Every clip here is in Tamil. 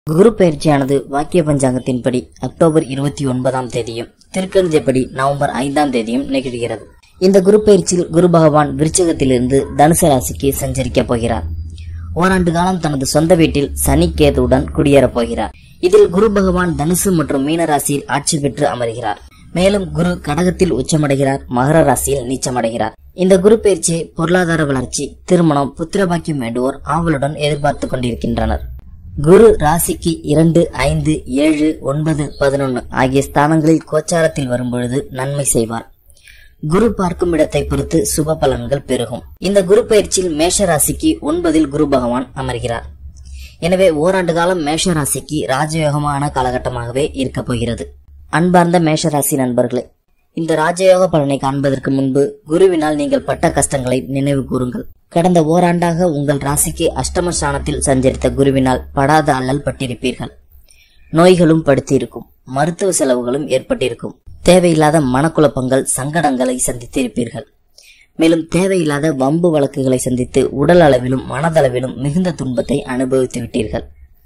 குரு பயிற்சியானது வாக்கிய பஞ்சாங்கத்தின்படி அக்டோபர் இருபத்தி ஒன்பதாம் தேதியும் திருக்கணிதப்படி நவம்பர் ஐந்தாம் தேதியும் நிகழ்கிறது இந்த குரு பயிற்சியில் குரு பகவான் விருச்சகத்திலிருந்து தனுசு ராசிக்கு சஞ்சரிக்கப் போகிறார் ஓராண்டு காலம் தனது சொந்த வீட்டில் சனி கேதுவுடன் குடியேறப் போகிறார் இதில் குரு பகவான் தனுசு மற்றும் மீன ராசியில் ஆட்சி பெற்று அமர்கிறார் மேலும் குரு கடகத்தில் உச்சமடைகிறார் மகர ராசியில் நீச்சமடைகிறார் இந்த குரு பயிற்சியை பொருளாதார வளர்ச்சி திருமணம் புத்திரபாக்கியம் வேண்டுவோர் ஆவலுடன் எதிர்பார்த்து கொண்டிருக்கின்றனர் குரு ராசிக்கு இரண்டு ஐந்து ஏழு ஒன்பது பதினொன்று ஆகிய ஸ்தானங்களில் கோச்சாரத்தில் வரும்பொழுது நன்மை செய்வார் குரு பார்க்கும் இடத்தை பொறுத்து சுப பலன்கள் பெருகும் இந்த குரு பயிற்சியில் மேஷ ராசிக்கு ஒன்பதில் குரு பகவான் அமர்கிறார் எனவே ஓராண்டு காலம் மேஷ ராசிக்கு ராஜயோகமான காலகட்டமாகவே இருக்கப் போகிறது அன்பார்ந்த மேஷ ராசி நண்பர்களே இந்த ராஜயோக பலனை காண்பதற்கு முன்பு குருவினால் நீங்கள் பட்ட கஷ்டங்களை நினைவு கூறுங்கள் கடந்த ஓராண்டாக உங்கள் ராசிக்கு அஷ்டம ஸ்தானத்தில் சஞ்சரித்த குருவினால் படாத அல்லல் பட்டிருப்பீர்கள் நோய்களும் படுத்தியிருக்கும் மருத்துவ செலவுகளும் ஏற்பட்டிருக்கும் தேவையில்லாத மனக்குழப்பங்கள் சங்கடங்களை சந்தித்திருப்பீர்கள் மேலும் தேவையில்லாத வம்பு வழக்குகளை சந்தித்து உடல் அளவிலும் மனதளவிலும் மிகுந்த துன்பத்தை அனுபவித்து விட்டீர்கள்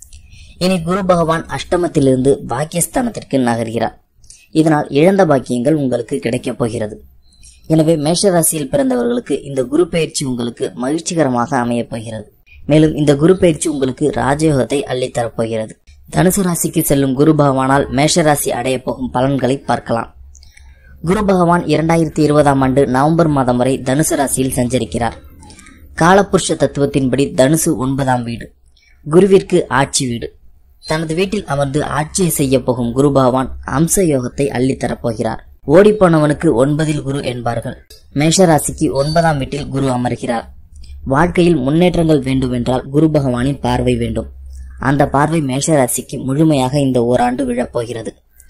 இனி குரு பகவான் அஷ்டமத்திலிருந்து பாக்கியஸ்தானத்திற்கு நகர்கிறார் இதனால் இழந்த பாக்கியங்கள் உங்களுக்கு கிடைக்கப் போகிறது எனவே மேஷராசியில் பிறந்தவர்களுக்கு இந்த குரு பயிற்சி உங்களுக்கு மகிழ்ச்சிகரமாக அமையப் போகிறது மேலும் இந்த குரு பயிற்சி உங்களுக்கு ராஜயோகத்தை அள்ளித்தரப் போகிறது தனுசு ராசிக்கு செல்லும் குரு பகவானால் மேஷராசி அடைய போகும் பலன்களை பார்க்கலாம் குரு பகவான் இரண்டாயிரத்தி இருபதாம் ஆண்டு நவம்பர் மாதம் வரை தனுசு ராசியில் சஞ்சரிக்கிறார் காலபுருஷ தத்துவத்தின்படி தனுசு ஒன்பதாம் வீடு குருவிற்கு ஆட்சி வீடு தனது வீட்டில் அமர்ந்து ஆட்சியை செய்ய போகும் குரு பகவான் அம்ச யோகத்தை அள்ளித்தரப் போகிறார் ஓடிப்போனவனுக்கு ஒன்பதில் குரு என்பார்கள் மேஷராசிக்கு ஒன்பதாம் வீட்டில் குரு அமர்கிறார் வாழ்க்கையில் முன்னேற்றங்கள் வேண்டுமென்றால் குரு பகவானின் பார்வை வேண்டும் அந்த பார்வை மேஷராசிக்கு முழுமையாக இந்த ஓராண்டு விழப்போகிறது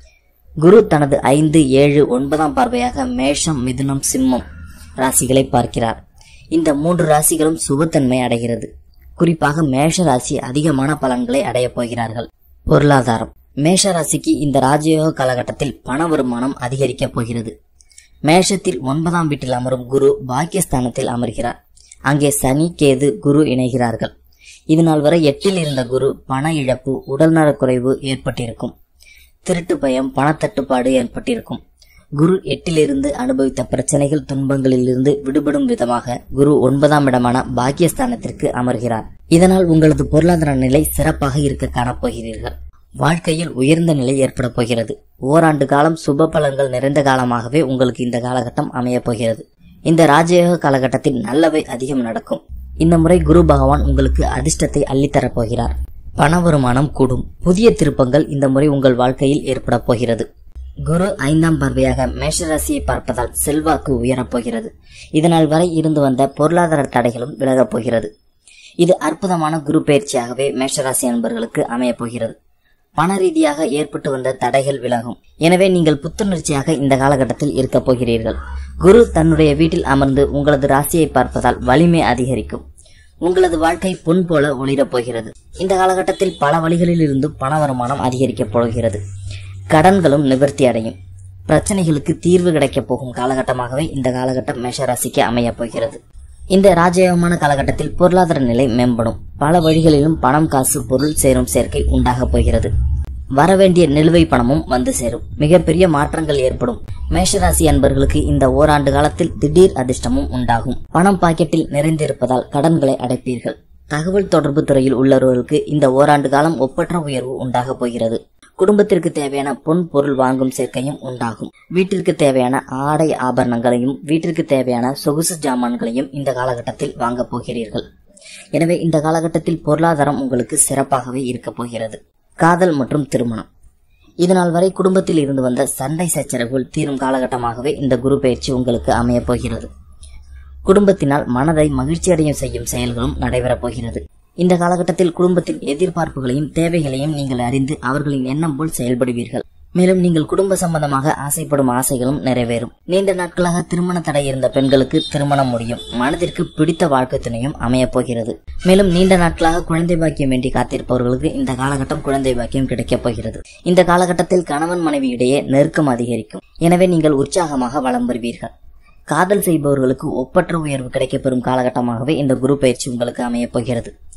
குரு தனது ஐந்து ஏழு ஒன்பதாம் பார்வையாக மேஷம் மிதுனம் சிம்மம் ராசிகளை பார்க்கிறார் இந்த மூன்று ராசிகளும் சுபத்தன்மை அடைகிறது குறிப்பாக மேஷ ராசி அதிகமான பலன்களை அடையப் போகிறார்கள் பொருளாதாரம் மேஷ ராசிக்கு இந்த ராஜயோக காலகட்டத்தில் பண வருமானம் அதிகரிக்கப் போகிறது மேஷத்தில் ஒன்பதாம் வீட்டில் அமரும் குரு பாக்கியஸ்தானத்தில் அமர்கிறார் அங்கே சனி கேது குரு இணைகிறார்கள் இதனால் வரை எட்டில் இருந்த குரு பண இழப்பு உடல்நலக்குறைவு ஏற்பட்டிருக்கும் திருட்டு பயம் பணத்தட்டுப்பாடு ஏற்பட்டிருக்கும் குரு எட்டிலிருந்து அனுபவித்த பிரச்சனைகள் துன்பங்களிலிருந்து விடுபடும் விதமாக குரு ஒன்பதாம் இடமான பாக்கியஸ்தானத்திற்கு அமர்கிறார் இதனால் உங்களது பொருளாதார நிலை சிறப்பாக இருக்க காணப்போகிறீர்கள் வாழ்க்கையில் உயர்ந்த நிலை ஏற்பட போகிறது ஓராண்டு காலம் சுப பலன்கள் நிறைந்த காலமாகவே உங்களுக்கு இந்த காலகட்டம் அமையப் போகிறது இந்த ராஜயோக காலகட்டத்தில் நல்லவை அதிகம் நடக்கும் இந்த முறை குரு பகவான் உங்களுக்கு அதிர்ஷ்டத்தை அள்ளித்தரப் போகிறார் பண வருமானம் கூடும் புதிய திருப்பங்கள் இந்த முறை உங்கள் வாழ்க்கையில் ஏற்பட போகிறது குரு ஐந்தாம் பார்வையாக மேஷராசியை பார்ப்பதால் செல்வாக்கு உயரப் போகிறது இதனால் வரை இருந்து வந்த பொருளாதார தடைகளும் விலகப் போகிறது இது அற்புதமான குரு பயிற்சியாகவே மேஷராசி அன்பர்களுக்கு அமையப் போகிறது பண ரீதியாக ஏற்பட்டு வந்த தடைகள் விலகும் எனவே நீங்கள் புத்துணர்ச்சியாக இந்த காலகட்டத்தில் இருக்கப் போகிறீர்கள் குரு தன்னுடைய வீட்டில் அமர்ந்து உங்களது ராசியை பார்ப்பதால் வலிமை அதிகரிக்கும் உங்களது வாழ்க்கை பொன் போல ஒளிரப் போகிறது இந்த காலகட்டத்தில் பல வழிகளில் இருந்தும் பண வருமானம் அதிகரிக்கப் போகிறது கடன்களும் நிவர்த்தி அடையும் பிரச்சனைகளுக்கு தீர்வு கிடைக்கப் போகும் காலகட்டமாகவே இந்த காலகட்டம் மேஷராசிக்கு அமையப் போகிறது இந்த ராஜயோகமான காலகட்டத்தில் பொருளாதார நிலை மேம்படும் பல வழிகளிலும் பணம் காசு பொருள் சேரும் சேர்க்கை உண்டாகப் போகிறது வரவேண்டிய நிலுவை பணமும் வந்து சேரும் மிகப்பெரிய மாற்றங்கள் ஏற்படும் மேஷராசி அன்பர்களுக்கு இந்த ஓராண்டு காலத்தில் திடீர் அதிர்ஷ்டமும் உண்டாகும் பணம் பாக்கெட்டில் நிறைந்திருப்பதால் கடன்களை அடைப்பீர்கள் தகவல் தொடர்பு துறையில் உள்ளவர்களுக்கு இந்த ஓராண்டு காலம் ஒப்பற்ற உயர்வு உண்டாகப் போகிறது குடும்பத்திற்கு தேவையான பொன் பொருள் வாங்கும் சேர்க்கையும் உண்டாகும் வீட்டிற்கு தேவையான ஆடை ஆபரணங்களையும் வீட்டிற்கு தேவையான சொகுசு ஜாமான்களையும் இந்த காலகட்டத்தில் வாங்கப் போகிறீர்கள் எனவே இந்த காலகட்டத்தில் பொருளாதாரம் உங்களுக்கு சிறப்பாகவே இருக்கப் போகிறது காதல் மற்றும் திருமணம் இதனால் வரை குடும்பத்தில் இருந்து வந்த சண்டை சச்சரவுகள் தீரும் காலகட்டமாகவே இந்த குரு பயிற்சி உங்களுக்கு அமையப் போகிறது குடும்பத்தினால் மனதை மகிழ்ச்சியடையும் செய்யும் செயல்களும் நடைபெறப் போகிறது இந்த காலகட்டத்தில் குடும்பத்தின் எதிர்பார்ப்புகளையும் தேவைகளையும் நீங்கள் அறிந்து அவர்களின் எண்ணம் போல் செயல்படுவீர்கள் மேலும் நீங்கள் குடும்ப சம்பந்தமாக ஆசைப்படும் ஆசைகளும் நிறைவேறும் நீண்ட நாட்களாக திருமண தடை இருந்த பெண்களுக்கு திருமணம் முடியும் மனதிற்கு பிடித்த வாழ்க்கை துணையும் அமையப் போகிறது மேலும் நீண்ட நாட்களாக குழந்தை பாக்கியம் வேண்டி காத்திருப்பவர்களுக்கு இந்த காலகட்டம் குழந்தை பாக்கியம் கிடைக்கப் போகிறது இந்த காலகட்டத்தில் கணவன் மனைவி இடையே நெருக்கம் அதிகரிக்கும் எனவே நீங்கள் உற்சாகமாக வலம் வருவீர்கள் காதல் செய்பவர்களுக்கு ஒப்பற்ற உயர்வு கிடைக்கப்பெறும் காலகட்டமாகவே இந்த குரு பயிற்சி உங்களுக்கு அமையப் போகிறது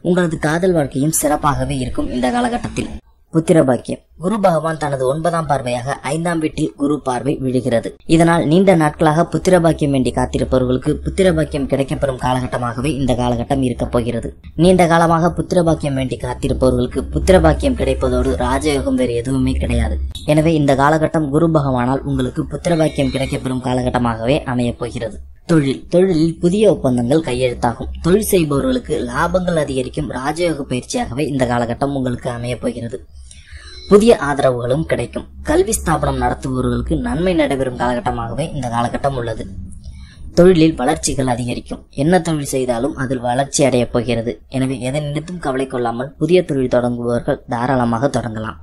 உங்களது காதல் வாழ்க்கையும் சிறப்பாகவே இருக்கும் இந்த காலகட்டத்தில் புத்திர பாக்கியம் குரு பகவான் தனது ஒன்பதாம் பார்வையாக ஐந்தாம் வீட்டில் குரு பார்வை விழுகிறது இதனால் நீண்ட நாட்களாக புத்திர பாக்கியம் வேண்டி காத்திருப்பவர்களுக்கு புத்திர பாக்கியம் கிடைக்கப்பெறும் காலகட்டமாகவே இந்த காலகட்டம் இருக்கப் போகிறது நீண்ட காலமாக புத்திர பாக்கியம் வேண்டி காத்திருப்பவர்களுக்கு புத்திர பாக்கியம் கிடைப்பதோடு ராஜயோகம் வேறு எதுவுமே கிடையாது எனவே இந்த காலகட்டம் குரு பகவானால் உங்களுக்கு புத்திர பாக்கியம் கிடைக்கப்பெறும் காலகட்டமாகவே அமையப் போகிறது தொழில் தொழிலில் புதிய ஒப்பந்தங்கள் கையெழுத்தாகும் தொழில் செய்பவர்களுக்கு லாபங்கள் அதிகரிக்கும் ராஜயோக பயிற்சியாகவே இந்த காலகட்டம் உங்களுக்கு அமையப் போகிறது புதிய ஆதரவுகளும் கிடைக்கும் கல்வி ஸ்தாபனம் நடத்துபவர்களுக்கு நன்மை நடைபெறும் காலகட்டமாகவே இந்த காலகட்டம் உள்ளது தொழிலில் வளர்ச்சிகள் அதிகரிக்கும் என்ன தொழில் செய்தாலும் அதில் வளர்ச்சி அடையப் போகிறது எனவே எதை நினைத்தும் கவலை கொள்ளாமல் புதிய தொழில் தொடங்குபவர்கள் தாராளமாக தொடங்கலாம்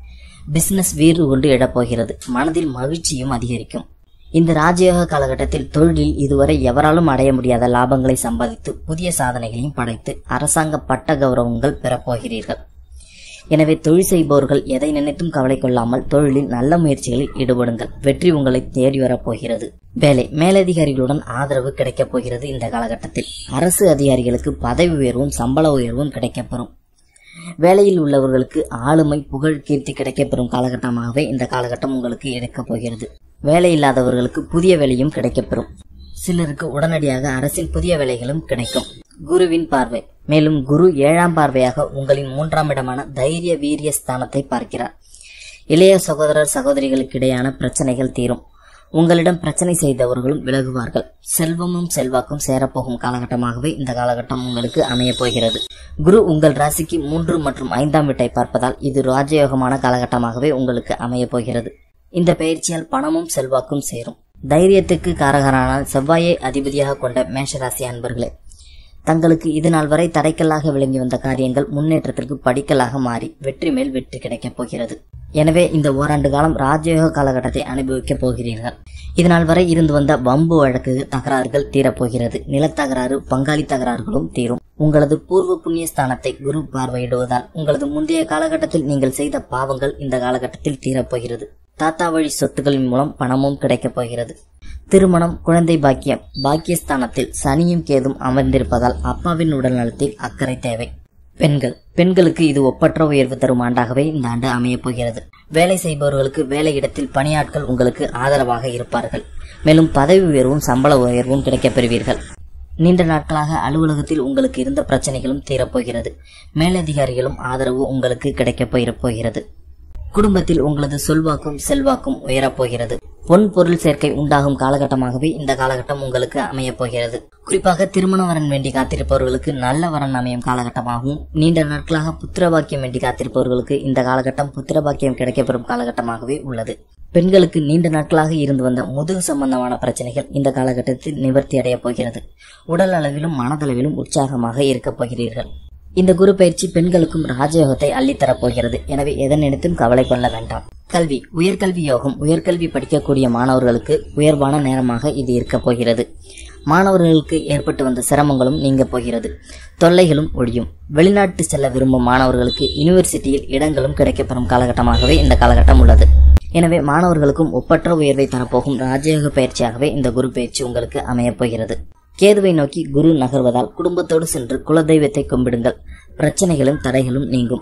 பிசினஸ் வீறு கொண்டு எழப்போகிறது மனதில் மகிழ்ச்சியும் அதிகரிக்கும் இந்த ராஜயோக காலகட்டத்தில் தொழிலில் இதுவரை எவராலும் அடைய முடியாத லாபங்களை சம்பாதித்து புதிய சாதனைகளையும் படைத்து அரசாங்க பட்ட கௌரவங்கள் பெறப்போகிறீர்கள் எனவே தொழில் செய்பவர்கள் எதை நினைத்தும் கவலை கொள்ளாமல் தொழிலில் நல்ல முயற்சிகளில் ஈடுபடுங்கள் வெற்றி உங்களை தேடி வரப்போகிறது வேலை மேலதிகாரிகளுடன் ஆதரவு கிடைக்கப் போகிறது இந்த காலகட்டத்தில் அரசு அதிகாரிகளுக்கு பதவி உயர்வும் சம்பள உயர்வும் கிடைக்கப்பெறும் வேலையில் உள்ளவர்களுக்கு ஆளுமை புகழ் கீர்த்தி கிடைக்கப்பெறும் காலகட்டமாகவே இந்த காலகட்டம் உங்களுக்கு எடுக்கப் போகிறது வேலை இல்லாதவர்களுக்கு புதிய வேலையும் கிடைக்கப்பெறும் சிலருக்கு உடனடியாக அரசின் புதிய வேலைகளும் கிடைக்கும் குருவின் பார்வை மேலும் குரு ஏழாம் பார்வையாக உங்களின் மூன்றாம் இடமான தைரிய வீரிய ஸ்தானத்தை பார்க்கிறார் இளைய சகோதரர் சகோதரிகளுக்கு இடையான பிரச்சனைகள் தீரும் உங்களிடம் பிரச்சனை செய்தவர்களும் விலகுவார்கள் செல்வமும் செல்வாக்கும் சேரப்போகும் காலகட்டமாகவே இந்த காலகட்டம் உங்களுக்கு அமையப் போகிறது குரு உங்கள் ராசிக்கு மூன்று மற்றும் ஐந்தாம் வீட்டை பார்ப்பதால் இது ராஜயோகமான காலகட்டமாகவே உங்களுக்கு அமையப் போகிறது இந்த பயிற்சியால் பணமும் செல்வாக்கும் சேரும் தைரியத்துக்கு காரகரான செவ்வாயை அதிபதியாக கொண்ட மேஷராசி அன்பர்களே தங்களுக்கு இது நாள் வரை தடைக்கல்லாக விளங்கி வந்த காரியங்கள் முன்னேற்றத்திற்கு படிக்கலாக மாறி வெற்றி மேல் வெற்றி கிடைக்கப் போகிறது எனவே இந்த ஓராண்டு காலம் ராஜயோக காலகட்டத்தை அனுபவிக்கப் போகிறீர்கள் இதனால் வரை இருந்து வந்த வம்பு வழக்கு தகராறுகள் தீரப்போகிறது நிலத்தகராறு பங்காளி தகராறுகளும் தீரும் உங்களது பூர்வ புண்ணிய ஸ்தானத்தை குரு பார்வையிடுவதால் உங்களது முந்தைய காலகட்டத்தில் நீங்கள் செய்த பாவங்கள் இந்த காலகட்டத்தில் தீரப்போகிறது தாத்தா வழி சொத்துக்களின் மூலம் பணமும் கிடைக்கப் போகிறது திருமணம் குழந்தை பாக்கியம் பாக்கியஸ்தானத்தில் சனியும் கேதும் அமர்ந்திருப்பதால் அப்பாவின் உடல் நலத்தில் அக்கறை தேவை பெண்கள் பெண்களுக்கு இது ஒப்பற்ற உயர்வு தரும் ஆண்டாகவே இந்த ஆண்டு அமையப் போகிறது வேலை செய்பவர்களுக்கு வேலை இடத்தில் பணியாட்கள் உங்களுக்கு ஆதரவாக இருப்பார்கள் மேலும் பதவி உயர்வும் சம்பள உயர்வும் கிடைக்கப் பெறுவீர்கள் நீண்ட நாட்களாக அலுவலகத்தில் உங்களுக்கு இருந்த பிரச்சனைகளும் தீரப்போகிறது மேலதிகாரிகளும் ஆதரவு உங்களுக்கு கிடைக்கப் போகிறது குடும்பத்தில் உங்களது சொல்வாக்கும் செல்வாக்கும் உயரப்போகிறது பொன் பொருள் சேர்க்கை உண்டாகும் காலகட்டமாகவே இந்த காலகட்டம் உங்களுக்கு அமையப் போகிறது குறிப்பாக திருமண வரன் வேண்டி காத்திருப்பவர்களுக்கு நல்ல வரன் அமையும் காலகட்டமாகவும் நீண்ட நாட்களாக புத்திர பாக்கியம் வேண்டி காத்திருப்பவர்களுக்கு இந்த காலகட்டம் புத்திர பாக்கியம் கிடைக்கப்பெறும் காலகட்டமாகவே உள்ளது பெண்களுக்கு நீண்ட நாட்களாக இருந்து வந்த முதுகு சம்பந்தமான பிரச்சனைகள் இந்த காலகட்டத்தில் நிவர்த்தி அடையப் போகிறது உடல் அளவிலும் மனதளவிலும் உற்சாகமாக இருக்கப் போகிறீர்கள் இந்த குரு பயிற்சி பெண்களுக்கும் ராஜயோகத்தை அள்ளித்தரப் போகிறது எனவே எதன் நினைத்தும் கவலை கொள்ள வேண்டாம் கல்வி உயர்கல்வி யோகம் உயர்கல்வி படிக்கக்கூடிய மாணவர்களுக்கு உயர்வான நேரமாக இது இருக்கப் போகிறது மாணவர்களுக்கு ஏற்பட்டு வந்த சிரமங்களும் நீங்க போகிறது தொல்லைகளும் ஒழியும் வெளிநாட்டு செல்ல விரும்பும் மாணவர்களுக்கு யூனிவர்சிட்டியில் இடங்களும் கிடைக்கப்பெறும் காலகட்டமாகவே இந்த காலகட்டம் உள்ளது எனவே மாணவர்களுக்கும் ஒப்பற்ற உயர்வை தரப்போகும் ராஜயோக பயிற்சியாகவே இந்த குரு பயிற்சி உங்களுக்கு அமையப் போகிறது கேதுவை நோக்கி குரு நகர்வதால் குடும்பத்தோடு சென்று குலதெய்வத்தை கும்பிடுங்கள் பிரச்சனைகளும் தடைகளும் நீங்கும்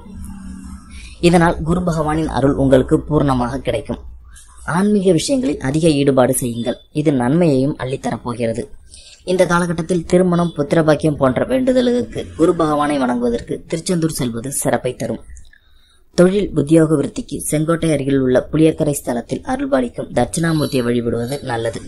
இதனால் குரு பகவானின் அருள் உங்களுக்கு பூர்ணமாக கிடைக்கும் ஆன்மீக விஷயங்களில் அதிக ஈடுபாடு செய்யுங்கள் இது நன்மையையும் அள்ளித்தரப்போகிறது இந்த காலகட்டத்தில் திருமணம் புத்திரபாக்கியம் போன்ற வேண்டுதலுக்கு குரு பகவானை வணங்குவதற்கு திருச்செந்தூர் செல்வது சிறப்பை தரும் தொழில் உத்தியோக விருத்திக்கு செங்கோட்டை அருகில் உள்ள புளியக்கரை ஸ்தலத்தில் அருள்பாலிக்கும் தட்சிணாமூர்த்தியை வழிபடுவது நல்லது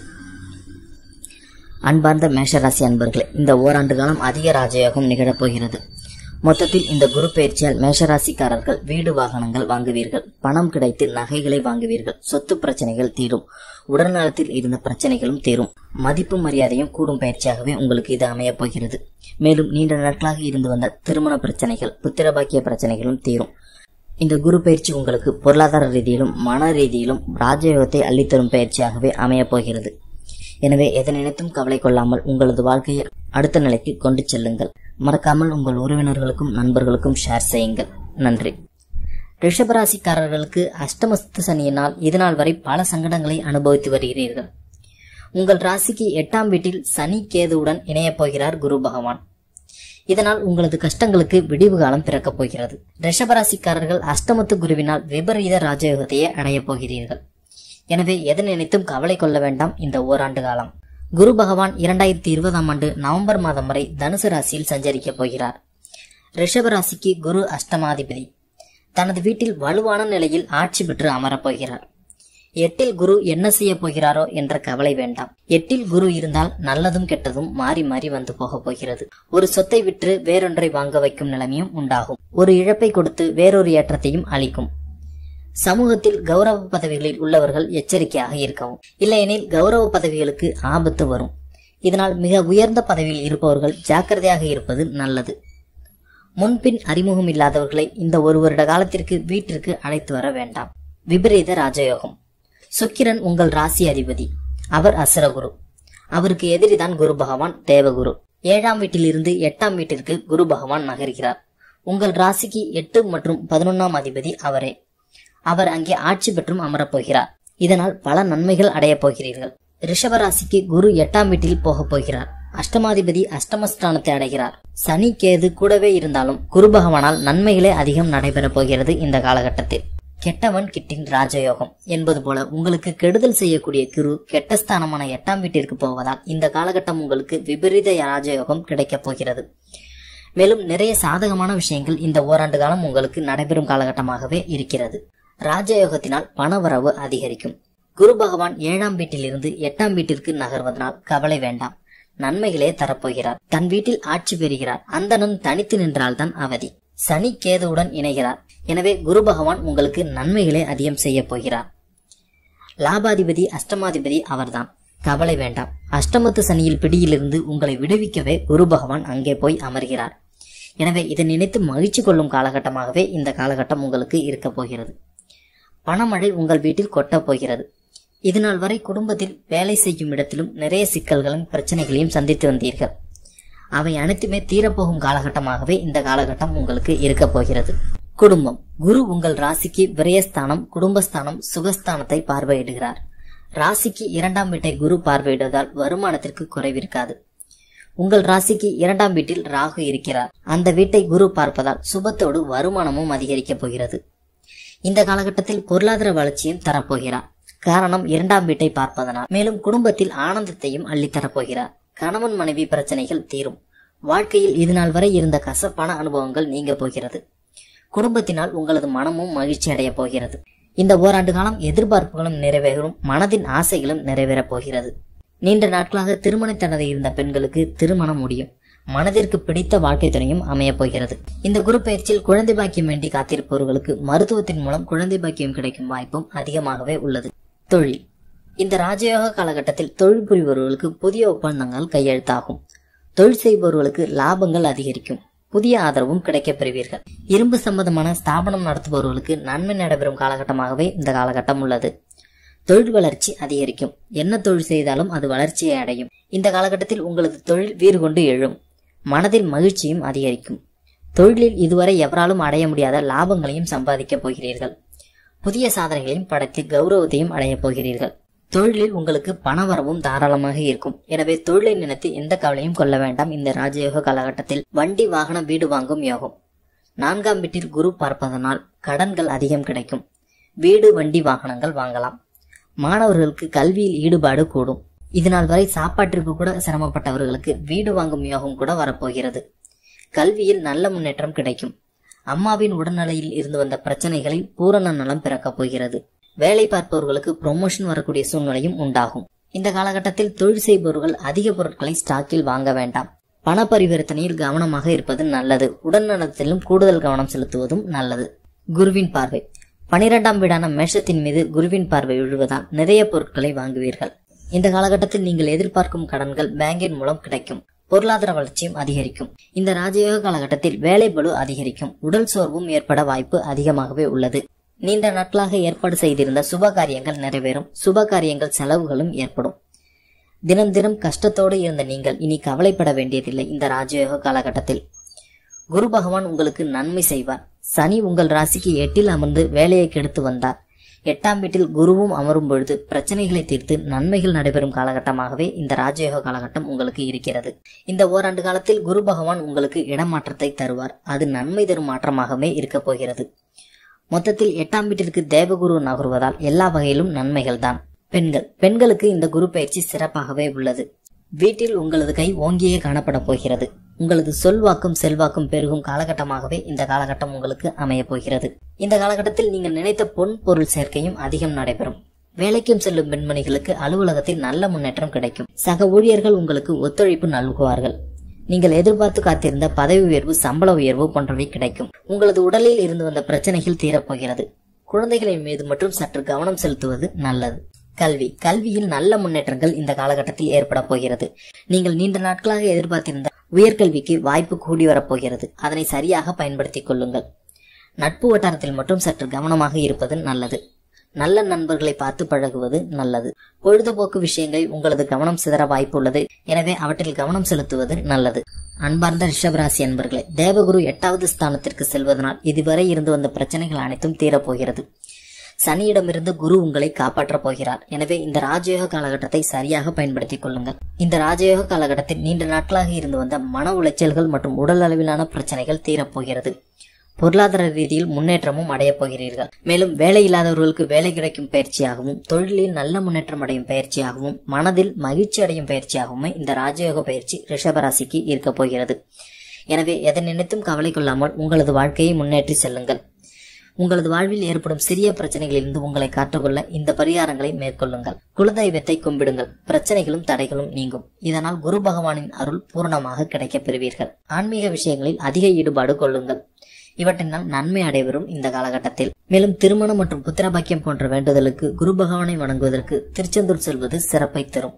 அன்பார்ந்த மேஷராசி அன்பர்களே இந்த ஓராண்டு காலம் அதிக ராஜயோகம் நிகழப்போகிறது மொத்தத்தில் இந்த குரு பயிற்சியால் மேஷராசிக்காரர்கள் வீடு வாகனங்கள் வாங்குவீர்கள் பணம் கிடைத்து நகைகளை வாங்குவீர்கள் சொத்து பிரச்சனைகள் தீரும் உடல்நலத்தில் இருந்த பிரச்சனைகளும் தீரும் மதிப்பு மரியாதையும் கூடும் பயிற்சியாகவே உங்களுக்கு இது அமையப் போகிறது மேலும் நீண்ட நாட்களாக இருந்து வந்த திருமண பிரச்சனைகள் புத்திரபாக்கிய பிரச்சனைகளும் தீரும் இந்த குரு பயிற்சி உங்களுக்கு பொருளாதார ரீதியிலும் மன ரீதியிலும் ராஜயோகத்தை அள்ளித்தரும் பயிற்சியாகவே அமையப் போகிறது எனவே எதை நினைத்தும் கவலை கொள்ளாமல் உங்களது வாழ்க்கையை அடுத்த நிலைக்கு கொண்டு செல்லுங்கள் மறக்காமல் உங்கள் உறவினர்களுக்கும் நண்பர்களுக்கும் ஷேர் செய்யுங்கள் நன்றி ரிஷபராசிக்காரர்களுக்கு அஷ்டமஸ்த சனியினால் இதுநாள் வரை பல சங்கடங்களை அனுபவித்து வருகிறீர்கள் உங்கள் ராசிக்கு எட்டாம் வீட்டில் சனி கேதுவுடன் இணையப் போகிறார் குரு பகவான் இதனால் உங்களது கஷ்டங்களுக்கு விடிவு காலம் பிறக்கப் போகிறது ரிஷபராசிக்காரர்கள் அஷ்டமத்து குருவினால் விபரீத ராஜயோகத்தையே அடையப் போகிறீர்கள் எனவே எதை நினைத்தும் கவலை கொள்ள வேண்டாம் இந்த ஓராண்டு காலம் குரு பகவான் இரண்டாயிரத்தி இருபதாம் ஆண்டு நவம்பர் மாதம் வரை தனுசு ராசியில் சஞ்சரிக்கப் போகிறார் ரிஷப ராசிக்கு குரு அஷ்டமாதிபதி தனது வீட்டில் வலுவான நிலையில் ஆட்சி பெற்று அமரப் போகிறார் எட்டில் குரு என்ன செய்ய போகிறாரோ என்ற கவலை வேண்டாம் எட்டில் குரு இருந்தால் நல்லதும் கெட்டதும் மாறி மாறி வந்து போக போகிறது ஒரு சொத்தை விற்று வேறொன்றை வாங்க வைக்கும் நிலைமையும் உண்டாகும் ஒரு இழப்பை கொடுத்து வேறொரு ஏற்றத்தையும் அளிக்கும் சமூகத்தில் கௌரவ பதவிகளில் உள்ளவர்கள் எச்சரிக்கையாக இருக்கவும் இல்லையெனில் கௌரவ பதவிகளுக்கு ஆபத்து வரும் இதனால் மிக உயர்ந்த பதவியில் இருப்பவர்கள் ஜாக்கிரதையாக இருப்பது நல்லது முன்பின் அறிமுகம் இல்லாதவர்களை இந்த ஒரு வருட காலத்திற்கு வீட்டிற்கு அழைத்து வர வேண்டாம் விபரீத ராஜயோகம் சுக்கிரன் உங்கள் ராசி அதிபதி அவர் அசுரகுரு அவருக்கு எதிரிதான் குரு பகவான் தேவகுரு ஏழாம் வீட்டிலிருந்து எட்டாம் வீட்டிற்கு குரு பகவான் நகர்கிறார் உங்கள் ராசிக்கு எட்டு மற்றும் பதினொன்னாம் அதிபதி அவரே அவர் அங்கே ஆட்சி பெற்றும் அமரப்போகிறார் இதனால் பல நன்மைகள் அடையப் போகிறீர்கள் ரிஷப ராசிக்கு குரு எட்டாம் வீட்டில் போகப் போகிறார் அஷ்டமாதிபதி அஷ்டமஸ்தானத்தை அடைகிறார் சனி கேது கூடவே இருந்தாலும் குரு பகவானால் நன்மைகளே அதிகம் நடைபெறப் போகிறது இந்த காலகட்டத்தில் கெட்டவன் கிட்டின் ராஜயோகம் என்பது போல உங்களுக்கு கெடுதல் செய்யக்கூடிய குரு கெட்ட ஸ்தானமான எட்டாம் வீட்டிற்கு போவதால் இந்த காலகட்டம் உங்களுக்கு விபரீத ராஜயோகம் கிடைக்கப் போகிறது மேலும் நிறைய சாதகமான விஷயங்கள் இந்த ஓராண்டு காலம் உங்களுக்கு நடைபெறும் காலகட்டமாகவே இருக்கிறது ராஜயோகத்தினால் பணவரவு அதிகரிக்கும் குரு பகவான் ஏழாம் வீட்டிலிருந்து எட்டாம் வீட்டிற்கு நகர்வதனால் கவலை வேண்டாம் நன்மைகளே தரப்போகிறார் தன் வீட்டில் ஆட்சி பெறுகிறார் அந்தணன் தனித்து நின்றால்தான் அவதி சனி கேதுவுடன் இணைகிறார் எனவே குரு பகவான் உங்களுக்கு நன்மைகளை அதிகம் செய்ய போகிறார் லாபாதிபதி அஷ்டமாதிபதி அவர்தான் கவலை வேண்டாம் அஷ்டமத்து சனியில் பிடியிலிருந்து உங்களை விடுவிக்கவே குரு பகவான் அங்கே போய் அமர்கிறார் எனவே இதை நினைத்து மகிழ்ச்சி கொள்ளும் காலகட்டமாகவே இந்த காலகட்டம் உங்களுக்கு இருக்கப் போகிறது பணமழை உங்கள் வீட்டில் கொட்டப் போகிறது இதுநாள் வரை குடும்பத்தில் வேலை செய்யும் இடத்திலும் நிறைய சிக்கல்களும் பிரச்சனைகளையும் சந்தித்து வந்தீர்கள் அவை அனைத்துமே தீரப்போகும் காலகட்டமாகவே இந்த காலகட்டம் உங்களுக்கு இருக்கப் போகிறது குடும்பம் குரு உங்கள் ராசிக்கு விரயஸ்தானம் குடும்பஸ்தானம் சுகஸ்தானத்தை பார்வையிடுகிறார் ராசிக்கு இரண்டாம் வீட்டை குரு பார்வையிடுவதால் வருமானத்திற்கு குறைவிருக்காது உங்கள் ராசிக்கு இரண்டாம் வீட்டில் ராகு இருக்கிறார் அந்த வீட்டை குரு பார்ப்பதால் சுபத்தோடு வருமானமும் அதிகரிக்கப் போகிறது இந்த காலகட்டத்தில் பொருளாதார வளர்ச்சியும் தரப்போகிறார் காரணம் இரண்டாம் வீட்டை பார்ப்பதனால் மேலும் குடும்பத்தில் ஆனந்தத்தையும் அள்ளித்தரப்போகிறார் கணவன் மனைவி பிரச்சனைகள் தீரும் வாழ்க்கையில் இதுநாள் வரை இருந்த கசப்பான அனுபவங்கள் நீங்க போகிறது குடும்பத்தினால் உங்களது மனமும் மகிழ்ச்சி அடைய போகிறது இந்த ஓராண்டு காலம் எதிர்பார்ப்புகளும் நிறைவேறும் மனதின் ஆசைகளும் நிறைவேறப் போகிறது நீண்ட நாட்களாக திருமண தனது இருந்த பெண்களுக்கு திருமணம் முடியும் மனதிற்கு பிடித்த வாழ்க்கை துணையும் அமையப் போகிறது இந்த குரு பயிற்சியில் குழந்தை பாக்கியம் வேண்டி காத்திருப்பவர்களுக்கு மருத்துவத்தின் மூலம் குழந்தை பாக்கியம் கிடைக்கும் வாய்ப்பும் அதிகமாகவே உள்ளது தொழில் இந்த ராஜயோக காலகட்டத்தில் தொழில் புரிபவர்களுக்கு புதிய ஒப்பந்தங்கள் கையெழுத்தாகும் தொழில் செய்பவர்களுக்கு லாபங்கள் அதிகரிக்கும் புதிய ஆதரவும் கிடைக்கப் பெறுவீர்கள் இரும்பு சம்பந்தமான ஸ்தாபனம் நடத்துபவர்களுக்கு நன்மை நடைபெறும் காலகட்டமாகவே இந்த காலகட்டம் உள்ளது தொழில் வளர்ச்சி அதிகரிக்கும் என்ன தொழில் செய்தாலும் அது வளர்ச்சியை அடையும் இந்த காலகட்டத்தில் உங்களது தொழில் வீறு கொண்டு எழும் மனதில் மகிழ்ச்சியும் அதிகரிக்கும் தொழிலில் இதுவரை எவராலும் அடைய முடியாத லாபங்களையும் சம்பாதிக்கப் போகிறீர்கள் புதிய சாதனைகளையும் படைத்து கௌரவத்தையும் அடையப் போகிறீர்கள் தொழிலில் உங்களுக்கு பணவரவும் தாராளமாக இருக்கும் எனவே தொழிலை நினைத்து எந்த கவலையும் கொள்ள வேண்டாம் இந்த ராஜயோக காலகட்டத்தில் வண்டி வாகனம் வீடு வாங்கும் யோகம் நான்காம் வீட்டில் குரு பார்ப்பதனால் கடன்கள் அதிகம் கிடைக்கும் வீடு வண்டி வாகனங்கள் வாங்கலாம் மாணவர்களுக்கு கல்வியில் ஈடுபாடு கூடும் இதனால் வரை சாப்பாட்டிற்கு கூட சிரமப்பட்டவர்களுக்கு வீடு வாங்கும் யோகம் கூட வரப்போகிறது கல்வியில் நல்ல முன்னேற்றம் கிடைக்கும் அம்மாவின் உடல்நிலையில் இருந்து வந்த பிரச்சனைகளில் பூரண நலம் பிறக்கப் போகிறது வேலை பார்ப்பவர்களுக்கு ப்ரொமோஷன் வரக்கூடிய சூழ்நிலையும் உண்டாகும் இந்த காலகட்டத்தில் தொழில் செய்பவர்கள் அதிக பொருட்களை ஸ்டாக்கில் வாங்க வேண்டாம் பண பரிவர்த்தனையில் கவனமாக இருப்பது நல்லது உடல்நலத்திலும் கூடுதல் கவனம் செலுத்துவதும் நல்லது குருவின் பார்வை பனிரெண்டாம் வீடான மேஷத்தின் மீது குருவின் பார்வை விழுவதால் நிறைய பொருட்களை வாங்குவீர்கள் இந்த காலகட்டத்தில் நீங்கள் எதிர்பார்க்கும் கடன்கள் பேங்கின் மூலம் கிடைக்கும் பொருளாதார வளர்ச்சியும் அதிகரிக்கும் இந்த ராஜயோக காலகட்டத்தில் வேலை பளு அதிகரிக்கும் உடல் சோர்வும் ஏற்பட வாய்ப்பு அதிகமாகவே உள்ளது நீண்ட நாட்களாக ஏற்பாடு செய்திருந்த சுப காரியங்கள் நிறைவேறும் சுப காரியங்கள் செலவுகளும் ஏற்படும் தினம் தினம் கஷ்டத்தோடு இருந்த நீங்கள் இனி கவலைப்பட வேண்டியதில்லை இந்த ராஜயோக காலகட்டத்தில் குரு பகவான் உங்களுக்கு நன்மை செய்வார் சனி உங்கள் ராசிக்கு எட்டில் அமர்ந்து வேலையை கெடுத்து வந்தார் எட்டாம் வீட்டில் குருவும் அமரும் பொழுது பிரச்சனைகளை தீர்த்து நன்மைகள் நடைபெறும் காலகட்டமாகவே இந்த ராஜயோக காலகட்டம் உங்களுக்கு இருக்கிறது இந்த ஓராண்டு காலத்தில் குரு பகவான் உங்களுக்கு இடமாற்றத்தை தருவார் அது நன்மை தரும் மாற்றமாகவே இருக்கப் போகிறது மொத்தத்தில் எட்டாம் வீட்டிற்கு தேவகுரு நகருவதால் எல்லா வகையிலும் நன்மைகள் தான் பெண்கள் பெண்களுக்கு இந்த குரு பயிற்சி சிறப்பாகவே உள்ளது வீட்டில் உங்களது கை ஓங்கியே காணப்பட போகிறது உங்களது சொல்வாக்கும் செல்வாக்கும் பெருகும் காலகட்டமாகவே இந்த காலகட்டம் உங்களுக்கு அமையப் போகிறது இந்த காலகட்டத்தில் நீங்கள் நினைத்த பொன் பொருள் சேர்க்கையும் அதிகம் நடைபெறும் வேலைக்கும் செல்லும் பெண்மணிகளுக்கு அலுவலகத்தில் நல்ல முன்னேற்றம் கிடைக்கும் சக ஊழியர்கள் உங்களுக்கு ஒத்துழைப்பு நல்குவார்கள் நீங்கள் எதிர்பார்த்து காத்திருந்த பதவி உயர்வு சம்பள உயர்வு போன்றவை கிடைக்கும் உங்களது உடலில் இருந்து வந்த பிரச்சனைகள் தீரப்போகிறது குழந்தைகளின் மீது மட்டும் சற்று கவனம் செலுத்துவது நல்லது கல்வி கல்வியில் நல்ல முன்னேற்றங்கள் இந்த காலகட்டத்தில் ஏற்பட போகிறது நீங்கள் நீண்ட நாட்களாக எதிர்பார்த்திருந்த உயர்கல்விக்கு வாய்ப்பு கூடி வரப்போகிறது அதனை சரியாக பயன்படுத்திக் கொள்ளுங்கள் நட்பு வட்டாரத்தில் மட்டும் சற்று கவனமாக இருப்பது நல்லது நல்ல நண்பர்களை பார்த்து பழகுவது நல்லது பொழுதுபோக்கு விஷயங்களில் உங்களது கவனம் சிதற வாய்ப்பு உள்ளது எனவே அவற்றில் கவனம் செலுத்துவது நல்லது அன்பார்ந்த ரிஷபராசி அன்பர்களே தேவகுரு எட்டாவது ஸ்தானத்திற்கு செல்வதனால் இதுவரை இருந்து வந்த பிரச்சனைகள் அனைத்தும் தீரப்போகிறது சனியிடமிருந்து குரு உங்களை காப்பாற்றப் போகிறார் எனவே இந்த ராஜயோக காலகட்டத்தை சரியாக பயன்படுத்திக் கொள்ளுங்கள் இந்த ராஜயோக காலகட்டத்தில் நீண்ட நாட்களாக இருந்து வந்த மன உளைச்சல்கள் மற்றும் உடல் அளவிலான பிரச்சனைகள் தீரப்போகிறது பொருளாதார ரீதியில் முன்னேற்றமும் அடையப் போகிறீர்கள் மேலும் வேலை இல்லாதவர்களுக்கு வேலை கிடைக்கும் பயிற்சியாகவும் தொழிலில் நல்ல முன்னேற்றம் அடையும் பயிற்சியாகவும் மனதில் மகிழ்ச்சி அடையும் பயிற்சியாகவும் இந்த ராஜயோக பயிற்சி ரிஷபராசிக்கு இருக்கப் போகிறது எனவே எதை நினைத்தும் கவலை கொள்ளாமல் உங்களது வாழ்க்கையை முன்னேற்றி செல்லுங்கள் உங்களது வாழ்வில் ஏற்படும் சிறிய பிரச்சனைகளிலிருந்து உங்களை காத்துக்கொள்ள இந்த பரிகாரங்களை மேற்கொள்ளுங்கள் குலதெய்வத்தை கும்பிடுங்கள் பிரச்சனைகளும் தடைகளும் நீங்கும் இதனால் குரு பகவானின் அருள் பூரணமாக கிடைக்கப் பெறுவீர்கள் ஆன்மீக விஷயங்களில் அதிக ஈடுபாடு கொள்ளுங்கள் இவற்றினால் நன்மை அடைவரும் இந்த காலகட்டத்தில் மேலும் திருமணம் மற்றும் புத்திரபாக்கியம் போன்ற வேண்டுதலுக்கு குரு பகவானை வணங்குவதற்கு திருச்செந்தூர் செல்வது சிறப்பை தரும்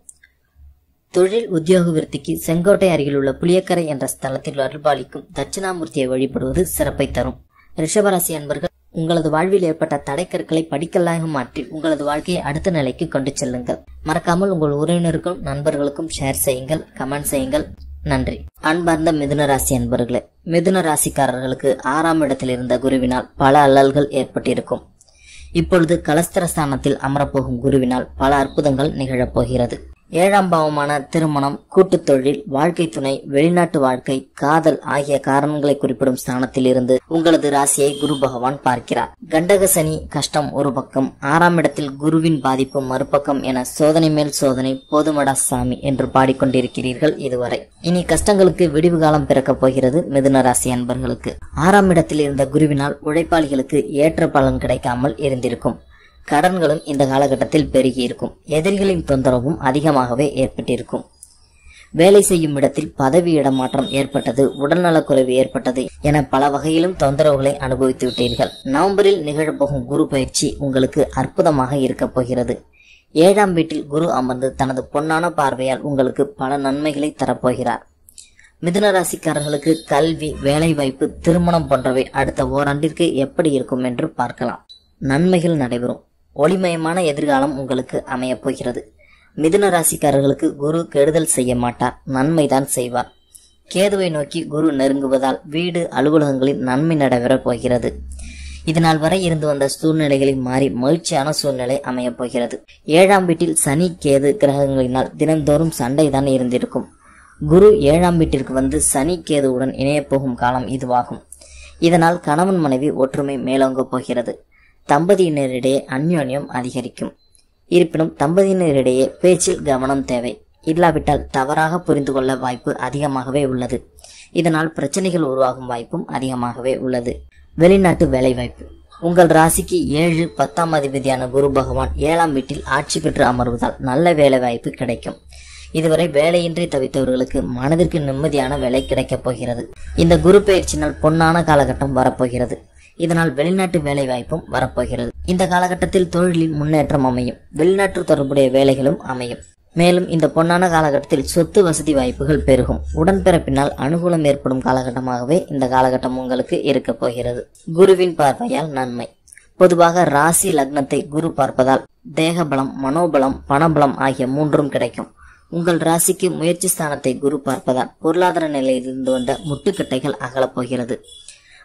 தொழில் உத்தியோக விருத்திக்கு செங்கோட்டை அருகில் உள்ள புளியக்கரை என்ற ஸ்தலத்தில் அருள்பாலிக்கும் தட்சிணாமூர்த்தியை வழிபடுவது சிறப்பை தரும் ரிஷபராசி அன்பர்கள் உங்களது வாழ்வில் ஏற்பட்ட தடைக்கற்களை படிக்கல்லாக மாற்றி உங்களது வாழ்க்கையை அடுத்த நிலைக்கு கொண்டு செல்லுங்கள் மறக்காமல் உங்கள் உறவினருக்கும் நண்பர்களுக்கும் ஷேர் செய்யுங்கள் கமெண்ட் செய்யுங்கள் நன்றி அன்பார்ந்த மிதுன ராசி அன்பர்களே மிதுன ராசிக்காரர்களுக்கு ஆறாம் இடத்தில் இருந்த குருவினால் பல அல்லல்கள் ஏற்பட்டிருக்கும் இப்பொழுது கலஸ்திரஸ்தானத்தில் அமரப்போகும் குருவினால் பல அற்புதங்கள் நிகழப்போகிறது ஏழாம் பாவமான திருமணம் கூட்டுத் தொழில் வாழ்க்கை துணை வெளிநாட்டு வாழ்க்கை காதல் ஆகிய காரணங்களை குறிப்பிடும் ஸ்தானத்தில் இருந்து உங்களது ராசியை குரு பகவான் பார்க்கிறார் கண்டக சனி கஷ்டம் ஒரு பக்கம் ஆறாம் இடத்தில் குருவின் பாதிப்பு மறுபக்கம் என சோதனை மேல் சோதனை போதுமடா சாமி என்று பாடிக்கொண்டிருக்கிறீர்கள் இதுவரை இனி கஷ்டங்களுக்கு விடிவு காலம் பிறக்கப் போகிறது மிதுன ராசி அன்பர்களுக்கு ஆறாம் இடத்தில் இருந்த குருவினால் உழைப்பாளிகளுக்கு ஏற்ற பலன் கிடைக்காமல் இருந்திருக்கும் கடன்களும் இந்த காலகட்டத்தில் பெருகியிருக்கும் எதிரிகளின் தொந்தரவும் அதிகமாகவே ஏற்பட்டிருக்கும் வேலை செய்யும் இடத்தில் பதவி இடமாற்றம் ஏற்பட்டது உடல்நலக்குறைவு ஏற்பட்டது என பல வகையிலும் தொந்தரவுகளை அனுபவித்து விட்டீர்கள் நவம்பரில் நிகழப்போகும் குரு பயிற்சி உங்களுக்கு அற்புதமாக இருக்கப் போகிறது ஏழாம் வீட்டில் குரு அமர்ந்து தனது பொன்னான பார்வையால் உங்களுக்கு பல நன்மைகளை தரப்போகிறார் மிதுன ராசிக்காரர்களுக்கு கல்வி வேலைவாய்ப்பு திருமணம் போன்றவை அடுத்த ஓராண்டிற்கு எப்படி இருக்கும் என்று பார்க்கலாம் நன்மைகள் நடைபெறும் ஒளிமயமான எதிர்காலம் உங்களுக்கு அமையப் போகிறது மிதுன ராசிக்காரர்களுக்கு குரு கெடுதல் செய்ய மாட்டார் நன்மைதான் செய்வார் கேதுவை நோக்கி குரு நெருங்குவதால் வீடு அலுவலகங்களில் நன்மை நடைபெறப் போகிறது இதனால் வரை இருந்து வந்த சூழ்நிலைகளில் மாறி மகிழ்ச்சியான சூழ்நிலை அமையப் போகிறது ஏழாம் வீட்டில் சனி கேது கிரகங்களினால் தினந்தோறும் சண்டைதான் இருந்திருக்கும் குரு ஏழாம் வீட்டிற்கு வந்து சனி கேதுவுடன் இணையப் போகும் காலம் இதுவாகும் இதனால் கணவன் மனைவி ஒற்றுமை மேலோங்கப் போகிறது தம்பதியினரிடையே அந்யோன்யம் அதிகரிக்கும் இருப்பினும் தம்பதியினரிடையே பேச்சில் கவனம் தேவை இல்லாவிட்டால் தவறாக புரிந்து கொள்ள வாய்ப்பு அதிகமாகவே உள்ளது இதனால் பிரச்சனைகள் உருவாகும் வாய்ப்பும் அதிகமாகவே உள்ளது வெளிநாட்டு வேலைவாய்ப்பு உங்கள் ராசிக்கு ஏழு பத்தாம் அதிபதியான குரு பகவான் ஏழாம் வீட்டில் ஆட்சி பெற்று அமர்வதால் நல்ல வேலைவாய்ப்பு கிடைக்கும் இதுவரை வேலையின்றி தவித்தவர்களுக்கு மனதிற்கு நிம்மதியான வேலை கிடைக்கப் போகிறது இந்த குரு பயிற்சியினால் பொன்னான காலகட்டம் வரப்போகிறது இதனால் வெளிநாட்டு வேலை வாய்ப்பும் வரப்போகிறது இந்த காலகட்டத்தில் தொழிலில் முன்னேற்றம் அமையும் வெளிநாட்டு தொடர்புடைய வேலைகளும் அமையும் மேலும் இந்த பொன்னான காலகட்டத்தில் சொத்து வசதி வாய்ப்புகள் பெருகும் உடன்பிறப்பினால் அனுகூலம் ஏற்படும் காலகட்டமாகவே இந்த காலகட்டம் உங்களுக்கு இருக்கப் போகிறது குருவின் பார்வையால் நன்மை பொதுவாக ராசி லக்னத்தை குரு பார்ப்பதால் தேகபலம் மனோபலம் பணபலம் ஆகிய மூன்றும் கிடைக்கும் உங்கள் ராசிக்கு முயற்சி ஸ்தானத்தை குரு பார்ப்பதால் பொருளாதார நிலையிலிருந்து வந்த முட்டுக்கட்டைகள் அகலப் போகிறது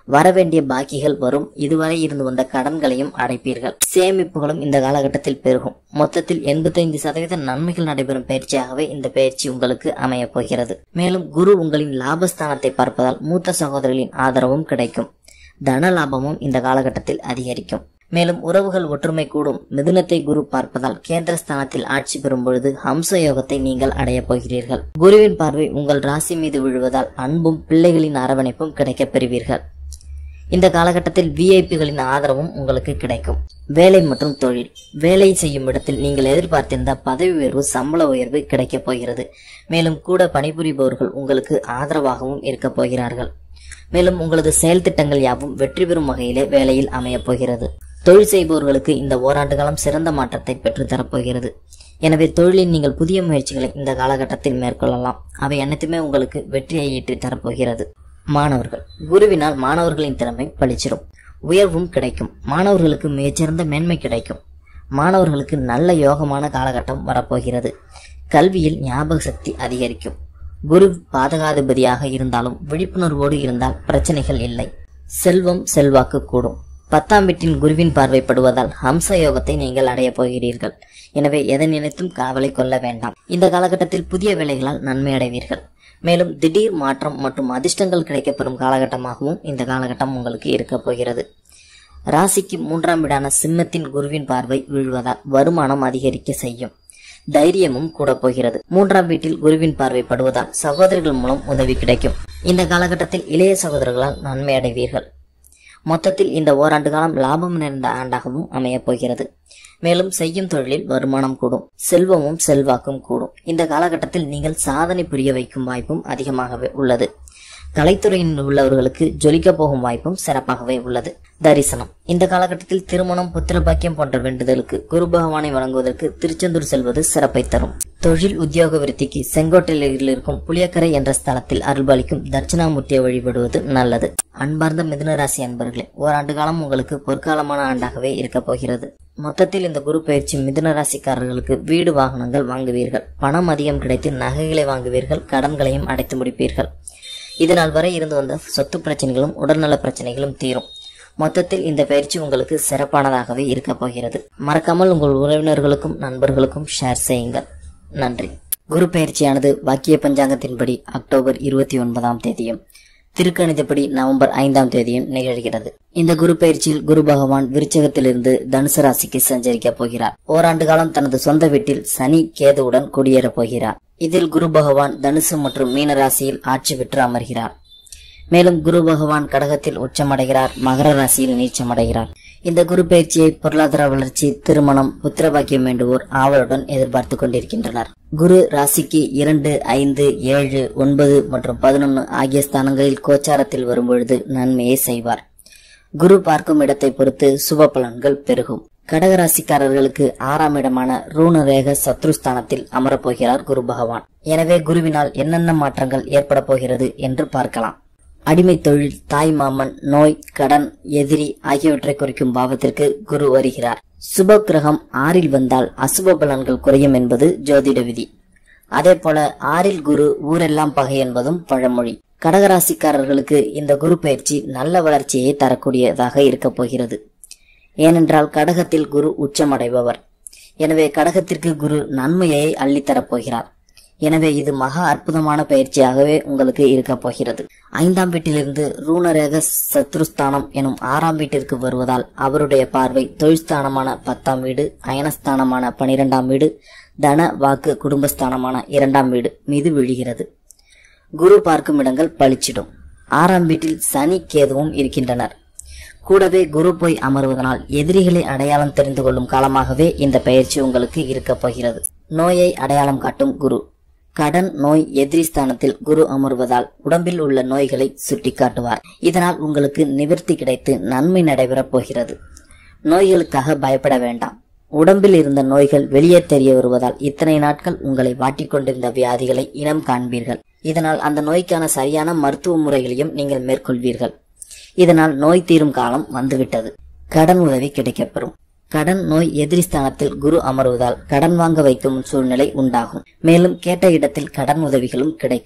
வரவேண்டிய பாக்கிகள் வரும் இதுவரை இருந்து வந்த கடன்களையும் அடைப்பீர்கள் சேமிப்புகளும் இந்த காலகட்டத்தில் பெருகும் மொத்தத்தில் எண்பத்தைந்து சதவீத நன்மைகள் நடைபெறும் பயிற்சியாகவே இந்த பயிற்சி உங்களுக்கு அமையப் போகிறது மேலும் குரு உங்களின் லாபஸ்தானத்தை பார்ப்பதால் மூத்த சகோதரர்களின் ஆதரவும் கிடைக்கும் தன லாபமும் இந்த காலகட்டத்தில் அதிகரிக்கும் மேலும் உறவுகள் ஒற்றுமை கூடும் மிதுனத்தை குரு பார்ப்பதால் கேந்திரஸ்தானத்தில் ஆட்சி பெறும் பொழுது ஹம்ச யோகத்தை நீங்கள் அடையப் போகிறீர்கள் குருவின் பார்வை உங்கள் ராசி மீது விழுவதால் அன்பும் பிள்ளைகளின் அரவணைப்பும் கிடைக்கப் பெறுவீர்கள் இந்த காலகட்டத்தில் விஐபிகளின் ஆதரவும் உங்களுக்கு கிடைக்கும் வேலை மற்றும் தொழில் வேலை செய்யும் இடத்தில் நீங்கள் எதிர்பார்த்திருந்த பதவி உயர்வு சம்பள உயர்வு கிடைக்கப் போகிறது மேலும் கூட பணிபுரிபவர்கள் உங்களுக்கு ஆதரவாகவும் இருக்கப் போகிறார்கள் மேலும் உங்களது செயல் திட்டங்கள் யாவும் வெற்றி பெறும் வகையிலே வேலையில் அமையப் போகிறது தொழில் செய்பவர்களுக்கு இந்த ஓராண்டு காலம் சிறந்த மாற்றத்தை பெற்றுத் தரப்போகிறது எனவே தொழிலில் நீங்கள் புதிய முயற்சிகளை இந்த காலகட்டத்தில் மேற்கொள்ளலாம் அவை அனைத்துமே உங்களுக்கு வெற்றியை ஈட்டித் தரப்போகிறது மாணவர்கள் குருவினால் மாணவர்களின் திறமை பளிச்சிடும் உயர்வும் கிடைக்கும் மாணவர்களுக்கு மிகச்சிறந்த மேன்மை கிடைக்கும் மாணவர்களுக்கு நல்ல யோகமான காலகட்டம் வரப்போகிறது கல்வியில் ஞாபக சக்தி அதிகரிக்கும் குரு பாதகாதிபதியாக இருந்தாலும் விழிப்புணர்வோடு இருந்தால் பிரச்சனைகள் இல்லை செல்வம் செல்வாக்கு கூடும் பத்தாம் வீட்டின் குருவின் பார்வைப்படுவதால் ஹம்ச யோகத்தை நீங்கள் அடையப் போகிறீர்கள் எனவே எதை நினைத்தும் கவலை கொள்ள வேண்டாம் இந்த காலகட்டத்தில் புதிய வேலைகளால் நன்மை அடைவீர்கள் மேலும் திடீர் மாற்றம் மற்றும் அதிர்ஷ்டங்கள் கிடைக்கப்பெறும் காலகட்டமாகவும் இந்த காலகட்டம் உங்களுக்கு இருக்கப் போகிறது ராசிக்கு மூன்றாம் வீடான சிம்மத்தின் குருவின் பார்வை வீழ்வதால் வருமானம் அதிகரிக்க செய்யும் தைரியமும் கூட போகிறது மூன்றாம் வீட்டில் குருவின் பார்வை படுவதால் சகோதரர்கள் மூலம் உதவி கிடைக்கும் இந்த காலகட்டத்தில் இளைய சகோதரர்களால் நன்மை அடைவீர்கள் மொத்தத்தில் இந்த ஓராண்டு காலம் லாபம் நிறைந்த ஆண்டாகவும் அமையப் போகிறது மேலும் செய்யும் தொழிலில் வருமானம் கூடும் செல்வமும் செல்வாக்கும் கூடும் இந்த காலகட்டத்தில் நீங்கள் சாதனை புரிய வைக்கும் வாய்ப்பும் அதிகமாகவே உள்ளது கலைத்துறையில் உள்ளவர்களுக்கு ஜொலிக்க போகும் வாய்ப்பும் சிறப்பாகவே உள்ளது தரிசனம் இந்த காலகட்டத்தில் திருமணம் புத்திர பாக்கியம் போன்ற வேண்டுதலுக்கு குரு பகவானை வழங்குவதற்கு திருச்செந்தூர் செல்வது சிறப்பை தரும் தொழில் உத்தியோக விருத்திக்கு செங்கோட்டையில் இருக்கும் புளியக்கரை என்ற ஸ்தலத்தில் அருள்பாலிக்கும் தட்சிணாமூர்த்தியை வழிபடுவது நல்லது அன்பார்ந்த மிதுனராசி அன்பர்களே ஓராண்டு காலம் உங்களுக்கு பொற்காலமான ஆண்டாகவே இருக்கப் போகிறது மொத்தத்தில் இந்த குரு பயிற்சி மிதுன ராசிக்காரர்களுக்கு வீடு வாகனங்கள் வாங்குவீர்கள் பணம் அதிகம் கிடைத்து நகைகளை வாங்குவீர்கள் கடன்களையும் அடைத்து முடிப்பீர்கள் இதனால் வரை இருந்து வந்த சொத்து பிரச்சனைகளும் உடல்நல பிரச்சனைகளும் தீரும் மொத்தத்தில் இந்த பயிற்சி உங்களுக்கு சிறப்பானதாகவே இருக்கப் போகிறது மறக்காமல் உங்கள் உறவினர்களுக்கும் நண்பர்களுக்கும் ஷேர் செய்யுங்கள் நன்றி குரு பயிற்சியானது வாக்கிய பஞ்சாங்கத்தின்படி அக்டோபர் இருபத்தி ஒன்பதாம் தேதியும் திருக்கணிதப்படி நவம்பர் ஐந்தாம் தேதியும் நிகழ்கிறது இந்த குரு பயிற்சியில் குரு பகவான் விருச்சகத்திலிருந்து தனுசு ராசிக்கு சஞ்சரிக்கப் போகிறார் ஓராண்டு காலம் தனது சொந்த வீட்டில் சனி கேதுவுடன் குடியேறப் போகிறார் இதில் குரு பகவான் தனுசு மற்றும் மீன ராசியில் ஆட்சி பெற்று அமர்கிறார் மேலும் குரு பகவான் கடகத்தில் உச்சமடைகிறார் மகர ராசியில் நீச்சமடைகிறார் இந்த குரு பயிற்சியை பொருளாதார வளர்ச்சி திருமணம் புத்திரபாக்கியம் வேண்டுவோர் ஆவலுடன் எதிர்பார்த்து கொண்டிருக்கின்றனர் குரு ராசிக்கு இரண்டு ஐந்து ஏழு ஒன்பது மற்றும் பதினொன்று ஆகிய ஸ்தானங்களில் கோச்சாரத்தில் வரும்பொழுது நன்மையை செய்வார் குரு பார்க்கும் இடத்தை பொறுத்து சுப பலன்கள் பெருகும் கடகராசிக்காரர்களுக்கு ஆறாம் இடமான ரூணரேக சத்ருஸ்தானத்தில் அமரப்போகிறார் குரு பகவான் எனவே குருவினால் என்னென்ன மாற்றங்கள் ஏற்பட போகிறது என்று பார்க்கலாம் அடிமை தொழில் தாய் மாமன் நோய் கடன் எதிரி ஆகியவற்றை குறிக்கும் பாவத்திற்கு குரு வருகிறார் சுப கிரகம் ஆறில் வந்தால் அசுப பலன்கள் குறையும் என்பது ஜோதிட விதி அதே போல ஆறில் குரு ஊரெல்லாம் பகை என்பதும் பழமொழி கடகராசிக்காரர்களுக்கு இந்த குரு பயிற்சி நல்ல வளர்ச்சியை தரக்கூடியதாக இருக்கப் போகிறது ஏனென்றால் கடகத்தில் குரு உச்சமடைபவர் எனவே கடகத்திற்கு குரு நன்மையை அள்ளித்தரப் போகிறார் எனவே இது மகா அற்புதமான பயிற்சியாகவே உங்களுக்கு இருக்கப் போகிறது ஐந்தாம் வீட்டிலிருந்து ரூணரேக சத்ருஸ்தானம் எனும் ஆறாம் வீட்டிற்கு வருவதால் அவருடைய பார்வை தொழில்ஸ்தானமான பத்தாம் வீடு அயனஸ்தானமான பனிரெண்டாம் வீடு தன வாக்கு குடும்பஸ்தானமான இரண்டாம் வீடு மீது விழுகிறது குரு பார்க்கும் இடங்கள் பளிச்சிடும் ஆறாம் வீட்டில் சனி கேதுவும் இருக்கின்றனர் கூடவே குரு போய் அமர்வதனால் எதிரிகளை அடையாளம் தெரிந்து கொள்ளும் காலமாகவே இந்த பயிற்சி உங்களுக்கு இருக்கப் போகிறது நோயை அடையாளம் காட்டும் குரு கடன் நோய் எதிரி ஸ்தானத்தில் குரு அமர்வதால் உடம்பில் உள்ள நோய்களை சுட்டிக்காட்டுவார் இதனால் உங்களுக்கு நிவர்த்தி கிடைத்து நன்மை நடைபெறப் போகிறது நோய்களுக்காக பயப்பட வேண்டாம் உடம்பில் இருந்த நோய்கள் வெளியே தெரிய வருவதால் இத்தனை நாட்கள் உங்களை வாட்டிக்கொண்டிருந்த வியாதிகளை இனம் காண்பீர்கள் இதனால் அந்த நோய்க்கான சரியான மருத்துவ முறைகளையும் நீங்கள் மேற்கொள்வீர்கள் இதனால் நோய் தீரும் காலம் வந்துவிட்டது கடன் உதவி கிடைக்கப்பெறும் கடன் நோய் எதிரி ஸ்தானத்தில் குரு அமர்வதால் கடன் வாங்க வைக்கும் சூழ்நிலை உண்டாகும் மேலும் கேட்ட இடத்தில் கடன் உதவிகளும் கிடைக்கும்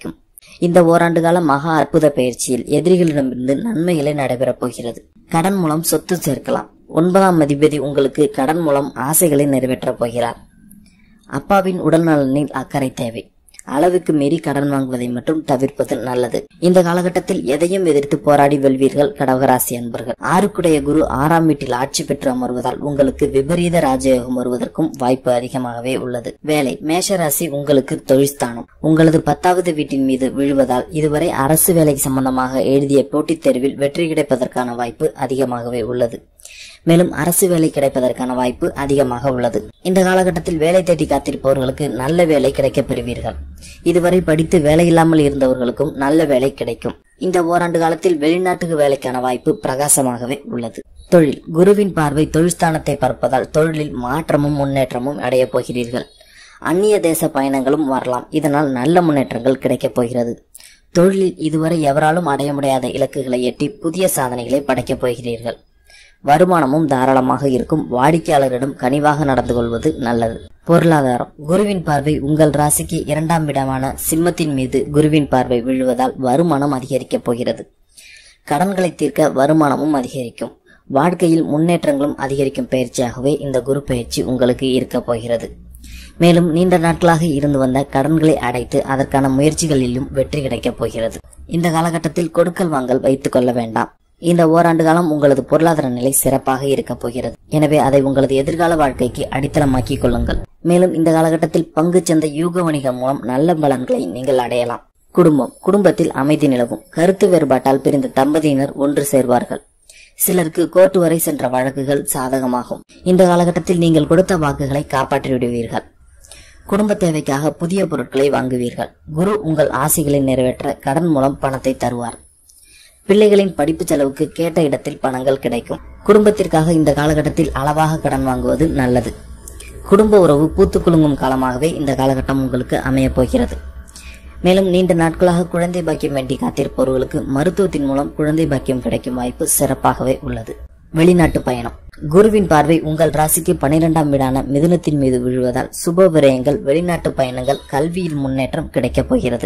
இந்த ஓராண்டு கால மகா அற்புத பயிற்சியில் எதிரிகளிடமிருந்து நன்மைகளை நடைபெறப் போகிறது கடன் மூலம் சொத்து சேர்க்கலாம் ஒன்பதாம் அதிபதி உங்களுக்கு கடன் மூலம் ஆசைகளை நிறைவேற்றப் போகிறார் அப்பாவின் உடல் நலனில் அக்கறை தேவை அளவுக்கு மீறி கடன் வாங்குவதை மட்டும் தவிர்ப்பது நல்லது இந்த காலகட்டத்தில் எதையும் எதிர்த்து போராடி வெல்வீர்கள் கடகராசி அன்பர்கள் ஆறுக்குடைய குரு ஆறாம் வீட்டில் ஆட்சி பெற்று அமர்வதால் உங்களுக்கு விபரீத ராஜயோகம் வருவதற்கும் வாய்ப்பு அதிகமாகவே உள்ளது வேலை மேஷராசி உங்களுக்கு தொழில்ஸ்தானம் உங்களது பத்தாவது வீட்டின் மீது விழுவதால் இதுவரை அரசு வேலைக்கு சம்பந்தமாக எழுதிய போட்டித் தேர்வில் வெற்றி கிடைப்பதற்கான வாய்ப்பு அதிகமாகவே உள்ளது மேலும் அரசு வேலை கிடைப்பதற்கான வாய்ப்பு அதிகமாக உள்ளது இந்த காலகட்டத்தில் வேலை தேடி காத்திருப்பவர்களுக்கு நல்ல வேலை கிடைக்கப் பெறுவீர்கள் இதுவரை படித்து வேலை இல்லாமல் இருந்தவர்களுக்கும் நல்ல வேலை கிடைக்கும் இந்த ஓராண்டு காலத்தில் வெளிநாட்டுக்கு வேலைக்கான வாய்ப்பு பிரகாசமாகவே உள்ளது தொழில் குருவின் பார்வை தொழில்ஸ்தானத்தை பார்ப்பதால் தொழிலில் மாற்றமும் முன்னேற்றமும் அடையப் போகிறீர்கள் அந்நிய தேச பயணங்களும் வரலாம் இதனால் நல்ல முன்னேற்றங்கள் கிடைக்கப் போகிறது தொழிலில் இதுவரை எவராலும் அடைய முடியாத இலக்குகளை எட்டி புதிய சாதனைகளை படைக்கப் போகிறீர்கள் வருமானமும் தாராளமாக இருக்கும் வாடிக்கையாளரிடம் கனிவாக நடந்து கொள்வது நல்லது பொருளாதாரம் குருவின் பார்வை உங்கள் ராசிக்கு இரண்டாம் இடமான சிம்மத்தின் மீது குருவின் பார்வை விழுவதால் வருமானம் அதிகரிக்கப் போகிறது கடன்களை தீர்க்க வருமானமும் அதிகரிக்கும் வாழ்க்கையில் முன்னேற்றங்களும் அதிகரிக்கும் பயிற்சியாகவே இந்த குரு பயிற்சி உங்களுக்கு இருக்கப் போகிறது மேலும் நீண்ட நாட்களாக இருந்து வந்த கடன்களை அடைத்து அதற்கான முயற்சிகளிலும் வெற்றி கிடைக்கப் போகிறது இந்த காலகட்டத்தில் கொடுக்கல் வாங்கல் வைத்துக் கொள்ள வேண்டாம் இந்த ஓராண்டு காலம் உங்களது பொருளாதார நிலை சிறப்பாக இருக்கப் போகிறது எனவே அதை உங்களது எதிர்கால வாழ்க்கைக்கு அடித்தளமாக்கிக் கொள்ளுங்கள் மேலும் இந்த காலகட்டத்தில் பங்குச் சந்தை யூக வணிகம் மூலம் நல்ல பலன்களை நீங்கள் அடையலாம் குடும்பம் குடும்பத்தில் அமைதி நிலவும் கருத்து வேறுபாட்டால் பிரிந்த தம்பதியினர் ஒன்று சேர்வார்கள் சிலருக்கு கோர்ட் வரை சென்ற வழக்குகள் சாதகமாகும் இந்த காலகட்டத்தில் நீங்கள் கொடுத்த வாக்குகளை காப்பாற்றி விடுவீர்கள் குடும்ப தேவைக்காக புதிய பொருட்களை வாங்குவீர்கள் குரு உங்கள் ஆசைகளை நிறைவேற்ற கடன் மூலம் பணத்தை தருவார் பிள்ளைகளின் படிப்பு செலவுக்கு கேட்ட இடத்தில் பணங்கள் கிடைக்கும் குடும்பத்திற்காக இந்த காலகட்டத்தில் அளவாக கடன் வாங்குவது நல்லது குடும்ப உறவு பூத்து குலுங்கும் காலமாகவே இந்த காலகட்டம் உங்களுக்கு அமையப் போகிறது மேலும் நீண்ட நாட்களாக குழந்தை பாக்கியம் வேண்டி காத்திருப்பவர்களுக்கு மருத்துவத்தின் மூலம் குழந்தை பாக்கியம் கிடைக்கும் வாய்ப்பு சிறப்பாகவே உள்ளது வெளிநாட்டு பயணம் குருவின் பார்வை உங்கள் ராசிக்கு பனிரெண்டாம் வீடான மிதுனத்தின் மீது விழுவதால் சுப விரயங்கள் வெளிநாட்டு பயணங்கள் கல்வியில் முன்னேற்றம் கிடைக்கப் போகிறது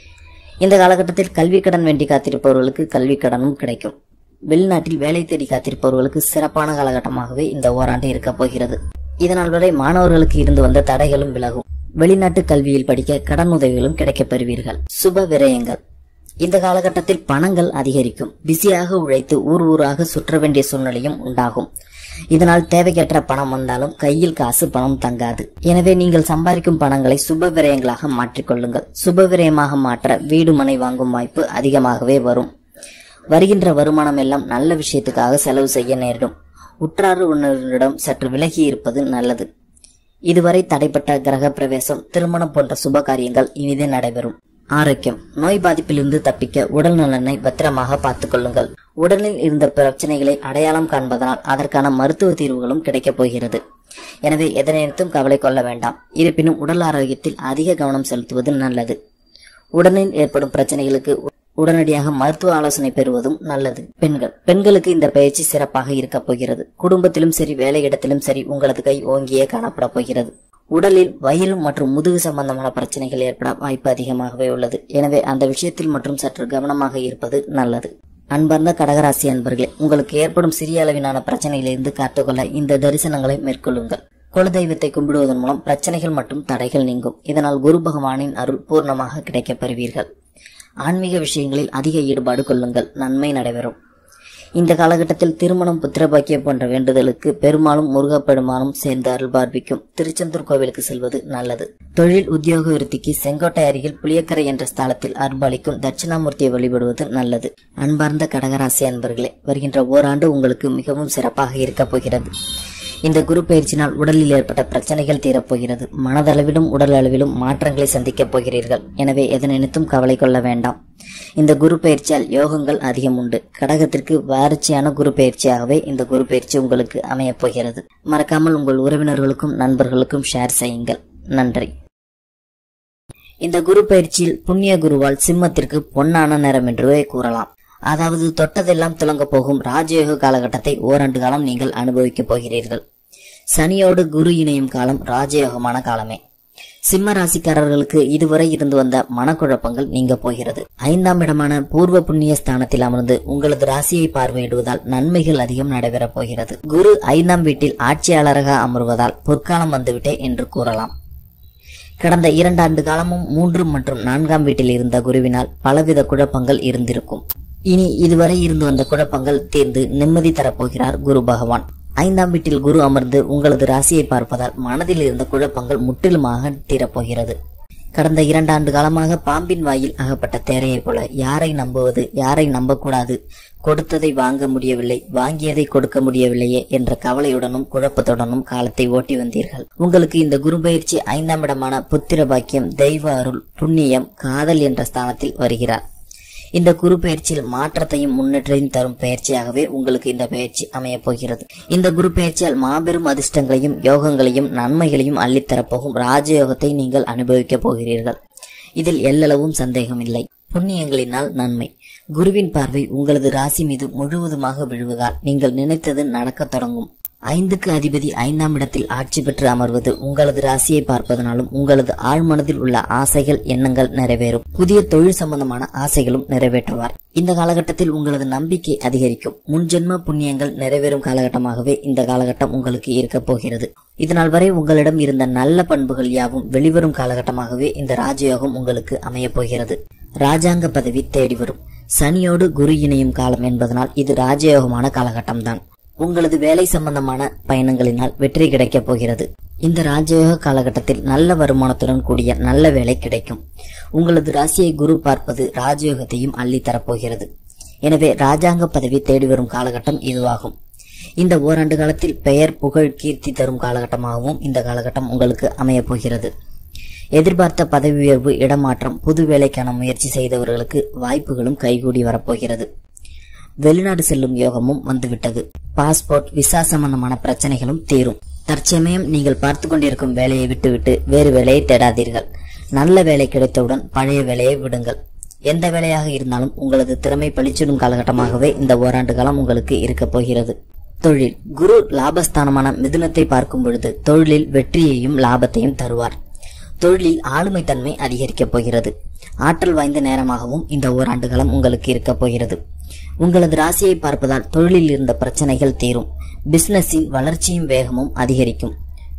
இந்த காலகட்டத்தில் கல்வி கடன் வேண்டி காத்திருப்பவர்களுக்கு கல்வி கடனும் கிடைக்கும் வெளிநாட்டில் வேலை தேடி காத்திருப்பவர்களுக்கு சிறப்பான காலகட்டமாகவே இந்த ஓராண்டு இருக்கப் போகிறது இதனால் வரை மாணவர்களுக்கு இருந்து வந்த தடைகளும் விலகும் வெளிநாட்டு கல்வியில் படிக்க கடன் உதவிகளும் கிடைக்கப் பெறுவீர்கள் சுப விரயங்கள் இந்த காலகட்டத்தில் பணங்கள் அதிகரிக்கும் பிஸியாக உழைத்து ஊர் ஊராக சுற்ற வேண்டிய சூழ்நிலையும் உண்டாகும் இதனால் தேவைக்கற்ற பணம் வந்தாலும் கையில் காசு பணம் தங்காது எனவே நீங்கள் சம்பாதிக்கும் பணங்களை சுப விரயங்களாக மாற்றிக்கொள்ளுங்கள் சுப விரயமாக மாற்ற வீடு மனை வாங்கும் வாய்ப்பு அதிகமாகவே வரும் வருகின்ற வருமானம் எல்லாம் நல்ல விஷயத்துக்காக செலவு செய்ய நேரிடும் உற்றாறு உணர்களிடம் சற்று விலகி இருப்பது நல்லது இதுவரை தடைப்பட்ட கிரக பிரவேசம் திருமணம் போன்ற சுப காரியங்கள் இனிதே நடைபெறும் ஆரோக்கியம் நோய் பாதிப்பிலிருந்து தப்பிக்க உடல் நலனை பத்திரமாக பார்த்துக் கொள்ளுங்கள் உடலில் இருந்த பிரச்சனைகளை அடையாளம் காண்பதனால் அதற்கான மருத்துவ தீர்வுகளும் கிடைக்கப் போகிறது எனவே எதனைத்தும் கவலை கொள்ள வேண்டாம் இருப்பினும் உடல் ஆரோக்கியத்தில் அதிக கவனம் செலுத்துவது நல்லது உடலில் ஏற்படும் பிரச்சனைகளுக்கு உடனடியாக மருத்துவ ஆலோசனை பெறுவதும் நல்லது பெண்கள் பெண்களுக்கு இந்த பயிற்சி சிறப்பாக இருக்கப் போகிறது குடும்பத்திலும் சரி வேலையிடத்திலும் சரி உங்களது கை ஓங்கியே காணப்பட போகிறது உடலில் வயிறு மற்றும் முதுகு சம்பந்தமான பிரச்சனைகள் ஏற்பட வாய்ப்பு அதிகமாகவே உள்ளது எனவே அந்த விஷயத்தில் மற்றும் சற்று கவனமாக இருப்பது நல்லது அன்பார்ந்த கடகராசி அன்பர்களே உங்களுக்கு ஏற்படும் சிறிய அளவிலான பிரச்சனையிலிருந்து காத்துக்கொள்ள இந்த தரிசனங்களை மேற்கொள்ளுங்கள் குலதெய்வத்தை கும்பிடுவதன் மூலம் பிரச்சனைகள் மற்றும் தடைகள் நீங்கும் இதனால் குரு பகவானின் அருள் பூர்ணமாக கிடைக்கப் பெறுவீர்கள் ஆன்மீக விஷயங்களில் அதிக ஈடுபாடு கொள்ளுங்கள் நன்மை நடைபெறும் இந்த காலகட்டத்தில் திருமணம் புத்திரபாக்கியம் போன்ற வேண்டுதலுக்கு பெருமாளும் முருகப்பெருமானும் சேர்ந்து அருள் பார்ப்பிக்கும் திருச்செந்தூர் கோவிலுக்கு செல்வது நல்லது தொழில் உத்தியோக விருத்திக்கு செங்கோட்டை அருகில் புளியக்கரை என்ற ஸ்தலத்தில் அருள்பாலிக்கும் தட்சிணாமூர்த்தியை வழிபடுவது நல்லது அன்பார்ந்த கடகராசி அன்பர்களே வருகின்ற ஓராண்டு உங்களுக்கு மிகவும் சிறப்பாக இருக்கப் போகிறது இந்த குரு பயிற்சினால் உடலில் ஏற்பட்ட பிரச்சனைகள் தீரப்போகிறது மனதளவிலும் உடல் அளவிலும் மாற்றங்களை சந்திக்கப் போகிறீர்கள் எனவே எதை நினைத்தும் கவலை கொள்ள வேண்டாம் இந்த குரு பயிற்சியால் யோகங்கள் அதிகம் உண்டு கடகத்திற்கு வாரிச்சியான குரு பயிற்சியாகவே இந்த குரு பயிற்சி உங்களுக்கு அமையப் போகிறது மறக்காமல் உங்கள் உறவினர்களுக்கும் நண்பர்களுக்கும் ஷேர் செய்யுங்கள் நன்றி இந்த குரு பயிற்சியில் புண்ணிய குருவால் சிம்மத்திற்கு பொன்னான நேரம் என்றே கூறலாம் அதாவது தொட்டதெல்லாம் துலங்க போகும் ராஜயோக காலகட்டத்தை ஓராண்டு காலம் நீங்கள் அனுபவிக்கப் போகிறீர்கள் சனியோடு குரு இணையும் காலம் ராஜயோகமான காலமே சிம்ம ராசிக்காரர்களுக்கு இதுவரை இருந்து வந்த மனக்குழப்பங்கள் நீங்க போகிறது ஐந்தாம் இடமான பூர்வ புண்ணிய ஸ்தானத்தில் அமர்ந்து உங்களது ராசியை பார்வையிடுவதால் நன்மைகள் அதிகம் நடைபெறப் போகிறது குரு ஐந்தாம் வீட்டில் ஆட்சியாளராக அமர்வதால் பொற்காலம் வந்துவிட்டே என்று கூறலாம் கடந்த இரண்டாண்டு காலமும் மூன்று மற்றும் நான்காம் வீட்டில் இருந்த குருவினால் பலவித குழப்பங்கள் இருந்திருக்கும் இனி இதுவரை இருந்து வந்த குழப்பங்கள் தீர்ந்து நிம்மதி தரப்போகிறார் குரு பகவான் ஐந்தாம் வீட்டில் குரு அமர்ந்து உங்களது ராசியை பார்ப்பதால் மனதில் இருந்த குழப்பங்கள் முற்றிலுமாக தீரப்போகிறது கடந்த இரண்டாண்டு காலமாக பாம்பின் வாயில் அகப்பட்ட தேரையைப் போல யாரை நம்புவது யாரை நம்பக்கூடாது கொடுத்ததை வாங்க முடியவில்லை வாங்கியதை கொடுக்க முடியவில்லையே என்ற கவலையுடனும் குழப்பத்துடனும் காலத்தை ஓட்டி வந்தீர்கள் உங்களுக்கு இந்த குரு பயிற்சி ஐந்தாம் இடமான புத்திர பாக்கியம் தெய்வ அருள் புண்ணியம் காதல் என்ற ஸ்தானத்தில் வருகிறார் இந்த குரு பயிற்சியில் மாற்றத்தையும் முன்னேற்றத்தையும் தரும் பயிற்சியாகவே உங்களுக்கு இந்த பயிற்சி அமையப் போகிறது இந்த குரு பயிற்சியால் மாபெரும் அதிர்ஷ்டங்களையும் யோகங்களையும் நன்மைகளையும் அள்ளித்தரப்போகும் ராஜயோகத்தை நீங்கள் அனுபவிக்கப் போகிறீர்கள் இதில் எல்லளவும் சந்தேகமில்லை புண்ணியங்களினால் நன்மை குருவின் பார்வை உங்களது ராசி மீது முழுவதுமாக விழுவதால் நீங்கள் நினைத்தது நடக்கத் தொடங்கும் ஐந்துக்கு அதிபதி ஐந்தாம் இடத்தில் ஆட்சி பெற்று அமர்வது உங்களது ராசியை பார்ப்பதனாலும் உங்களது ஆழ்மனதில் உள்ள ஆசைகள் எண்ணங்கள் நிறைவேறும் புதிய தொழில் சம்பந்தமான ஆசைகளும் நிறைவேற்றுவார் இந்த காலகட்டத்தில் உங்களது நம்பிக்கை அதிகரிக்கும் முன்ஜென்ம புண்ணியங்கள் நிறைவேறும் காலகட்டமாகவே இந்த காலகட்டம் உங்களுக்கு இருக்கப் போகிறது இதனால் வரை உங்களிடம் இருந்த நல்ல பண்புகள் யாவும் வெளிவரும் காலகட்டமாகவே இந்த ராஜயோகம் உங்களுக்கு அமையப் போகிறது ராஜாங்க பதவி தேடி வரும் சனியோடு குரு இணையும் காலம் என்பதனால் இது ராஜயோகமான காலகட்டம்தான் உங்களது வேலை சம்பந்தமான பயணங்களினால் வெற்றி கிடைக்கப் போகிறது இந்த ராஜயோக காலகட்டத்தில் நல்ல வருமானத்துடன் கூடிய நல்ல வேலை கிடைக்கும் உங்களது ராசியை குரு பார்ப்பது ராஜயோகத்தையும் அள்ளி தரப்போகிறது எனவே ராஜாங்க பதவி தேடி வரும் காலகட்டம் இதுவாகும் இந்த ஓராண்டு காலத்தில் பெயர் புகழ் கீர்த்தி தரும் காலகட்டமாகவும் இந்த காலகட்டம் உங்களுக்கு அமையப் போகிறது எதிர்பார்த்த பதவி உயர்வு இடமாற்றம் புது வேலைக்கான முயற்சி செய்தவர்களுக்கு வாய்ப்புகளும் கைகூடி வரப்போகிறது வெளிநாடு செல்லும் யோகமும் வந்துவிட்டது பாஸ்போர்ட் விசா சம்பந்தமான பிரச்சனைகளும் தீரும் தற்சமயம் நீங்கள் பார்த்து கொண்டிருக்கும் வேலையை விட்டுவிட்டு வேறு வேலையை தேடாதீர்கள் நல்ல வேலை கிடைத்தவுடன் பழைய வேலையை விடுங்கள் எந்த வேலையாக இருந்தாலும் உங்களது திறமை பளிச்சிடும் காலகட்டமாகவே இந்த ஓராண்டு காலம் உங்களுக்கு இருக்கப் போகிறது தொழில் குரு லாபஸ்தானமான மிதுனத்தை பார்க்கும் பொழுது தொழிலில் வெற்றியையும் லாபத்தையும் தருவார் தொழிலில் ஆளுமை தன்மை அதிகரிக்கப் போகிறது ஆற்றல் வாய்ந்த நேரமாகவும் இந்த ஓராண்டு காலம் உங்களுக்கு இருக்கப் போகிறது உங்களது ராசியை பார்ப்பதால் தொழிலில் இருந்த பிரச்சனைகள் தீரும் பிசினஸின் வளர்ச்சியும் வேகமும் அதிகரிக்கும்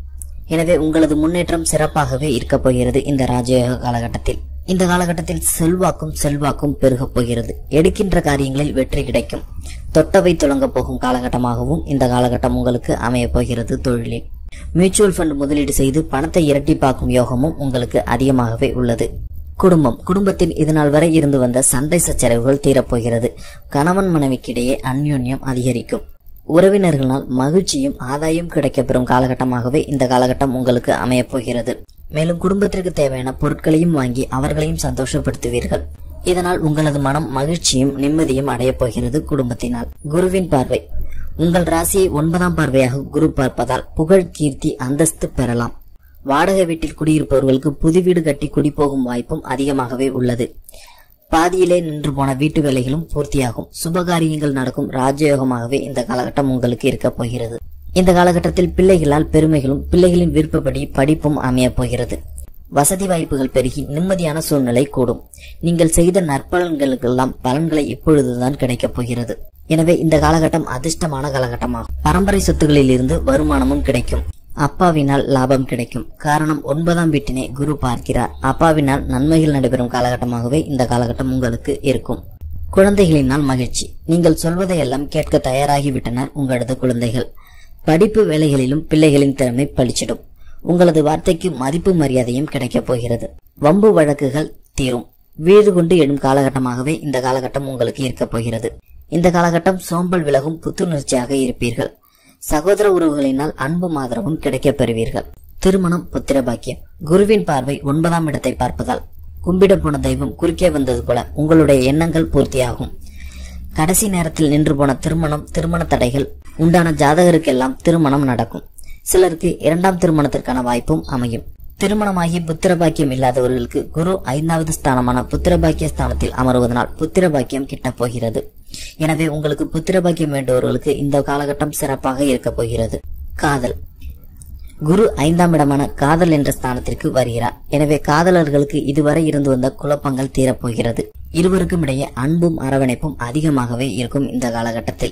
எனவே உங்களது முன்னேற்றம் சிறப்பாகவே இருக்கப் போகிறது இந்த ராஜயோக காலகட்டத்தில் இந்த காலகட்டத்தில் செல்வாக்கும் செல்வாக்கும் பெருகப் போகிறது எடுக்கின்ற காரியங்களில் வெற்றி கிடைக்கும் தொட்டவை தொடங்கப் போகும் காலகட்டமாகவும் இந்த காலகட்டம் உங்களுக்கு அமையப் போகிறது தொழிலில் மியூச்சுவல் ஃபண்ட் முதலீடு செய்து பணத்தை இரட்டிப்பாக்கும் யோகமும் உங்களுக்கு அதிகமாகவே உள்ளது குடும்பம் குடும்பத்தில் இதனால் வரை இருந்து வந்த சண்டை சச்சரவுகள் தீரப்போகிறது கணவன் மனைவிக்கிடையே அந்யோன்யம் அதிகரிக்கும் உறவினர்களால் மகிழ்ச்சியும் ஆதாயம் கிடைக்கப்பெறும் காலகட்டமாகவே இந்த காலகட்டம் உங்களுக்கு அமையப் போகிறது மேலும் குடும்பத்திற்கு தேவையான பொருட்களையும் வாங்கி அவர்களையும் சந்தோஷப்படுத்துவீர்கள் இதனால் உங்களது மனம் மகிழ்ச்சியும் நிம்மதியும் அடையப் போகிறது குடும்பத்தினால் குருவின் பார்வை உங்கள் ராசியை ஒன்பதாம் பார்வையாக குரு பார்ப்பதால் புகழ் கீர்த்தி அந்தஸ்து பெறலாம் வாடகை வீட்டில் குடியிருப்பவர்களுக்கு புது வீடு கட்டி குடிபோகும் வாய்ப்பும் அதிகமாகவே உள்ளது பாதியிலே நின்று போன வீட்டு வேலைகளும் பூர்த்தியாகும் சுபகாரியங்கள் நடக்கும் ராஜயோகமாகவே இந்த காலகட்டம் உங்களுக்கு இருக்கப் போகிறது இந்த காலகட்டத்தில் பிள்ளைகளால் பெருமைகளும் பிள்ளைகளின் விருப்பப்படி படிப்பும் அமையப் போகிறது வசதி வாய்ப்புகள் பெருகி நிம்மதியான சூழ்நிலை கூடும் நீங்கள் செய்த நற்பலன்களுக்கெல்லாம் பலன்களை இப்பொழுதுதான் கிடைக்கப் போகிறது எனவே இந்த காலகட்டம் அதிர்ஷ்டமான காலகட்டமாகும் பரம்பரை சொத்துகளில் இருந்து வருமானமும் கிடைக்கும் அப்பாவினால் லாபம் கிடைக்கும் காரணம் ஒன்பதாம் வீட்டினை குரு பார்க்கிறார் அப்பாவினால் நன்மைகள் நடைபெறும் காலகட்டமாகவே இந்த காலகட்டம் உங்களுக்கு இருக்கும் குழந்தைகளினால் மகிழ்ச்சி நீங்கள் சொல்வதையெல்லாம் கேட்க தயாராகிவிட்டனர் உங்களது குழந்தைகள் படிப்பு வேலைகளிலும் பிள்ளைகளின் திறமை பளிச்சிடும் உங்களது வார்த்தைக்கு மதிப்பு மரியாதையும் கிடைக்கப் போகிறது வம்பு வழக்குகள் தீரும் வீடு கொண்டு எழும் காலகட்டமாகவே இந்த காலகட்டம் உங்களுக்கு இருக்கப் போகிறது இந்த காலகட்டம் சோம்பல் விலகும் புத்துணர்ச்சியாக இருப்பீர்கள் சகோதர உறவுகளினால் அன்பும் ஆதரவும் கிடைக்கப் பெறுவீர்கள் திருமணம் புத்திர பாக்கியம் குருவின் பார்வை ஒன்பதாம் இடத்தை பார்ப்பதால் கும்பிட போன தெய்வம் குறுக்கே வந்தது போல உங்களுடைய எண்ணங்கள் பூர்த்தியாகும் கடைசி நேரத்தில் நின்று போன திருமணம் திருமண தடைகள் உண்டான ஜாதகருக்கெல்லாம் திருமணம் நடக்கும் சிலருக்கு இரண்டாம் திருமணத்திற்கான வாய்ப்பும் அமையும் திருமணமாகி புத்திர பாக்கியம் இல்லாதவர்களுக்கு குரு ஐந்தாவது ஸ்தானமான புத்திர பாக்கிய ஸ்தானத்தில் அமருவதனால் புத்திர பாக்கியம் கிட்டப் போகிறது எனவே உங்களுக்கு புத்திர பாக்கியம் வேண்டுபவர்களுக்கு இந்த காலகட்டம் சிறப்பாக இருக்கப் போகிறது காதல் குரு ஐந்தாம் இடமான காதல் என்ற ஸ்தானத்திற்கு வருகிறார் எனவே காதலர்களுக்கு இதுவரை இருந்து வந்த குழப்பங்கள் தீரப்போகிறது இருவருக்கும் இடையே அன்பும் அரவணைப்பும் அதிகமாகவே இருக்கும் இந்த காலகட்டத்தில்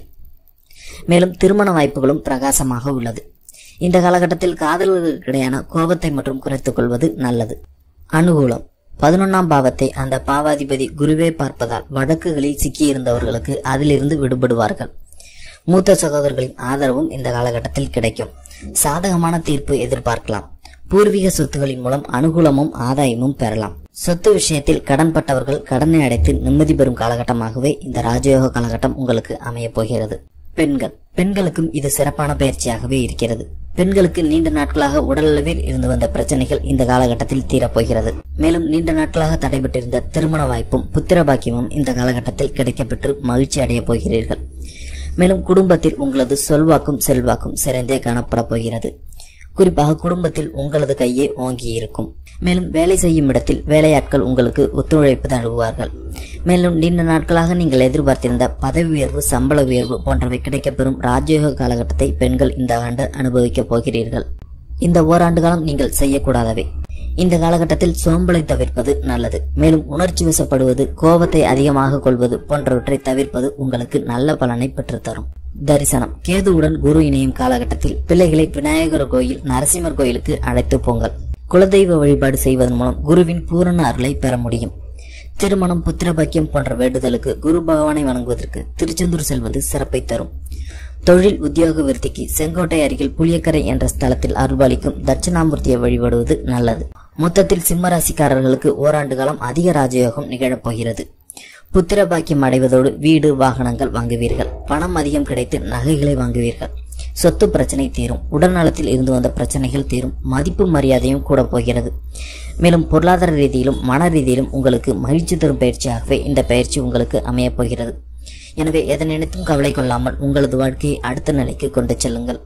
மேலும் திருமண வாய்ப்புகளும் பிரகாசமாக உள்ளது இந்த காலகட்டத்தில் காதலர்களுக்கிடையான கோபத்தை மற்றும் குறைத்துக் கொள்வது நல்லது அனுகூலம் பதினொன்னாம் பாவத்தை அந்த பாவாதிபதி குருவே பார்ப்பதால் வழக்குகளில் சிக்கியிருந்தவர்களுக்கு அதிலிருந்து விடுபடுவார்கள் மூத்த சகோதரர்களின் ஆதரவும் இந்த காலகட்டத்தில் கிடைக்கும் சாதகமான தீர்ப்பு எதிர்பார்க்கலாம் பூர்வீக சொத்துகளின் மூலம் அனுகூலமும் ஆதாயமும் பெறலாம் சொத்து விஷயத்தில் கடன்பட்டவர்கள் கடனை அடைத்து நிம்மதி பெறும் காலகட்டமாகவே இந்த ராஜயோக காலகட்டம் உங்களுக்கு அமையப் போகிறது பெண்கள் பெண்களுக்கும் இது சிறப்பான பயிற்சியாகவே இருக்கிறது பெண்களுக்கு நீண்ட நாட்களாக உடலளவில் இருந்து வந்த பிரச்சனைகள் இந்த காலகட்டத்தில் தீரப்போகிறது மேலும் நீண்ட நாட்களாக தடைபட்டிருந்த திருமண வாய்ப்பும் புத்திர பாக்கியமும் இந்த காலகட்டத்தில் கிடைக்கப்பெற்று மகிழ்ச்சி அடையப் போகிறீர்கள் மேலும் குடும்பத்தில் உங்களது சொல்வாக்கும் செல்வாக்கும் சிறந்தே காணப்பட போகிறது குறிப்பாக குடும்பத்தில் உங்களது கையே ஓங்கி இருக்கும் மேலும் வேலை செய்யும் இடத்தில் வேலையாட்கள் உங்களுக்கு ஒத்துழைப்பு தழுவுவார்கள் மேலும் நீண்ட நாட்களாக நீங்கள் எதிர்பார்த்திருந்த பதவி உயர்வு சம்பள உயர்வு போன்றவை கிடைக்கப்பெறும் ராஜயோக காலகட்டத்தை பெண்கள் இந்த ஆண்டு அனுபவிக்கப் போகிறீர்கள் இந்த ஓராண்டு காலம் நீங்கள் செய்யக்கூடாதவை இந்த காலகட்டத்தில் சோம்பலை தவிர்ப்பது நல்லது மேலும் உணர்ச்சி வசப்படுவது கோபத்தை அதிகமாக கொள்வது போன்றவற்றை தவிர்ப்பது உங்களுக்கு நல்ல பலனை பெற்றுத்தரும் தரிசனம் கேதுவுடன் குரு இணையும் காலகட்டத்தில் பிள்ளைகளை விநாயகர் கோயில் நரசிம்மர் கோயிலுக்கு அழைத்து போங்கள் குலதெய்வ வழிபாடு செய்வதன் மூலம் குருவின் பூரண அருளை பெற முடியும் திருமணம் புத்திரபாக்கியம் போன்ற வேண்டுதலுக்கு குரு பகவானை வணங்குவதற்கு திருச்செந்தூர் செல்வது சிறப்பை தரும் தொழில் உத்தியோக விருத்திக்கு செங்கோட்டை அருகில் புளியக்கரை என்ற ஸ்தலத்தில் அருள்பாலிக்கும் தட்சிணாமூர்த்தியை வழிபடுவது நல்லது மொத்தத்தில் சிம்ம ராசிக்காரர்களுக்கு ஓராண்டு காலம் அதிக ராஜயோகம் நிகழப் போகிறது புத்திர பாக்கியம் அடைவதோடு வீடு வாகனங்கள் வாங்குவீர்கள் பணம் அதிகம் கிடைத்து நகைகளை வாங்குவீர்கள் சொத்து பிரச்சனை தீரும் உடல்நலத்தில் இருந்து வந்த பிரச்சனைகள் தீரும் மதிப்பு மரியாதையும் கூட போகிறது மேலும் பொருளாதார ரீதியிலும் மன ரீதியிலும் உங்களுக்கு மகிழ்ச்சி தரும் பயிற்சியாகவே இந்த பயிற்சி உங்களுக்கு அமையப் போகிறது எனவே எதை நினைத்தும் கவலை கொள்ளாமல் உங்களது வாழ்க்கையை அடுத்த நிலைக்கு கொண்டு செல்லுங்கள்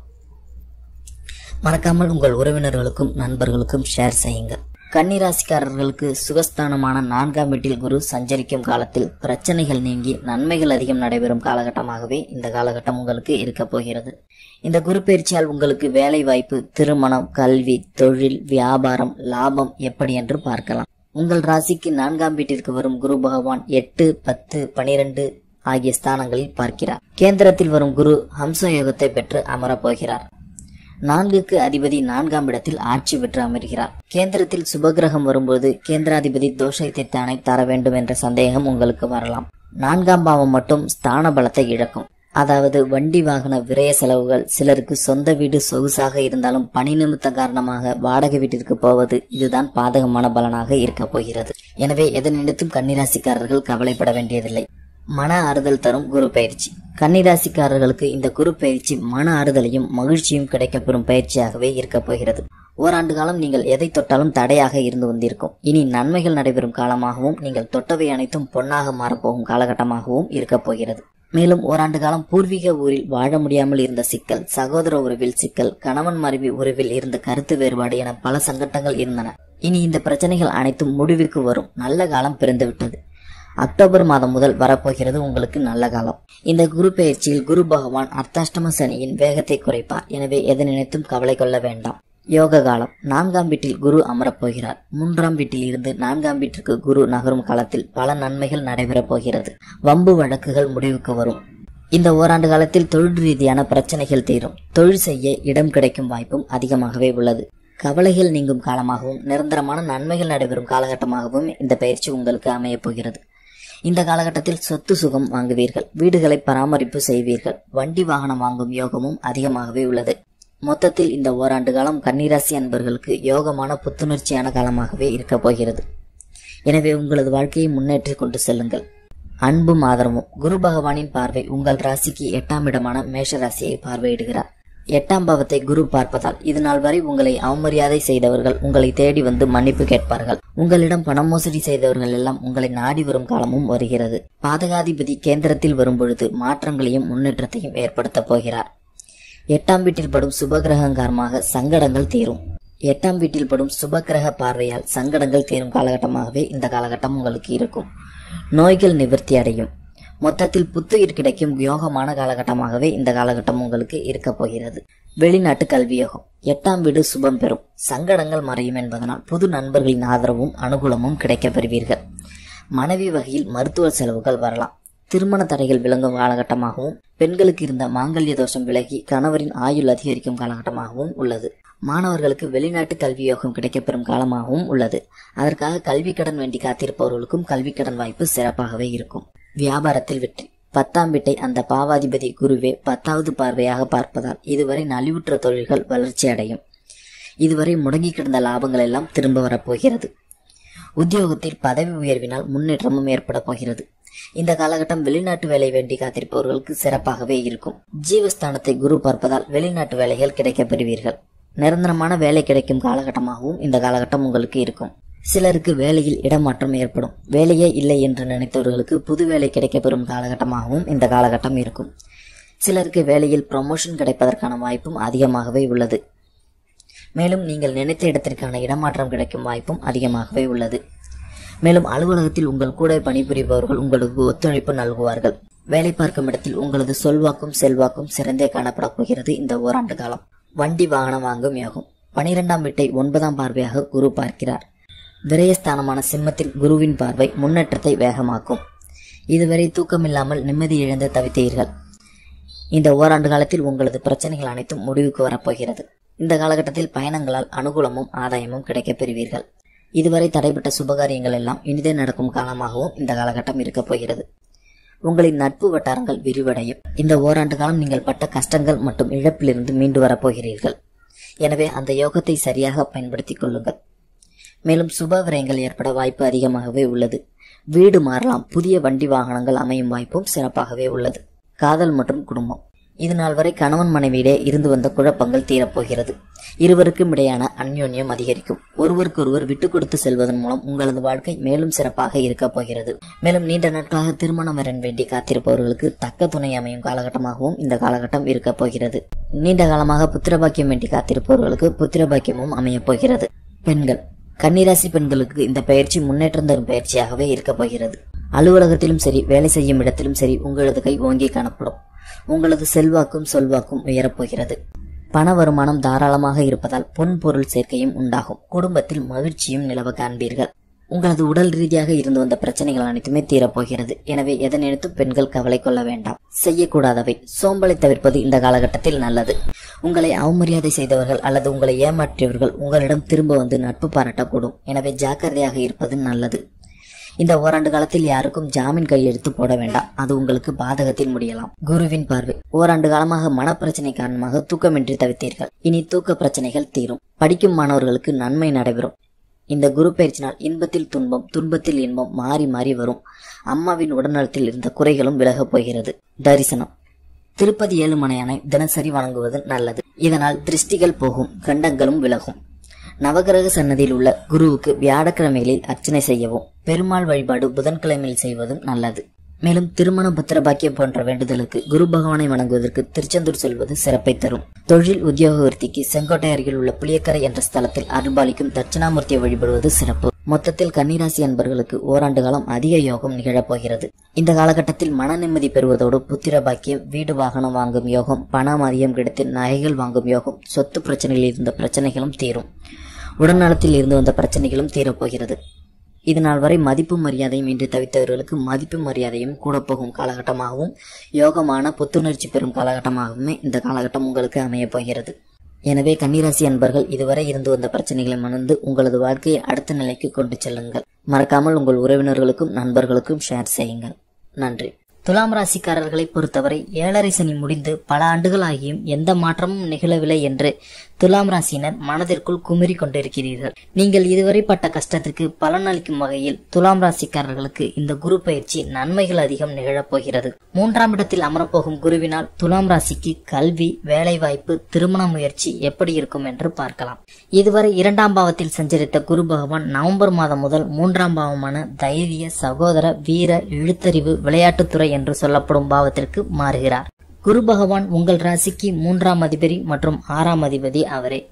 மறக்காமல் உங்கள் உறவினர்களுக்கும் நண்பர்களுக்கும் ஷேர் செய்யுங்கள் கன்னிராசிக்காரர்களுக்கு சுகஸ்தானமான நான்காம் வீட்டில் குரு சஞ்சரிக்கும் காலத்தில் பிரச்சனைகள் நீங்கி நன்மைகள் அதிகம் நடைபெறும் காலகட்டமாகவே இந்த காலகட்டம் உங்களுக்கு இருக்கப் போகிறது இந்த குரு பயிற்சியால் உங்களுக்கு வேலை வாய்ப்பு திருமணம் கல்வி தொழில் வியாபாரம் லாபம் எப்படி என்று பார்க்கலாம் உங்கள் ராசிக்கு நான்காம் வீட்டிற்கு வரும் குரு பகவான் எட்டு பத்து பனிரெண்டு ஆகிய ஸ்தானங்களில் பார்க்கிறார் கேந்திரத்தில் வரும் குரு ஹம்ச யோகத்தை பெற்று அமரப் போகிறார் நான்குக்கு அதிபதி நான்காம் இடத்தில் ஆட்சி பெற்று அமர்கிறார் கேந்திரத்தில் சுபகிரகம் வரும்போது கேந்திராதிபதி தோஷத்தை தானே தர வேண்டும் என்ற சந்தேகம் உங்களுக்கு வரலாம் நான்காம் பாவம் மட்டும் ஸ்தான பலத்தை இழக்கும் அதாவது வண்டி வாகன விரய செலவுகள் சிலருக்கு சொந்த வீடு சொகுசாக இருந்தாலும் பணி நிமித்த காரணமாக வாடகை வீட்டிற்கு போவது இதுதான் பாதகமான பலனாக இருக்கப் போகிறது எனவே எதை நினைத்தும் கன்னிராசிக்காரர்கள் கவலைப்பட வேண்டியதில்லை மன ஆறுதல் தரும் குரு பயிற்சி கன்னிராசிக்காரர்களுக்கு இந்த குரு பயிற்சி மன ஆறுதலையும் மகிழ்ச்சியும் கிடைக்கப்பெறும் பயிற்சியாகவே இருக்கப் போகிறது ஓராண்டு காலம் நீங்கள் எதை தொட்டாலும் தடையாக இருந்து வந்திருக்கும் இனி நன்மைகள் நடைபெறும் காலமாகவும் நீங்கள் தொட்டவை அனைத்தும் பொன்னாக மாறப்போகும் காலகட்டமாகவும் இருக்கப் போகிறது மேலும் ஓராண்டு காலம் பூர்வீக ஊரில் வாழ முடியாமல் இருந்த சிக்கல் சகோதர உறவில் சிக்கல் கணவன் மனைவி உறவில் இருந்த கருத்து வேறுபாடு என பல சங்கட்டங்கள் இருந்தன இனி இந்த பிரச்சனைகள் அனைத்தும் முடிவிற்கு வரும் நல்ல காலம் பிறந்துவிட்டது அக்டோபர் மாதம் முதல் வரப்போகிறது உங்களுக்கு நல்ல காலம் இந்த குரு பெயர்ச்சியில் குரு பகவான் அர்த்தாஷ்டம சனியின் வேகத்தை குறைப்பார் எனவே எதை நினைத்தும் கவலை கொள்ள வேண்டாம் யோக காலம் நான்காம் வீட்டில் குரு அமரப் போகிறார் மூன்றாம் வீட்டில் இருந்து நான்காம் வீட்டிற்கு குரு நகரும் காலத்தில் பல நன்மைகள் நடைபெறப் போகிறது வம்பு வழக்குகள் முடிவுக்கு வரும் இந்த ஓராண்டு காலத்தில் தொழில் ரீதியான பிரச்சனைகள் தீரும் தொழில் செய்ய இடம் கிடைக்கும் வாய்ப்பும் அதிகமாகவே உள்ளது கவலைகள் நீங்கும் காலமாகவும் நிரந்தரமான நன்மைகள் நடைபெறும் காலகட்டமாகவும் இந்த பயிற்சி உங்களுக்கு அமையப் போகிறது இந்த காலகட்டத்தில் சொத்து சுகம் வாங்குவீர்கள் வீடுகளை பராமரிப்பு செய்வீர்கள் வண்டி வாகனம் வாங்கும் யோகமும் அதிகமாகவே உள்ளது மொத்தத்தில் இந்த ஓராண்டு காலம் கன்னிராசி அன்பர்களுக்கு யோகமான புத்துணர்ச்சியான காலமாகவே இருக்கப் போகிறது எனவே உங்களது வாழ்க்கையை முன்னேற்றி கொண்டு செல்லுங்கள் அன்பும் ஆதரவும் குரு பகவானின் பார்வை உங்கள் ராசிக்கு எட்டாம் இடமான மேஷ ராசியை பார்வையிடுகிறார் எட்டாம் பாவத்தை குரு பார்ப்பதால் இது நாள் வரை உங்களை அவமரியாதை செய்தவர்கள் உங்களை தேடி வந்து மன்னிப்பு கேட்பார்கள் உங்களிடம் பண மோசடி செய்தவர்கள் எல்லாம் உங்களை நாடி வரும் காலமும் வருகிறது பாதகாதிபதி கேந்திரத்தில் வரும்பொழுது மாற்றங்களையும் முன்னேற்றத்தையும் ஏற்படுத்தப் போகிறார் எட்டாம் வீட்டில் படும் சுபகிரகம் காரணமாக சங்கடங்கள் தீரும் எட்டாம் வீட்டில் படும் சுபகிரக பார்வையால் சங்கடங்கள் தீரும் காலகட்டமாகவே இந்த காலகட்டம் உங்களுக்கு இருக்கும் நோய்கள் நிவர்த்தி அடையும் மொத்தத்தில் புத்துயிர் கிடைக்கும் யோகமான காலகட்டமாகவே இந்த காலகட்டம் உங்களுக்கு இருக்க போகிறது வெளிநாட்டு கல்வி யோகம் எட்டாம் வீடு சுபம் பெறும் சங்கடங்கள் மறையும் என்பதனால் புது நண்பர்களின் ஆதரவும் அனுகூலமும் கிடைக்கப் பெறுவீர்கள் மனைவி வகையில் மருத்துவ செலவுகள் வரலாம் திருமண தடைகள் விளங்கும் காலகட்டமாகவும் பெண்களுக்கு இருந்த மாங்கல்ய தோஷம் விலகி கணவரின் ஆயுள் அதிகரிக்கும் காலகட்டமாகவும் உள்ளது மாணவர்களுக்கு வெளிநாட்டு கல்வி யோகம் கிடைக்கப்பெறும் காலமாகவும் உள்ளது அதற்காக கல்வி கடன் வேண்டி காத்திருப்பவர்களுக்கும் கல்வி கடன் வாய்ப்பு சிறப்பாகவே இருக்கும் வியாபாரத்தில் வெற்றி பத்தாம் வீட்டை அந்த பாவாதிபதி குருவே பத்தாவது பார்வையாக பார்ப்பதால் இதுவரை நலிவுற்ற தொழில்கள் வளர்ச்சி அடையும் இதுவரை முடங்கி கிடந்த லாபங்கள் எல்லாம் திரும்ப வரப்போகிறது உத்தியோகத்தில் பதவி உயர்வினால் முன்னேற்றமும் ஏற்பட போகிறது இந்த காலகட்டம் வெளிநாட்டு வேலை வேண்டி காத்திருப்பவர்களுக்கு சிறப்பாகவே இருக்கும் ஜீவஸ்தானத்தை குரு பார்ப்பதால் வெளிநாட்டு வேலைகள் கிடைக்கப் பெறுவீர்கள் நிரந்தரமான வேலை கிடைக்கும் காலகட்டமாகவும் இந்த காலகட்டம் உங்களுக்கு இருக்கும் சிலருக்கு வேலையில் இடமாற்றம் ஏற்படும் வேலையே இல்லை என்று நினைத்தவர்களுக்கு புது வேலை கிடைக்கப்பெறும் காலகட்டமாகவும் இந்த காலகட்டம் இருக்கும் சிலருக்கு வேலையில் ப்ரமோஷன் கிடைப்பதற்கான வாய்ப்பும் அதிகமாகவே உள்ளது மேலும் நீங்கள் நினைத்த இடத்திற்கான இடமாற்றம் கிடைக்கும் வாய்ப்பும் அதிகமாகவே உள்ளது மேலும் அலுவலகத்தில் உங்கள் கூட பணிபுரிபவர்கள் உங்களுக்கு ஒத்துழைப்பு நல்குவார்கள் வேலை பார்க்கும் இடத்தில் உங்களது சொல்வாக்கும் செல்வாக்கும் சிறந்தே காணப்பட போகிறது இந்த ஓராண்டு காலம் வண்டி வாகனம் வாங்கும் யோகம் பனிரெண்டாம் வீட்டை ஒன்பதாம் பார்வையாக குரு பார்க்கிறார் விரயஸ்தானமான சிம்மத்தில் குருவின் பார்வை முன்னேற்றத்தை வேகமாக்கும் இதுவரை தூக்கமில்லாமல் நிம்மதி இழந்து தவித்தீர்கள் இந்த ஓராண்டு காலத்தில் உங்களது பிரச்சனைகள் அனைத்தும் முடிவுக்கு வரப்போகிறது இந்த காலகட்டத்தில் பயணங்களால் அனுகூலமும் ஆதாயமும் கிடைக்கப் பெறுவீர்கள் இதுவரை தடைப்பட்ட சுபகாரியங்கள் எல்லாம் இனிதே நடக்கும் காலமாகவும் இந்த காலகட்டம் இருக்கப் போகிறது உங்களின் நட்பு வட்டாரங்கள் விரிவடையும் இந்த ஓராண்டு காலம் நீங்கள் பட்ட கஷ்டங்கள் மற்றும் இழப்பிலிருந்து மீண்டு வரப்போகிறீர்கள் எனவே அந்த யோகத்தை சரியாக பயன்படுத்திக் கொள்ளுங்கள் மேலும் சுப விரயங்கள் ஏற்பட வாய்ப்பு அதிகமாகவே உள்ளது வீடு மாறலாம் புதிய வண்டி வாகனங்கள் அமையும் வாய்ப்பும் சிறப்பாகவே உள்ளது காதல் மற்றும் குடும்பம் இது நாள் வரை கணவன் மனைவியிலே இருந்து வந்த குழப்பங்கள் தீரப்போகிறது இருவருக்கும் இடையான அந்யோன்யம் அதிகரிக்கும் ஒருவருக்கொருவர் விட்டு கொடுத்து செல்வதன் மூலம் உங்களது வாழ்க்கை மேலும் சிறப்பாக இருக்கப் போகிறது மேலும் நீண்ட நாட்களாக திருமணம் வரன் வேண்டி காத்திருப்பவர்களுக்கு தக்க துணை அமையும் காலகட்டமாகவும் இந்த காலகட்டம் இருக்கப் போகிறது நீண்ட காலமாக புத்திரபாக்கியம் வேண்டி காத்திருப்பவர்களுக்கு புத்திரபாக்கியமும் அமையப் போகிறது பெண்கள் கன்னிராசி பெண்களுக்கு இந்த பயிற்சி முன்னேற்றம் தரும் பயிற்சியாகவே இருக்கப் போகிறது அலுவலகத்திலும் சரி வேலை செய்யும் இடத்திலும் சரி உங்களது கை ஓங்கி காணப்படும் உங்களது செல்வாக்கும் சொல்வாக்கும் உயரப்போகிறது பண வருமானம் தாராளமாக இருப்பதால் பொன் பொருள் சேர்க்கையும் உண்டாகும் குடும்பத்தில் மகிழ்ச்சியும் நிலவ காண்பீர்கள் உங்களது உடல் ரீதியாக இருந்து வந்த பிரச்சனைகள் அனைத்துமே தீரப்போகிறது எனவே எதை நினைத்தும் பெண்கள் கவலை கொள்ள வேண்டாம் செய்யக்கூடாதவை சோம்பலை தவிர்ப்பது இந்த காலகட்டத்தில் நல்லது உங்களை அவமரியாதை செய்தவர்கள் அல்லது உங்களை ஏமாற்றியவர்கள் உங்களிடம் திரும்ப வந்து நட்பு பாராட்டக்கூடும் எனவே ஜாக்கிரதையாக இருப்பது நல்லது இந்த ஓராண்டு காலத்தில் யாருக்கும் ஜாமீன் கையெழுத்து போட வேண்டாம் அது உங்களுக்கு பாதகத்தில் முடியலாம் குருவின் பார்வை ஓராண்டு காலமாக மனப்பிரச்சனை காரணமாக தூக்கமின்றி தவித்தீர்கள் இனி தூக்க பிரச்சனைகள் தீரும் படிக்கும் மாணவர்களுக்கு நன்மை நடைபெறும் இந்த குரு பயிற்சினால் இன்பத்தில் துன்பம் துன்பத்தில் இன்பம் மாறி மாறி வரும் அம்மாவின் உடல்நலத்தில் இருந்த குறைகளும் விலகப் போகிறது தரிசனம் திருப்பதி ஏழுமலையானை தினசரி வணங்குவது நல்லது இதனால் திருஷ்டிகள் போகும் கண்டங்களும் விலகும் நவகிரக சன்னதியில் உள்ள குருவுக்கு வியாழக்கிழமைகளில் அர்ச்சனை செய்யவும் பெருமாள் வழிபாடு புதன்கிழமையில் செய்வதும் நல்லது மேலும் திருமண புத்திரபாக்கியம் போன்ற வேண்டுதலுக்கு குரு பகவானை வணங்குவதற்கு திருச்செந்தூர் செல்வது சிறப்பை தரும் தொழில் உத்தியோகவர்த்திக்கு செங்கோட்டை அருகில் உள்ள புளியக்கரை என்ற ஸ்தலத்தில் அருள்பாலிக்கும் தட்சிணாமூர்த்தியை வழிபடுவது சிறப்பு மொத்தத்தில் கன்னிராசி அன்பர்களுக்கு ஓராண்டு காலம் அதிக யோகம் நிகழப்போகிறது இந்த காலகட்டத்தில் மன நிம்மதி பெறுவதோடு புத்திர பாக்கியம் வீடு வாகனம் வாங்கும் யோகம் பணம் அதிகம் கிடைத்து நகைகள் வாங்கும் யோகம் சொத்து பிரச்சனையில் இருந்த பிரச்சனைகளும் தீரும் உடல்நலத்தில் இருந்து வந்த பிரச்சனைகளும் தீரப்போகிறது இது நாள் வரை மதிப்பும் மரியாதையும் இன்றி தவித்தவர்களுக்கு மதிப்பும் மரியாதையும் கூட போகும் காலகட்டமாகவும் யோகமான புத்துணர்ச்சி பெறும் காலகட்டமாகவுமே இந்த காலகட்டம் உங்களுக்கு அமையப் போகிறது எனவே கன்னிராசி அன்பர்கள் இதுவரை இருந்து வந்த பிரச்சனைகளை மணந்து உங்களது வாழ்க்கையை அடுத்த நிலைக்கு கொண்டு செல்லுங்கள் மறக்காமல் உங்கள் உறவினர்களுக்கும் நண்பர்களுக்கும் ஷேர் செய்யுங்கள் நன்றி துலாம் ராசிக்காரர்களை பொறுத்தவரை ஏழரை சனி முடிந்து பல ஆண்டுகள் ஆகியும் எந்த மாற்றமும் நிகழவில்லை என்று துலாம் ராசியினர் மனதிற்குள் குமரி கொண்டிருக்கிறீர்கள் நீங்கள் இதுவரை பட்ட கஷ்டத்திற்கு பலனளிக்கும் வகையில் துலாம் ராசிக்காரர்களுக்கு இந்த குரு பயிற்சி நன்மைகள் அதிகம் நிகழப் போகிறது மூன்றாம் இடத்தில் அமரப்போகும் குருவினால் துலாம் ராசிக்கு கல்வி வேலைவாய்ப்பு திருமண முயற்சி எப்படி இருக்கும் என்று பார்க்கலாம் இதுவரை இரண்டாம் பாவத்தில் சஞ்சரித்த குரு பகவான் நவம்பர் மாதம் முதல் மூன்றாம் பாவமான தைரிய சகோதர வீர எழுத்தறிவு விளையாட்டுத்துறை என்று சொல்லப்படும் பாவத்திற்கு மாறுகிறார் குரு பகவான் உங்கள் ராசிக்கு மூன்றாம் அதிபதி மற்றும் ஆறாம் அதிபதி அவரே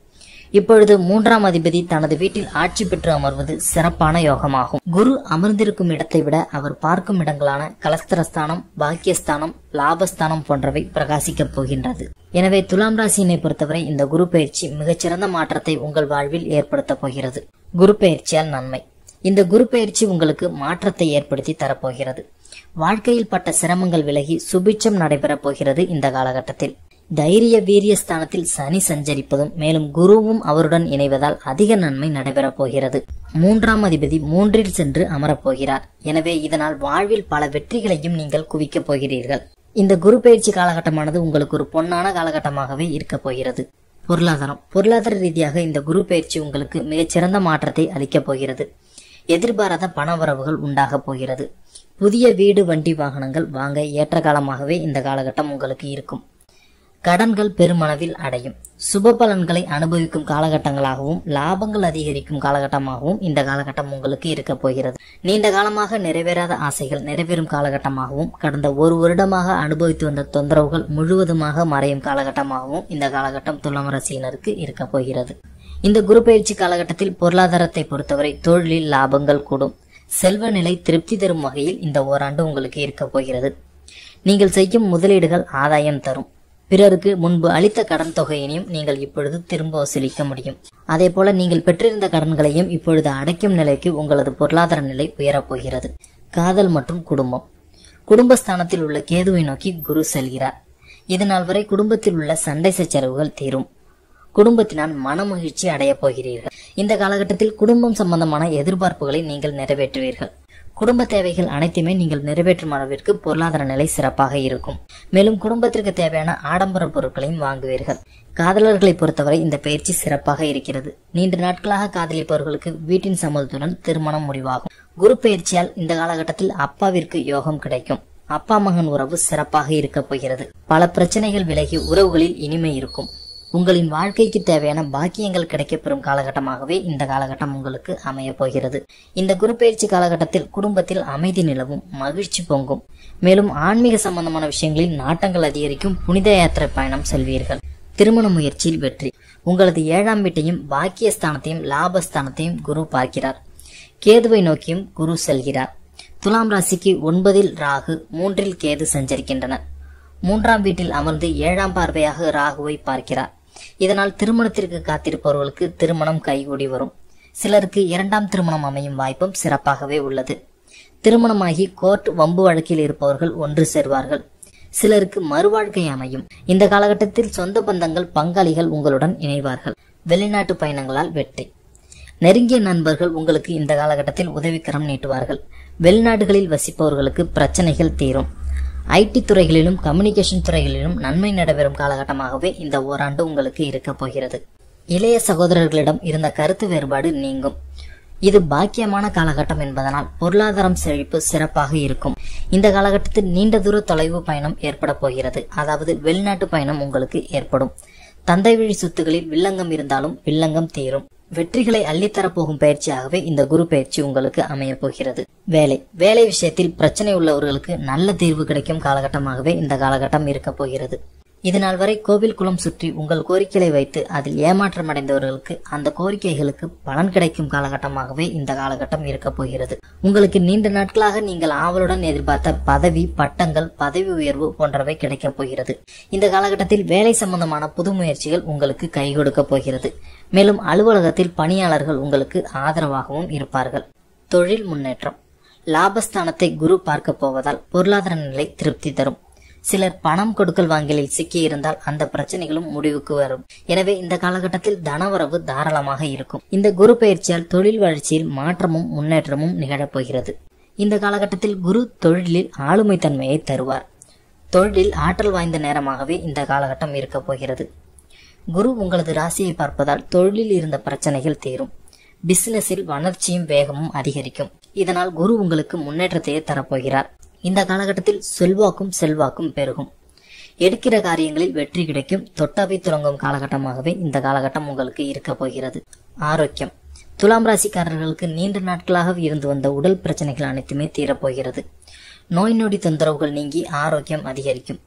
இப்பொழுது மூன்றாம் அதிபதி தனது வீட்டில் ஆட்சி பெற்று அமர்வது சிறப்பான யோகமாகும் குரு அமர்ந்திருக்கும் இடத்தை விட அவர் பார்க்கும் இடங்களான கலஸ்தரஸ்தானம் பாக்கியஸ்தானம் லாபஸ்தானம் போன்றவை பிரகாசிக்கப் போகின்றது எனவே துலாம் ராசியினை பொறுத்தவரை இந்த குரு பயிற்சி மிகச்சிறந்த மாற்றத்தை உங்கள் வாழ்வில் ஏற்படுத்தப் போகிறது குரு பயிற்சியால் நன்மை இந்த குரு பயிற்சி உங்களுக்கு மாற்றத்தை ஏற்படுத்தி தரப்போகிறது வாழ்க்கையில் பட்ட சிரமங்கள் விலகி சுபிட்சம் நடைபெறப் போகிறது இந்த காலகட்டத்தில் தைரிய வீரிய ஸ்தானத்தில் சனி சஞ்சரிப்பதும் மேலும் குருவும் அவருடன் இணைவதால் அதிக நன்மை நடைபெறப் போகிறது மூன்றாம் அதிபதி மூன்றில் சென்று அமரப் போகிறார் எனவே இதனால் வாழ்வில் பல வெற்றிகளையும் நீங்கள் குவிக்கப் போகிறீர்கள் இந்த குரு பயிற்சி காலகட்டமானது உங்களுக்கு ஒரு பொன்னான காலகட்டமாகவே இருக்கப் போகிறது பொருளாதாரம் பொருளாதார ரீதியாக இந்த குரு பயிற்சி உங்களுக்கு மிகச்சிறந்த மாற்றத்தை அளிக்கப் போகிறது எதிர்பாராத பணவரவுகள் உண்டாகப் போகிறது புதிய வீடு வண்டி வாகனங்கள் வாங்க ஏற்ற காலமாகவே இந்த காலகட்டம் உங்களுக்கு இருக்கும் கடன்கள் பெருமளவில் அடையும் சுப பலன்களை அனுபவிக்கும் காலகட்டங்களாகவும் லாபங்கள் அதிகரிக்கும் காலகட்டமாகவும் இந்த காலகட்டம் உங்களுக்கு இருக்க போகிறது நீண்ட காலமாக நிறைவேறாத ஆசைகள் நிறைவேறும் காலகட்டமாகவும் கடந்த ஒரு வருடமாக அனுபவித்து வந்த தொந்தரவுகள் முழுவதுமாக மறையும் காலகட்டமாகவும் இந்த காலகட்டம் துலாம் ராசியினருக்கு இருக்க போகிறது இந்த குரு பயிற்சி காலகட்டத்தில் பொருளாதாரத்தை பொறுத்தவரை தொழிலில் லாபங்கள் கூடும் செல்வ நிலை திருப்தி தரும் வகையில் இந்த ஓராண்டு உங்களுக்கு இருக்க போகிறது நீங்கள் செய்யும் முதலீடுகள் ஆதாயம் தரும் பிறருக்கு முன்பு அளித்த கடன் தொகையினையும் நீங்கள் இப்பொழுது திரும்ப வசூலிக்க முடியும் அதே போல நீங்கள் பெற்றிருந்த கடன்களையும் இப்பொழுது அடைக்கும் நிலைக்கு உங்களது பொருளாதார நிலை உயரப் போகிறது காதல் மற்றும் குடும்பம் குடும்பஸ்தானத்தில் உள்ள கேதுவை நோக்கி குரு செல்கிறார் இதனால் வரை குடும்பத்தில் உள்ள சண்டை சச்சரவுகள் தீரும் குடும்பத்தினால் மனமகிழ்ச்சி அடையப் போகிறீர்கள் இந்த காலகட்டத்தில் குடும்பம் சம்பந்தமான எதிர்பார்ப்புகளை நீங்கள் நிறைவேற்றுவீர்கள் குடும்ப தேவைகள் அனைத்துமே நீங்கள் நிறைவேற்றும் அளவிற்கு பொருளாதார நிலை சிறப்பாக இருக்கும் மேலும் குடும்பத்திற்கு தேவையான ஆடம்பர பொருட்களையும் வாங்குவீர்கள் காதலர்களை பொறுத்தவரை இந்த பயிற்சி சிறப்பாக இருக்கிறது நீண்ட நாட்களாக காதலிப்பவர்களுக்கு வீட்டின் சம்மதத்துடன் திருமணம் முடிவாகும் குரு பயிற்சியால் இந்த காலகட்டத்தில் அப்பாவிற்கு யோகம் கிடைக்கும் அப்பா மகன் உறவு சிறப்பாக இருக்கப் போகிறது பல பிரச்சனைகள் விலகி உறவுகளில் இனிமை இருக்கும் உங்களின் வாழ்க்கைக்கு தேவையான பாக்கியங்கள் கிடைக்கப்பெறும் காலகட்டமாகவே இந்த காலகட்டம் உங்களுக்கு அமைய போகிறது இந்த குரு பயிற்சி காலகட்டத்தில் குடும்பத்தில் அமைதி நிலவும் மகிழ்ச்சி பொங்கும் மேலும் ஆன்மீக சம்பந்தமான விஷயங்களில் நாட்டங்கள் அதிகரிக்கும் புனித யாத்திரை பயணம் செல்வீர்கள் திருமண முயற்சியில் வெற்றி உங்களது ஏழாம் வீட்டையும் பாக்கியஸ்தானத்தையும் லாபஸ்தானத்தையும் குரு பார்க்கிறார் கேதுவை நோக்கியும் குரு செல்கிறார் துலாம் ராசிக்கு ஒன்பதில் ராகு மூன்றில் கேது சஞ்சரிக்கின்றனர் மூன்றாம் வீட்டில் அமர்ந்து ஏழாம் பார்வையாக ராகுவை பார்க்கிறார் இதனால் திருமணத்திற்கு காத்திருப்பவர்களுக்கு திருமணம் கைகூடி வரும் சிலருக்கு இரண்டாம் திருமணம் அமையும் வாய்ப்பும் சிறப்பாகவே உள்ளது திருமணமாகி கோர்ட் வம்பு வழக்கில் இருப்பவர்கள் ஒன்று சேர்வார்கள் சிலருக்கு மறுவாழ்க்கை அமையும் இந்த காலகட்டத்தில் சொந்த பந்தங்கள் பங்காளிகள் உங்களுடன் இணைவார்கள் வெளிநாட்டு பயணங்களால் வெற்றி நெருங்கிய நண்பர்கள் உங்களுக்கு இந்த காலகட்டத்தில் உதவிக்கரம் நீட்டுவார்கள் வெளிநாடுகளில் வசிப்பவர்களுக்கு பிரச்சனைகள் தீரும் ஐடி துறைகளிலும் கம்யூனிகேஷன் துறைகளிலும் நன்மை நடைபெறும் காலகட்டமாகவே இந்த ஓராண்டு உங்களுக்கு இருக்கப் போகிறது இளைய சகோதரர்களிடம் இருந்த கருத்து வேறுபாடு நீங்கும் இது பாக்கியமான காலகட்டம் என்பதனால் பொருளாதாரம் செழிப்பு சிறப்பாக இருக்கும் இந்த காலகட்டத்தில் நீண்ட தூர தொலைவு பயணம் ஏற்பட போகிறது அதாவது வெளிநாட்டு பயணம் உங்களுக்கு ஏற்படும் தந்தை வழி சொத்துகளில் வில்லங்கம் இருந்தாலும் வில்லங்கம் தீரும் வெற்றிகளை அள்ளித்தரப்போகும் பயிற்சியாகவே இந்த குரு பயிற்சி உங்களுக்கு அமைய போகிறது வேலை வேலை விஷயத்தில் பிரச்சனை உள்ளவர்களுக்கு நல்ல தீர்வு கிடைக்கும் காலகட்டமாகவே இந்த காலகட்டம் இருக்க போகிறது இதுநாள் வரை கோவில் குளம் சுற்றி உங்கள் கோரிக்கைகளை வைத்து அதில் ஏமாற்றம் அடைந்தவர்களுக்கு அந்த கோரிக்கைகளுக்கு பலன் கிடைக்கும் காலகட்டமாகவே இந்த காலகட்டம் இருக்க போகிறது உங்களுக்கு நீண்ட நாட்களாக நீங்கள் ஆவலுடன் எதிர்பார்த்த பதவி பட்டங்கள் பதவி உயர்வு போன்றவை கிடைக்கப் போகிறது இந்த காலகட்டத்தில் வேலை சம்பந்தமான புது முயற்சிகள் உங்களுக்கு கை கொடுக்க போகிறது மேலும் அலுவலகத்தில் பணியாளர்கள் உங்களுக்கு ஆதரவாகவும் இருப்பார்கள் தொழில் முன்னேற்றம் லாபஸ்தானத்தை குரு பார்க்க போவதால் பொருளாதார நிலை திருப்தி தரும் சிலர் பணம் கொடுக்கல் வாங்கலில் சிக்கியிருந்தால் அந்த பிரச்சனைகளும் முடிவுக்கு வரும் எனவே இந்த காலகட்டத்தில் தனவரவு தாராளமாக இருக்கும் இந்த குரு பயிற்சியால் தொழில் வளர்ச்சியில் மாற்றமும் முன்னேற்றமும் நிகழப்போகிறது இந்த காலகட்டத்தில் குரு தொழிலில் ஆளுமை தன்மையை தருவார் தொழிலில் ஆற்றல் வாய்ந்த நேரமாகவே இந்த காலகட்டம் இருக்கப் போகிறது குரு உங்களது ராசியை பார்ப்பதால் தொழிலில் இருந்த பிரச்சனைகள் தீரும் பிசினஸில் வளர்ச்சியும் வேகமும் அதிகரிக்கும் இதனால் குரு உங்களுக்கு முன்னேற்றத்தையே தரப்போகிறார் இந்த காலகட்டத்தில் செல்வாக்கும் செல்வாக்கும் பெருகும் எடுக்கிற காரியங்களில் வெற்றி கிடைக்கும் தொட்டவை துறங்கும் காலகட்டமாகவே இந்த காலகட்டம் உங்களுக்கு இருக்க போகிறது ஆரோக்கியம் துலாம் ராசிக்காரர்களுக்கு நீண்ட நாட்களாக இருந்து வந்த உடல் பிரச்சனைகள் அனைத்துமே தீரப்போகிறது நோய் நொடி தொந்தரவுகள் நீங்கி ஆரோக்கியம் அதிகரிக்கும்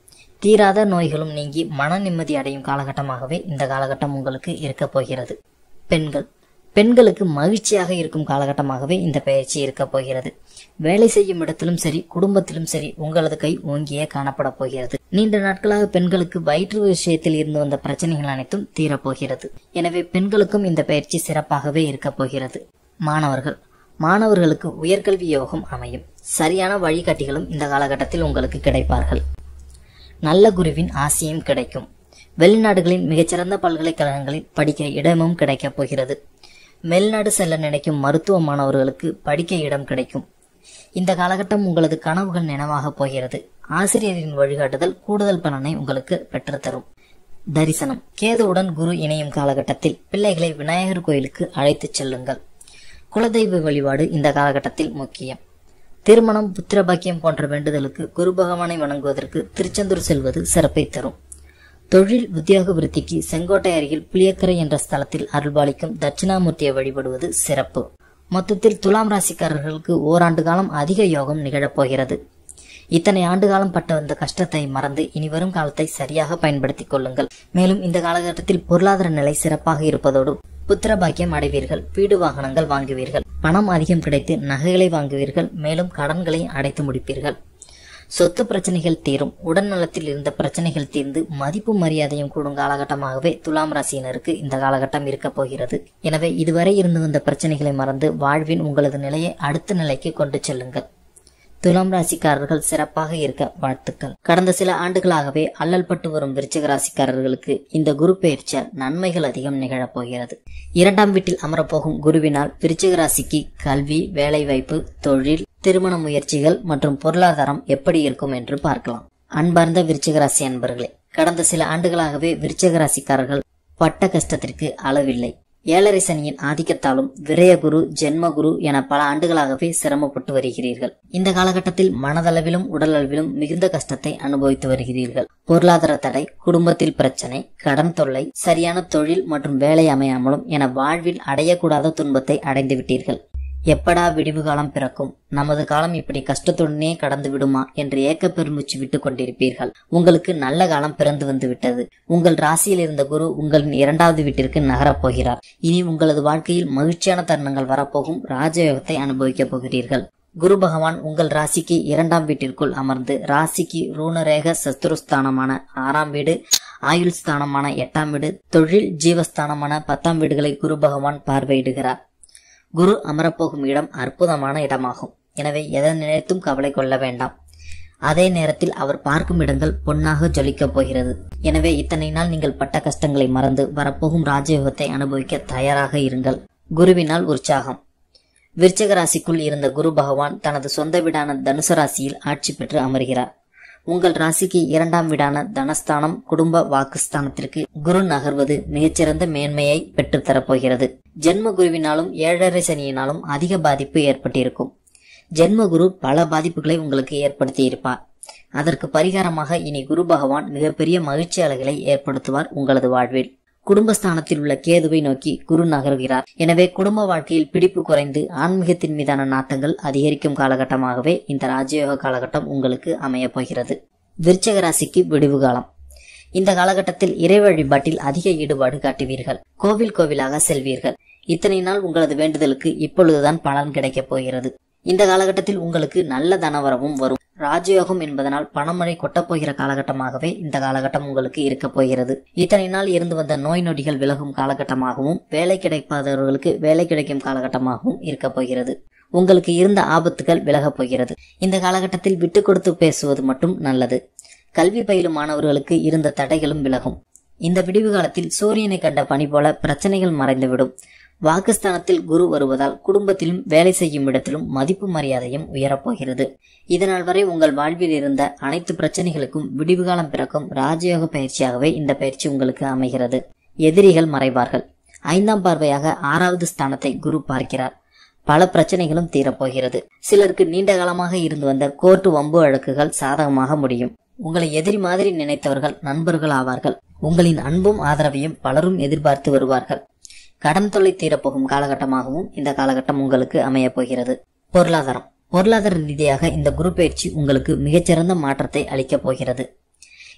தீராத நோய்களும் நீங்கி மன நிம்மதி அடையும் காலகட்டமாகவே இந்த காலகட்டம் உங்களுக்கு இருக்க போகிறது பெண்கள் பெண்களுக்கு மகிழ்ச்சியாக இருக்கும் காலகட்டமாகவே இந்த பயிற்சி இருக்க போகிறது வேலை செய்யும் இடத்திலும் சரி குடும்பத்திலும் சரி உங்களது கை ஓங்கியே காணப்பட போகிறது நீண்ட நாட்களாக பெண்களுக்கு வயிற்று விஷயத்தில் இருந்து வந்த பிரச்சனைகள் அனைத்தும் தீரப்போகிறது எனவே பெண்களுக்கும் இந்த பயிற்சி சிறப்பாகவே இருக்க போகிறது மாணவர்கள் மாணவர்களுக்கு உயர்கல்வி யோகம் அமையும் சரியான வழிகாட்டிகளும் இந்த காலகட்டத்தில் உங்களுக்கு கிடைப்பார்கள் நல்ல குருவின் ஆசையும் கிடைக்கும் வெளிநாடுகளின் மிகச்சிறந்த பல்கலைக்கழகங்களில் படிக்க இடமும் கிடைக்கப் போகிறது மேல்நாடு செல்ல நினைக்கும் மருத்துவ மாணவர்களுக்கு படிக்க இடம் கிடைக்கும் இந்த காலகட்டம் உங்களது கனவுகள் நினைவாகப் போகிறது ஆசிரியரின் வழிகாட்டுதல் கூடுதல் பலனை உங்களுக்கு பெற்றுத்தரும் தரிசனம் கேதுவுடன் குரு இணையும் காலகட்டத்தில் பிள்ளைகளை விநாயகர் கோயிலுக்கு அழைத்துச் செல்லுங்கள் குலதெய்வ வழிபாடு இந்த காலகட்டத்தில் முக்கியம் திருமணம் புத்திரபாக்கியம் போன்ற வேண்டுதலுக்கு குரு பகவானை வணங்குவதற்கு திருச்செந்தூர் செல்வது சிறப்பை தரும் தொழில் உத்தியோக விருத்திக்கு செங்கோட்டை அருகில் புளியக்கரை என்ற ஸ்தலத்தில் அருள்பாலிக்கும் தட்சிணாமூர்த்தியை வழிபடுவது சிறப்பு மொத்தத்தில் துலாம் ராசிக்காரர்களுக்கு ஓராண்டு காலம் அதிக யோகம் நிகழப்போகிறது இத்தனை ஆண்டு காலம் பட்ட வந்த கஷ்டத்தை மறந்து இனி வரும் காலத்தை சரியாக பயன்படுத்திக் கொள்ளுங்கள் மேலும் இந்த காலகட்டத்தில் பொருளாதார நிலை சிறப்பாக இருப்பதோடு புத்திர பாக்கியம் அடைவீர்கள் வீடு வாகனங்கள் வாங்குவீர்கள் பணம் அதிகம் கிடைத்து நகைகளை வாங்குவீர்கள் மேலும் கடன்களை அடைத்து முடிப்பீர்கள் சொத்து பிரச்சனைகள் தீரும் உடல் நலத்தில் இருந்த பிரச்சனைகள் தீர்ந்து மதிப்பு மரியாதையும் கூடும் காலகட்டமாகவே துலாம் ராசியினருக்கு இந்த காலகட்டம் இருக்க போகிறது எனவே இதுவரை இருந்து வந்த பிரச்சனைகளை மறந்து வாழ்வின் உங்களது நிலையை அடுத்த நிலைக்கு கொண்டு செல்லுங்கள் துலாம் ராசிக்காரர்கள் சிறப்பாக இருக்க வாழ்த்துக்கள் கடந்த சில ஆண்டுகளாகவே அல்லல்பட்டு வரும் விருச்சிக ராசிக்காரர்களுக்கு இந்த குரு பெயர்ச்சியால் நன்மைகள் அதிகம் நிகழப் போகிறது இரண்டாம் வீட்டில் அமரப்போகும் குருவினால் விருச்சிக ராசிக்கு கல்வி வேலைவாய்ப்பு தொழில் திருமண முயற்சிகள் மற்றும் பொருளாதாரம் எப்படி இருக்கும் என்று பார்க்கலாம் அன்பார்ந்த விருச்சிக ராசி அன்பர்களே கடந்த சில ஆண்டுகளாகவே விருச்சிக ராசிக்காரர்கள் பட்ட கஷ்டத்திற்கு அளவில்லை ஏழரை சனியின் ஆதிக்கத்தாலும் விரயகுரு ஜென்மகுரு என பல ஆண்டுகளாகவே சிரமப்பட்டு வருகிறீர்கள் இந்த காலகட்டத்தில் மனதளவிலும் உடலளவிலும் மிகுந்த கஷ்டத்தை அனுபவித்து வருகிறீர்கள் பொருளாதார தடை குடும்பத்தில் பிரச்சனை கடன் தொல்லை சரியான தொழில் மற்றும் வேலை அமையாமலும் என வாழ்வில் அடையக்கூடாத துன்பத்தை அடைந்து விட்டீர்கள் எப்படா விடிவு காலம் பிறக்கும் நமது காலம் இப்படி கஷ்டத்துடனே கடந்து விடுமா என்று ஏக்க பெருமூச்சு விட்டுக் கொண்டிருப்பீர்கள் உங்களுக்கு நல்ல காலம் பிறந்து வந்து விட்டது உங்கள் ராசியில் இருந்த குரு உங்களின் இரண்டாவது வீட்டிற்கு நகரப் போகிறார் இனி உங்களது வாழ்க்கையில் மகிழ்ச்சியான தருணங்கள் வரப்போகும் ராஜயோகத்தை அனுபவிக்கப் போகிறீர்கள் குரு பகவான் உங்கள் ராசிக்கு இரண்டாம் வீட்டிற்குள் அமர்ந்து ராசிக்கு ரூணரேக சத்துருஸ்தானமான ஆறாம் வீடு ஆயுள் ஸ்தானமான எட்டாம் வீடு தொழில் ஜீவஸ்தானமான பத்தாம் வீடுகளை குரு பகவான் பார்வையிடுகிறார் குரு அமரப்போகும் இடம் அற்புதமான இடமாகும் எனவே எதை நினைத்தும் கவலை கொள்ள வேண்டாம் அதே நேரத்தில் அவர் பார்க்கும் இடங்கள் பொன்னாக ஜொலிக்கப் போகிறது எனவே இத்தனை நாள் நீங்கள் பட்ட கஷ்டங்களை மறந்து வரப்போகும் ராஜயோகத்தை அனுபவிக்க தயாராக இருங்கள் குருவினால் உற்சாகம் விருச்சக ராசிக்குள் இருந்த குரு பகவான் தனது சொந்த வீடான தனுசு ராசியில் ஆட்சி பெற்று அமர்கிறார் உங்கள் ராசிக்கு இரண்டாம் வீடான தனஸ்தானம் குடும்ப வாக்குஸ்தானத்திற்கு குரு நகர்வது மிகச்சிறந்த மேன்மையை பெற்றுத்தரப் போகிறது ஜென்ம குருவினாலும் ஏழரை சனியினாலும் அதிக பாதிப்பு ஏற்பட்டிருக்கும் ஜென்ம குரு பல பாதிப்புகளை உங்களுக்கு ஏற்படுத்தி இருப்பார் அதற்கு பரிகாரமாக இனி குரு பகவான் மிகப்பெரிய மகிழ்ச்சி அலைகளை ஏற்படுத்துவார் உங்களது வாழ்வில் குடும்பஸ்தானத்தில் உள்ள கேதுவை நோக்கி குரு நகர்கிறார் எனவே குடும்ப வாழ்க்கையில் பிடிப்பு குறைந்து ஆன்மீகத்தின் மீதான நாட்டங்கள் அதிகரிக்கும் காலகட்டமாகவே இந்த ராஜயோக காலகட்டம் உங்களுக்கு அமையப் போகிறது விருச்சக ராசிக்கு விடிவு காலம் இந்த காலகட்டத்தில் இறை வழிபாட்டில் அதிக ஈடுபாடு காட்டுவீர்கள் கோவில் கோவிலாக செல்வீர்கள் இத்தனை நாள் உங்களது வேண்டுதலுக்கு இப்பொழுதுதான் பலன் கிடைக்கப் போகிறது இந்த காலகட்டத்தில் உங்களுக்கு நல்ல தனவரவும் வரும் ராஜயோகம் என்பதனால் பணமழை கொட்டப்போகிற காலகட்டமாகவே இந்த காலகட்டம் உங்களுக்கு இருக்க போகிறது இத்தனை நாள் இருந்து வந்த நோய் நொடிகள் விலகும் காலகட்டமாகவும் வேலை கிடைக்காதவர்களுக்கு வேலை கிடைக்கும் காலகட்டமாகவும் இருக்க போகிறது உங்களுக்கு இருந்த ஆபத்துகள் விலகப் போகிறது இந்த காலகட்டத்தில் விட்டு கொடுத்து பேசுவது மட்டும் நல்லது கல்வி பயிலும் மாணவர்களுக்கு இருந்த தடைகளும் விலகும் இந்த விடிவு காலத்தில் சூரியனை கண்ட பனி போல பிரச்சனைகள் மறைந்துவிடும் வாக்குஸ்தானத்தில் குரு வருவதால் குடும்பத்திலும் வேலை செய்யும் இடத்திலும் மதிப்பு மரியாதையும் உயரப்போகிறது இதனால் வரை உங்கள் வாழ்வில் இருந்த அனைத்து பிரச்சனைகளுக்கும் விடிவு காலம் பிறக்கும் ராஜயோக பயிற்சியாகவே இந்த பயிற்சி உங்களுக்கு அமைகிறது எதிரிகள் மறைவார்கள் ஐந்தாம் பார்வையாக ஆறாவது ஸ்தானத்தை குரு பார்க்கிறார் பல பிரச்சனைகளும் தீரப்போகிறது சிலருக்கு நீண்ட காலமாக இருந்து வந்த கோர்ட்டு வம்பு வழக்குகள் சாதகமாக முடியும் உங்களை எதிரி மாதிரி நினைத்தவர்கள் நண்பர்கள் ஆவார்கள் உங்களின் அன்பும் ஆதரவையும் பலரும் எதிர்பார்த்து வருவார்கள் கடன் தொல்லை தீரப்போகும் காலகட்டமாகவும் இந்த காலகட்டம் உங்களுக்கு அமையப் போகிறது பொருளாதாரம் பொருளாதார ரீதியாக இந்த குரு பயிற்சி உங்களுக்கு மிகச்சிறந்த மாற்றத்தை அளிக்கப் போகிறது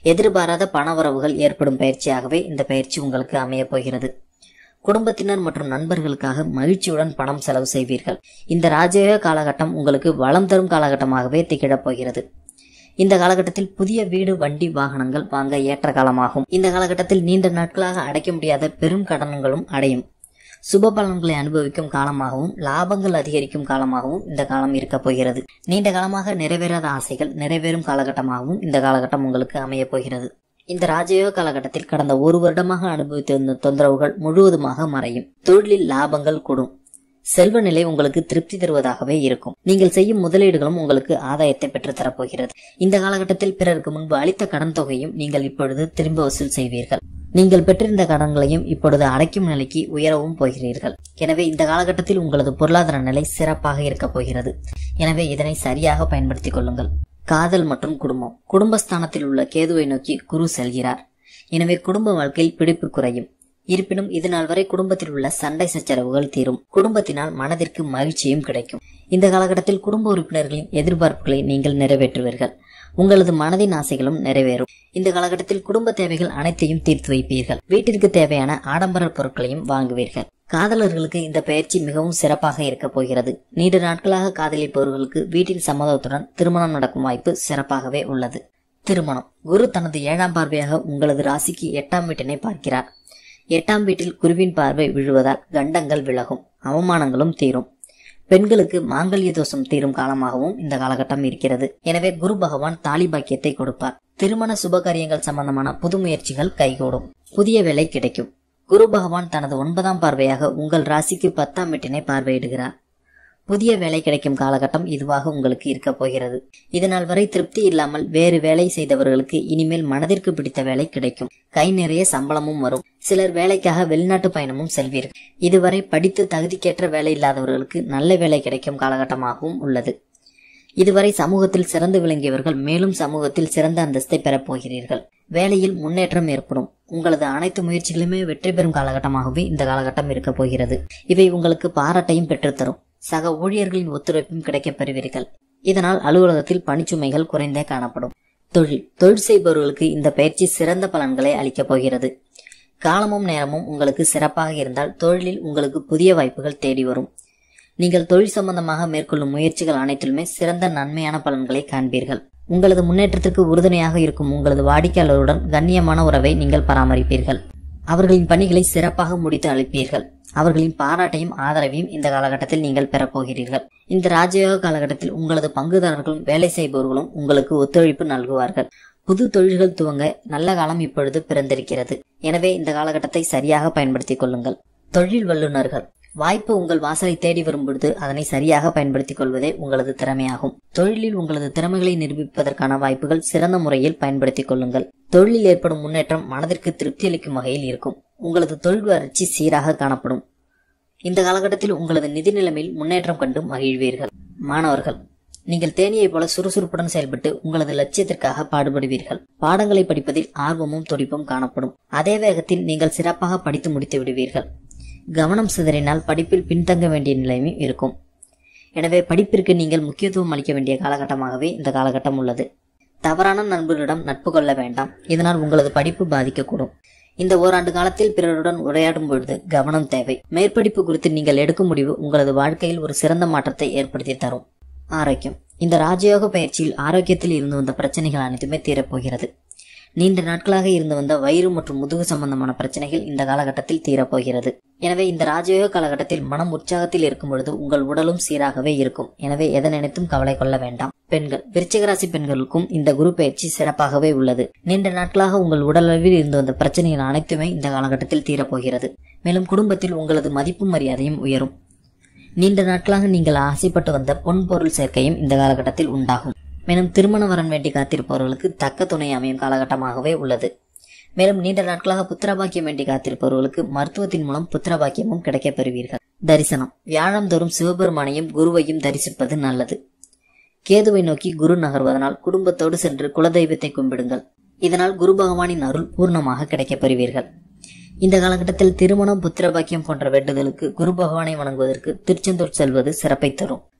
எதிர்பாராத பணவரவுகள் ஏற்படும் பயிற்சியாகவே இந்த பயிற்சி உங்களுக்கு அமையப் போகிறது குடும்பத்தினர் மற்றும் நண்பர்களுக்காக மகிழ்ச்சியுடன் பணம் செலவு செய்வீர்கள் இந்த ராஜயோக காலகட்டம் உங்களுக்கு வளம் தரும் காலகட்டமாகவே திகழப் போகிறது இந்த காலகட்டத்தில் புதிய வீடு வண்டி வாகனங்கள் வாங்க ஏற்ற காலமாகும் இந்த காலகட்டத்தில் நீண்ட நாட்களாக அடைக்க முடியாத பெரும் கடன்களும் அடையும் சுப பலன்களை அனுபவிக்கும் காலமாகவும் லாபங்கள் அதிகரிக்கும் காலமாகவும் இந்த காலம் இருக்கப் போகிறது நீண்ட காலமாக நிறைவேறாத ஆசைகள் நிறைவேறும் காலகட்டமாகவும் இந்த காலகட்டம் உங்களுக்கு அமையப் போகிறது இந்த ராஜயோக காலகட்டத்தில் கடந்த ஒரு வருடமாக அனுபவித்திருந்த தொந்தரவுகள் முழுவதுமாக மறையும் தொழிலில் லாபங்கள் கூடும் செல்வ நிலை உங்களுக்கு திருப்தி தருவதாகவே இருக்கும் நீங்கள் செய்யும் முதலீடுகளும் உங்களுக்கு ஆதாயத்தை பெற்றுத் தரப்போகிறது இந்த காலகட்டத்தில் பிறருக்கு முன்பு அளித்த கடன் தொகையும் நீங்கள் இப்பொழுது திரும்ப வசூல் செய்வீர்கள் நீங்கள் பெற்றிருந்த கடன்களையும் இப்பொழுது அடைக்கும் நிலைக்கு உயரவும் போகிறீர்கள் எனவே இந்த காலகட்டத்தில் உங்களது பொருளாதார நிலை சிறப்பாக இருக்கப் போகிறது எனவே இதனை சரியாக பயன்படுத்திக் கொள்ளுங்கள் காதல் மற்றும் குடும்பம் குடும்பஸ்தானத்தில் உள்ள கேதுவை நோக்கி குரு செல்கிறார் எனவே குடும்ப வாழ்க்கையில் பிடிப்பு குறையும் இருப்பினும் இது நாள் வரை குடும்பத்தில் உள்ள சண்டை சச்சரவுகள் தீரும் குடும்பத்தினால் மனதிற்கு மகிழ்ச்சியும் கிடைக்கும் இந்த காலகட்டத்தில் குடும்ப உறுப்பினர்களின் எதிர்பார்ப்புகளை நீங்கள் நிறைவேற்றுவீர்கள் உங்களது மனதின் ஆசைகளும் நிறைவேறும் இந்த காலகட்டத்தில் குடும்ப தேவைகள் அனைத்தையும் தீர்த்து வைப்பீர்கள் வீட்டிற்கு தேவையான ஆடம்பர பொருட்களையும் வாங்குவீர்கள் காதலர்களுக்கு இந்த பயிற்சி மிகவும் சிறப்பாக இருக்கப் போகிறது நீண்ட நாட்களாக காதலிப்பவர்களுக்கு வீட்டின் சம்மதத்துடன் திருமணம் நடக்கும் வாய்ப்பு சிறப்பாகவே உள்ளது திருமணம் குரு தனது ஏழாம் பார்வையாக உங்களது ராசிக்கு எட்டாம் வீட்டினை பார்க்கிறார் எட்டாம் வீட்டில் குருவின் பார்வை விழுவதால் கண்டங்கள் விலகும் அவமானங்களும் தீரும் பெண்களுக்கு மாங்கல்ய தோஷம் தீரும் காலமாகவும் இந்த காலகட்டம் இருக்கிறது எனவே குரு பகவான் தாலி பாக்கியத்தை கொடுப்பார் திருமண சுபகாரியங்கள் சம்பந்தமான புது முயற்சிகள் கைகூடும் புதிய வேலை கிடைக்கும் குரு பகவான் தனது ஒன்பதாம் பார்வையாக உங்கள் ராசிக்கு பத்தாம் வீட்டினை பார்வையிடுகிறார் புதிய வேலை கிடைக்கும் காலகட்டம் இதுவாக உங்களுக்கு இருக்க போகிறது இதனால் வரை திருப்தி இல்லாமல் வேறு வேலை செய்தவர்களுக்கு இனிமேல் மனதிற்கு பிடித்த வேலை கிடைக்கும் கை நிறைய சம்பளமும் வரும் சிலர் வேலைக்காக வெளிநாட்டு பயணமும் செல்வீர்கள் இதுவரை படித்து தகுதிக்கேற்ற வேலை இல்லாதவர்களுக்கு நல்ல வேலை கிடைக்கும் காலகட்டமாகவும் உள்ளது இதுவரை சமூகத்தில் சிறந்து விளங்கியவர்கள் மேலும் சமூகத்தில் சிறந்த அந்தஸ்தை பெறப் போகிறீர்கள் வேலையில் முன்னேற்றம் ஏற்படும் உங்களது அனைத்து முயற்சிகளுமே வெற்றி பெறும் காலகட்டமாகவே இந்த காலகட்டம் இருக்க போகிறது இவை உங்களுக்கு பாராட்டையும் பெற்றுத்தரும் சக ஊழியர்களின் ஒத்துழைப்பும் கிடைக்கப் பெறுவீர்கள் இதனால் அலுவலகத்தில் பணிச்சுமைகள் குறைந்தே காணப்படும் தொழில் தொழில் செய்பவர்களுக்கு இந்த பயிற்சி சிறந்த பலன்களை அளிக்கப் போகிறது காலமும் நேரமும் உங்களுக்கு சிறப்பாக இருந்தால் தொழிலில் உங்களுக்கு புதிய வாய்ப்புகள் தேடி வரும் நீங்கள் தொழில் சம்பந்தமாக மேற்கொள்ளும் முயற்சிகள் அனைத்திலுமே சிறந்த நன்மையான பலன்களை காண்பீர்கள் உங்களது முன்னேற்றத்திற்கு உறுதுணையாக இருக்கும் உங்களது வாடிக்கையாளருடன் கண்ணியமான உறவை நீங்கள் பராமரிப்பீர்கள் அவர்களின் பணிகளை சிறப்பாக முடித்து அளிப்பீர்கள் அவர்களின் பாராட்டையும் ஆதரவையும் இந்த காலகட்டத்தில் நீங்கள் பெறப்போகிறீர்கள் இந்த ராஜயோக காலகட்டத்தில் உங்களது பங்குதாரர்களும் வேலை செய்பவர்களும் உங்களுக்கு ஒத்துழைப்பு நல்குவார்கள் புது தொழில்கள் துவங்க நல்ல காலம் இப்பொழுது பிறந்திருக்கிறது எனவே இந்த காலகட்டத்தை சரியாக பயன்படுத்திக் கொள்ளுங்கள் தொழில் வல்லுநர்கள் வாய்ப்பு உங்கள் வாசலை தேடி வரும் பொழுது அதனை சரியாக பயன்படுத்திக் கொள்வதே உங்களது திறமையாகும் தொழிலில் உங்களது திறமைகளை நிரூபிப்பதற்கான வாய்ப்புகள் சிறந்த முறையில் பயன்படுத்திக் கொள்ளுங்கள் தொழிலில் ஏற்படும் முன்னேற்றம் மனதிற்கு திருப்தி அளிக்கும் வகையில் இருக்கும் உங்களது தொழில் வளர்ச்சி சீராக காணப்படும் இந்த காலகட்டத்தில் உங்களது நிதி நிலைமையில் முன்னேற்றம் கண்டு மகிழ்வீர்கள் மாணவர்கள் நீங்கள் தேனியை போல சுறுசுறுப்புடன் செயல்பட்டு உங்களது லட்சியத்திற்காக பாடுபடுவீர்கள் பாடங்களை படிப்பதில் ஆர்வமும் துடிப்பும் காணப்படும் அதே வேகத்தில் நீங்கள் சிறப்பாக படித்து முடித்து விடுவீர்கள் கவனம் சிதறினால் படிப்பில் பின்தங்க வேண்டிய நிலைமையும் இருக்கும் எனவே படிப்பிற்கு நீங்கள் முக்கியத்துவம் அளிக்க வேண்டிய காலகட்டமாகவே இந்த காலகட்டம் உள்ளது தவறான நண்பர்களிடம் நட்பு கொள்ள வேண்டாம் இதனால் உங்களது படிப்பு பாதிக்கக்கூடும் இந்த ஓராண்டு காலத்தில் பிறருடன் உரையாடும் பொழுது கவனம் தேவை மேற்படிப்பு குறித்து நீங்கள் எடுக்கும் முடிவு உங்களது வாழ்க்கையில் ஒரு சிறந்த மாற்றத்தை ஏற்படுத்தி தரும் ஆரோக்கியம் இந்த ராஜயோக பயிற்சியில் ஆரோக்கியத்தில் இருந்து வந்த பிரச்சனைகள் அனைத்துமே தீரப்போகிறது நீண்ட நாட்களாக இருந்து வந்த வயிறு மற்றும் முதுகு சம்பந்தமான பிரச்சனைகள் இந்த காலகட்டத்தில் தீரப்போகிறது எனவே இந்த ராஜயோக காலகட்டத்தில் மனம் உற்சாகத்தில் இருக்கும் பொழுது உங்கள் உடலும் சீராகவே இருக்கும் எனவே எதை நினைத்தும் கவலை கொள்ள வேண்டாம் பெண்கள் விருச்சிக ராசி பெண்களுக்கும் இந்த குரு பயிற்சி சிறப்பாகவே உள்ளது நீண்ட நாட்களாக உங்கள் உடலளவில் இருந்து வந்த பிரச்சனைகள் அனைத்துமே இந்த காலகட்டத்தில் தீரப்போகிறது மேலும் குடும்பத்தில் உங்களது மதிப்பும் மரியாதையும் உயரும் நீண்ட நாட்களாக நீங்கள் ஆசைப்பட்டு வந்த பொன் பொருள் சேர்க்கையும் இந்த காலகட்டத்தில் உண்டாகும் மேலும் திருமண வரன் வேண்டி காத்திருப்பவர்களுக்கு தக்க துணை அமையும் காலகட்டமாகவே உள்ளது மேலும் நீண்ட நாட்களாக புத்திரபாக்கியம் வேண்டி காத்திருப்பவர்களுக்கு மருத்துவத்தின் மூலம் புத்திரபாக்கியமும் கிடைக்கப் பெறுவீர்கள் தரிசனம் வியாழம் தோறும் சிவபெருமானையும் குருவையும் தரிசிப்பது நல்லது கேதுவை நோக்கி குரு நகர்வதனால் குடும்பத்தோடு சென்று குலதெய்வத்தை கும்பிடுங்கள் இதனால் குரு பகவானின் அருள் பூர்ணமாக கிடைக்கப் பெறுவீர்கள் இந்த காலகட்டத்தில் திருமணம் புத்திரபாக்கியம் போன்ற வேண்டுதலுக்கு குரு பகவானை வணங்குவதற்கு திருச்செந்தூர் செல்வது சிறப்பை தரும்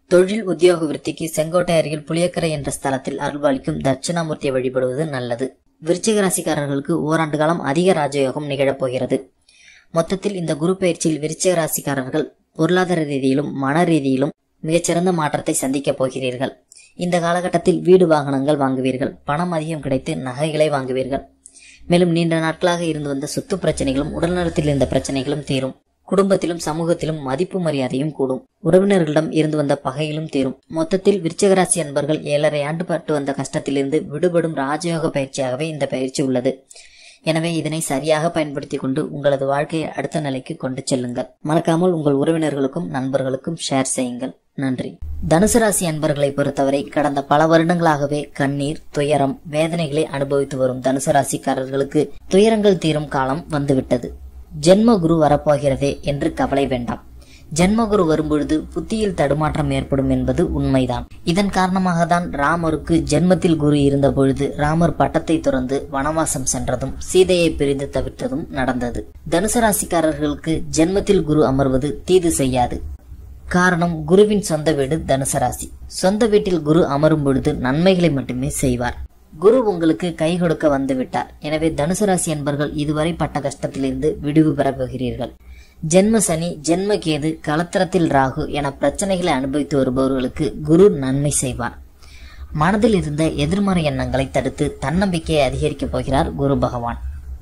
தொழில் உத்தியோக விருத்திக்கு செங்கோட்டை அருகில் புளியக்கரை என்ற ஸ்தலத்தில் அருள்பாலிக்கும் தட்சிணாமூர்த்தியை வழிபடுவது நல்லது விருச்சிக ராசிக்காரர்களுக்கு ஓராண்டு காலம் அதிக ராஜயோகம் நிகழப் போகிறது மொத்தத்தில் இந்த குரு பயிற்சியில் விருச்சிக ராசிக்காரர்கள் பொருளாதார ரீதியிலும் மன ரீதியிலும் மிகச்சிறந்த மாற்றத்தை சந்திக்கப் போகிறீர்கள் இந்த காலகட்டத்தில் வீடு வாகனங்கள் வாங்குவீர்கள் பணம் அதிகம் கிடைத்து நகைகளை வாங்குவீர்கள் மேலும் நீண்ட நாட்களாக இருந்து வந்த சொத்து பிரச்சனைகளும் உடல்நலத்தில் இருந்த பிரச்சனைகளும் தீரும் குடும்பத்திலும் சமூகத்திலும் மதிப்பு மரியாதையும் கூடும் உறவினர்களிடம் இருந்து வந்த பகையிலும் தீரும் மொத்தத்தில் விருச்சகராசி அன்பர்கள் ஏழரை ஆண்டு பட்டு வந்த கஷ்டத்திலிருந்து விடுபடும் ராஜயோக பயிற்சியாகவே இந்த பயிற்சி உள்ளது எனவே இதனை சரியாக பயன்படுத்திக் கொண்டு உங்களது வாழ்க்கையை அடுத்த நிலைக்கு கொண்டு செல்லுங்கள் மறக்காமல் உங்கள் உறவினர்களுக்கும் நண்பர்களுக்கும் ஷேர் செய்யுங்கள் நன்றி தனுசு ராசி அன்பர்களை பொறுத்தவரை கடந்த பல வருடங்களாகவே கண்ணீர் துயரம் வேதனைகளை அனுபவித்து வரும் தனுசு ராசிக்காரர்களுக்கு துயரங்கள் தீரும் காலம் வந்துவிட்டது ஜென்ம குரு வரப்போகிறதே என்று கவலை வேண்டாம் ஜென்மகுரு வரும்பொழுது புத்தியில் தடுமாற்றம் ஏற்படும் என்பது உண்மைதான் இதன் காரணமாக தான் ராமருக்கு ஜென்மத்தில் குரு இருந்த பொழுது ராமர் பட்டத்தை துறந்து வனவாசம் சென்றதும் சீதையை பிரிந்து தவிர்த்ததும் நடந்தது தனுசு ராசிக்காரர்களுக்கு ஜென்மத்தில் குரு அமர்வது தீது செய்யாது காரணம் குருவின் சொந்த வீடு தனுசு ராசி சொந்த வீட்டில் குரு அமரும் பொழுது நன்மைகளை மட்டுமே செய்வார் குரு உங்களுக்கு கை கொடுக்க வந்து விட்டார் எனவே தனுசு ராசி என்பர்கள் இதுவரை பட்ட கஷ்டத்திலிருந்து விடுவு பெறப் போகிறீர்கள் ஜென்ம சனி ஜென்ம கேது களத்திரத்தில் ராகு என பிரச்சனைகளை அனுபவித்து வருபவர்களுக்கு குரு நன்மை செய்வார் மனதில் இருந்த எதிர்மறை எண்ணங்களை தடுத்து தன்னம்பிக்கையை அதிகரிக்கப் போகிறார் குரு பகவான்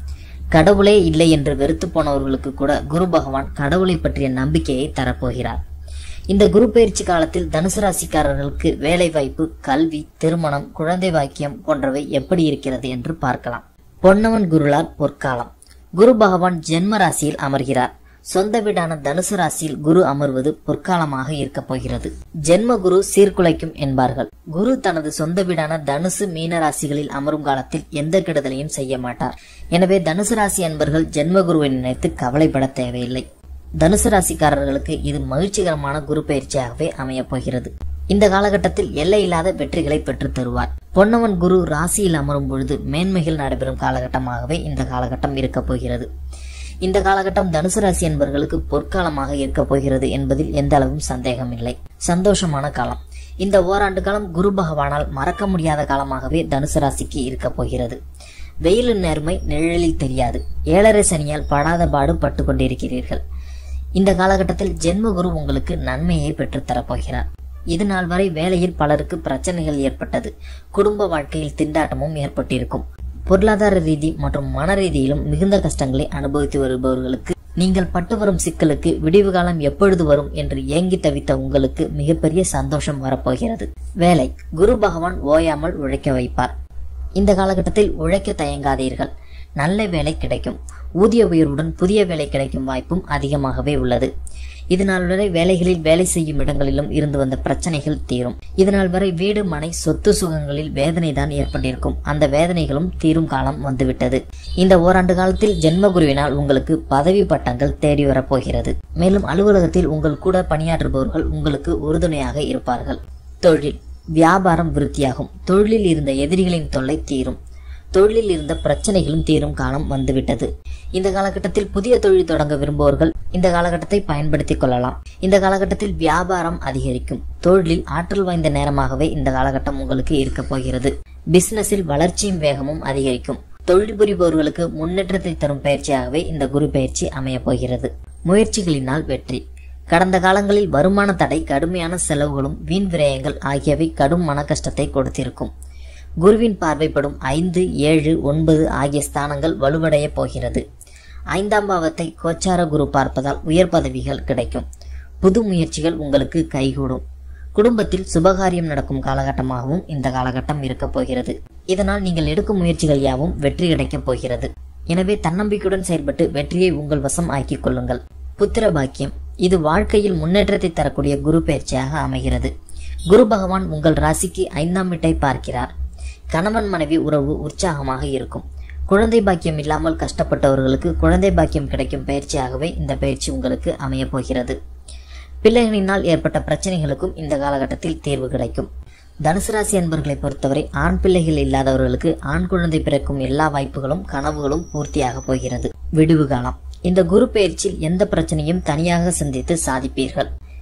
கடவுளே இல்லை என்று வெறுத்து போனவர்களுக்கு கூட குரு பகவான் கடவுளை பற்றிய நம்பிக்கையை தரப்போகிறார் இந்த குரு பயிற்சி காலத்தில் தனுசு ராசிக்காரர்களுக்கு வேலை வாய்ப்பு கல்வி திருமணம் குழந்தை வாக்கியம் போன்றவை எப்படி இருக்கிறது என்று பார்க்கலாம் பொன்னவன் குருளார் பொற்காலம் குரு பகவான் ஜென்ம ராசியில் அமர்கிறார் சொந்த வீடான தனுசு ராசியில் குரு அமர்வது பொற்காலமாக இருக்கப் போகிறது ஜென்ம குரு சீர்குலைக்கும் என்பார்கள் குரு தனது சொந்த வீடான தனுசு மீன ராசிகளில் அமரும் காலத்தில் எந்த கெடுதலையும் செய்ய மாட்டார் எனவே தனுசு ராசி அன்பர்கள் ஜென்ம குருவை நினைத்து கவலைப்பட தேவையில்லை தனுசு ராசிக்காரர்களுக்கு இது மகிழ்ச்சிகரமான குரு பயிற்சியாகவே அமையப் போகிறது இந்த காலகட்டத்தில் எல்லையில்லாத வெற்றிகளை பெற்றுத் தருவார் பொன்னவன் குரு ராசியில் அமரும் பொழுது மேன்மைகள் நடைபெறும் காலகட்டமாகவே இந்த காலகட்டம் இருக்கப் போகிறது இந்த காலகட்டம் தனுசு ராசி என்பவர்களுக்கு பொற்காலமாக இருக்கப் போகிறது என்பதில் எந்த அளவும் சந்தேகம் இல்லை சந்தோஷமான காலம் இந்த ஓராண்டு காலம் குரு பகவானால் மறக்க முடியாத காலமாகவே தனுசு ராசிக்கு இருக்கப் போகிறது வெயிலின் நேர்மை நிழலில் தெரியாது ஏழரை சனியால் படாத பாடு பட்டு கொண்டிருக்கிறீர்கள் இந்த காலகட்டத்தில் ஜென்ம குரு உங்களுக்கு நன்மையை பெற்றுத்தரப் போகிறார் இது நாள் வரை வேலையில் பலருக்கு பிரச்சனைகள் ஏற்பட்டது குடும்ப வாழ்க்கையில் திண்டாட்டமும் ஏற்பட்டிருக்கும் பொருளாதார ரீதி மற்றும் மன ரீதியிலும் மிகுந்த கஷ்டங்களை அனுபவித்து வருபவர்களுக்கு நீங்கள் பட்டு வரும் சிக்கலுக்கு விடிவு காலம் எப்பொழுது வரும் என்று ஏங்கி தவித்த உங்களுக்கு மிகப்பெரிய சந்தோஷம் வரப்போகிறது வேலை குரு பகவான் ஓயாமல் உழைக்க வைப்பார் இந்த காலகட்டத்தில் உழைக்க தயங்காதீர்கள் நல்ல வேலை கிடைக்கும் ஊதிய உயர்வுடன் புதிய வேலை கிடைக்கும் வாய்ப்பும் அதிகமாகவே உள்ளது இதனால் வரை வேலைகளில் வேலை செய்யும் இடங்களிலும் இருந்து வந்த பிரச்சனைகள் தீரும் இதனால் வரை வீடு மனை சொத்து சுகங்களில் வேதனை தான் ஏற்பட்டிருக்கும் அந்த வேதனைகளும் தீரும் காலம் வந்துவிட்டது இந்த ஓராண்டு காலத்தில் ஜென்மகுருவினால் உங்களுக்கு பதவி பட்டங்கள் தேடி வரப்போகிறது மேலும் அலுவலகத்தில் உங்கள் கூட பணியாற்றுபவர்கள் உங்களுக்கு உறுதுணையாக இருப்பார்கள் தொழில் வியாபாரம் விருத்தியாகும் தொழிலில் இருந்த எதிரிகளின் தொல்லை தீரும் தொழிலில் இருந்த பிரச்சனைகளும் தீரும் காலம் வந்துவிட்டது இந்த காலகட்டத்தில் புதிய தொழில் தொடங்க விரும்புவோர்கள் இந்த காலகட்டத்தை பயன்படுத்திக் கொள்ளலாம் இந்த காலகட்டத்தில் வியாபாரம் அதிகரிக்கும் தொழிலில் ஆற்றல் வாய்ந்த நேரமாகவே இந்த காலகட்டம் உங்களுக்கு இருக்கப் போகிறது பிசினஸில் வளர்ச்சியும் வேகமும் அதிகரிக்கும் தொழில் புரிபவர்களுக்கு முன்னேற்றத்தை தரும் பயிற்சியாகவே இந்த குரு பயிற்சி அமையப் போகிறது முயற்சிகளினால் வெற்றி கடந்த காலங்களில் வருமான தடை கடுமையான செலவுகளும் வீண் விரயங்கள் ஆகியவை கடும் மன கஷ்டத்தை கொடுத்திருக்கும் குருவின் பார்வைப்படும் ஐந்து ஏழு ஒன்பது ஆகிய ஸ்தானங்கள் வலுவடைய போகிறது ஐந்தாம் பாவத்தை கோச்சார குரு பார்ப்பதால் உயர் பதவிகள் கிடைக்கும் புது முயற்சிகள் உங்களுக்கு கைகூடும் குடும்பத்தில் சுபகாரியம் நடக்கும் காலகட்டமாகவும் இந்த காலகட்டம் இருக்கப் போகிறது இதனால் நீங்கள் எடுக்கும் முயற்சிகள் யாவும் வெற்றி கிடைக்கப் போகிறது எனவே தன்னம்பிக்கையுடன் செயல்பட்டு வெற்றியை உங்கள் வசம் ஆக்கிக் கொள்ளுங்கள் புத்திர பாக்கியம் இது வாழ்க்கையில் முன்னேற்றத்தை தரக்கூடிய குரு பயிற்சியாக அமைகிறது குரு பகவான் உங்கள் ராசிக்கு ஐந்தாம் வீட்டை பார்க்கிறார் கணவன் மனைவி உறவு உற்சாகமாக இருக்கும் குழந்தை பாக்கியம் இல்லாமல் கஷ்டப்பட்டவர்களுக்கு குழந்தை பாக்கியம் கிடைக்கும் பயிற்சியாகவே இந்த பயிற்சி உங்களுக்கு அமையப் போகிறது பிள்ளைகளினால் ஏற்பட்ட பிரச்சனைகளுக்கும் இந்த காலகட்டத்தில் தீர்வு கிடைக்கும் தனுசு ராசி அன்பர்களை பொறுத்தவரை ஆண் பிள்ளைகள் இல்லாதவர்களுக்கு ஆண் குழந்தை பிறக்கும் எல்லா வாய்ப்புகளும் கனவுகளும் பூர்த்தியாக போகிறது விடுவு காலம் இந்த குரு பயிற்சியில் எந்த பிரச்சனையும் தனியாக சிந்தித்து சாதிப்பீர்கள்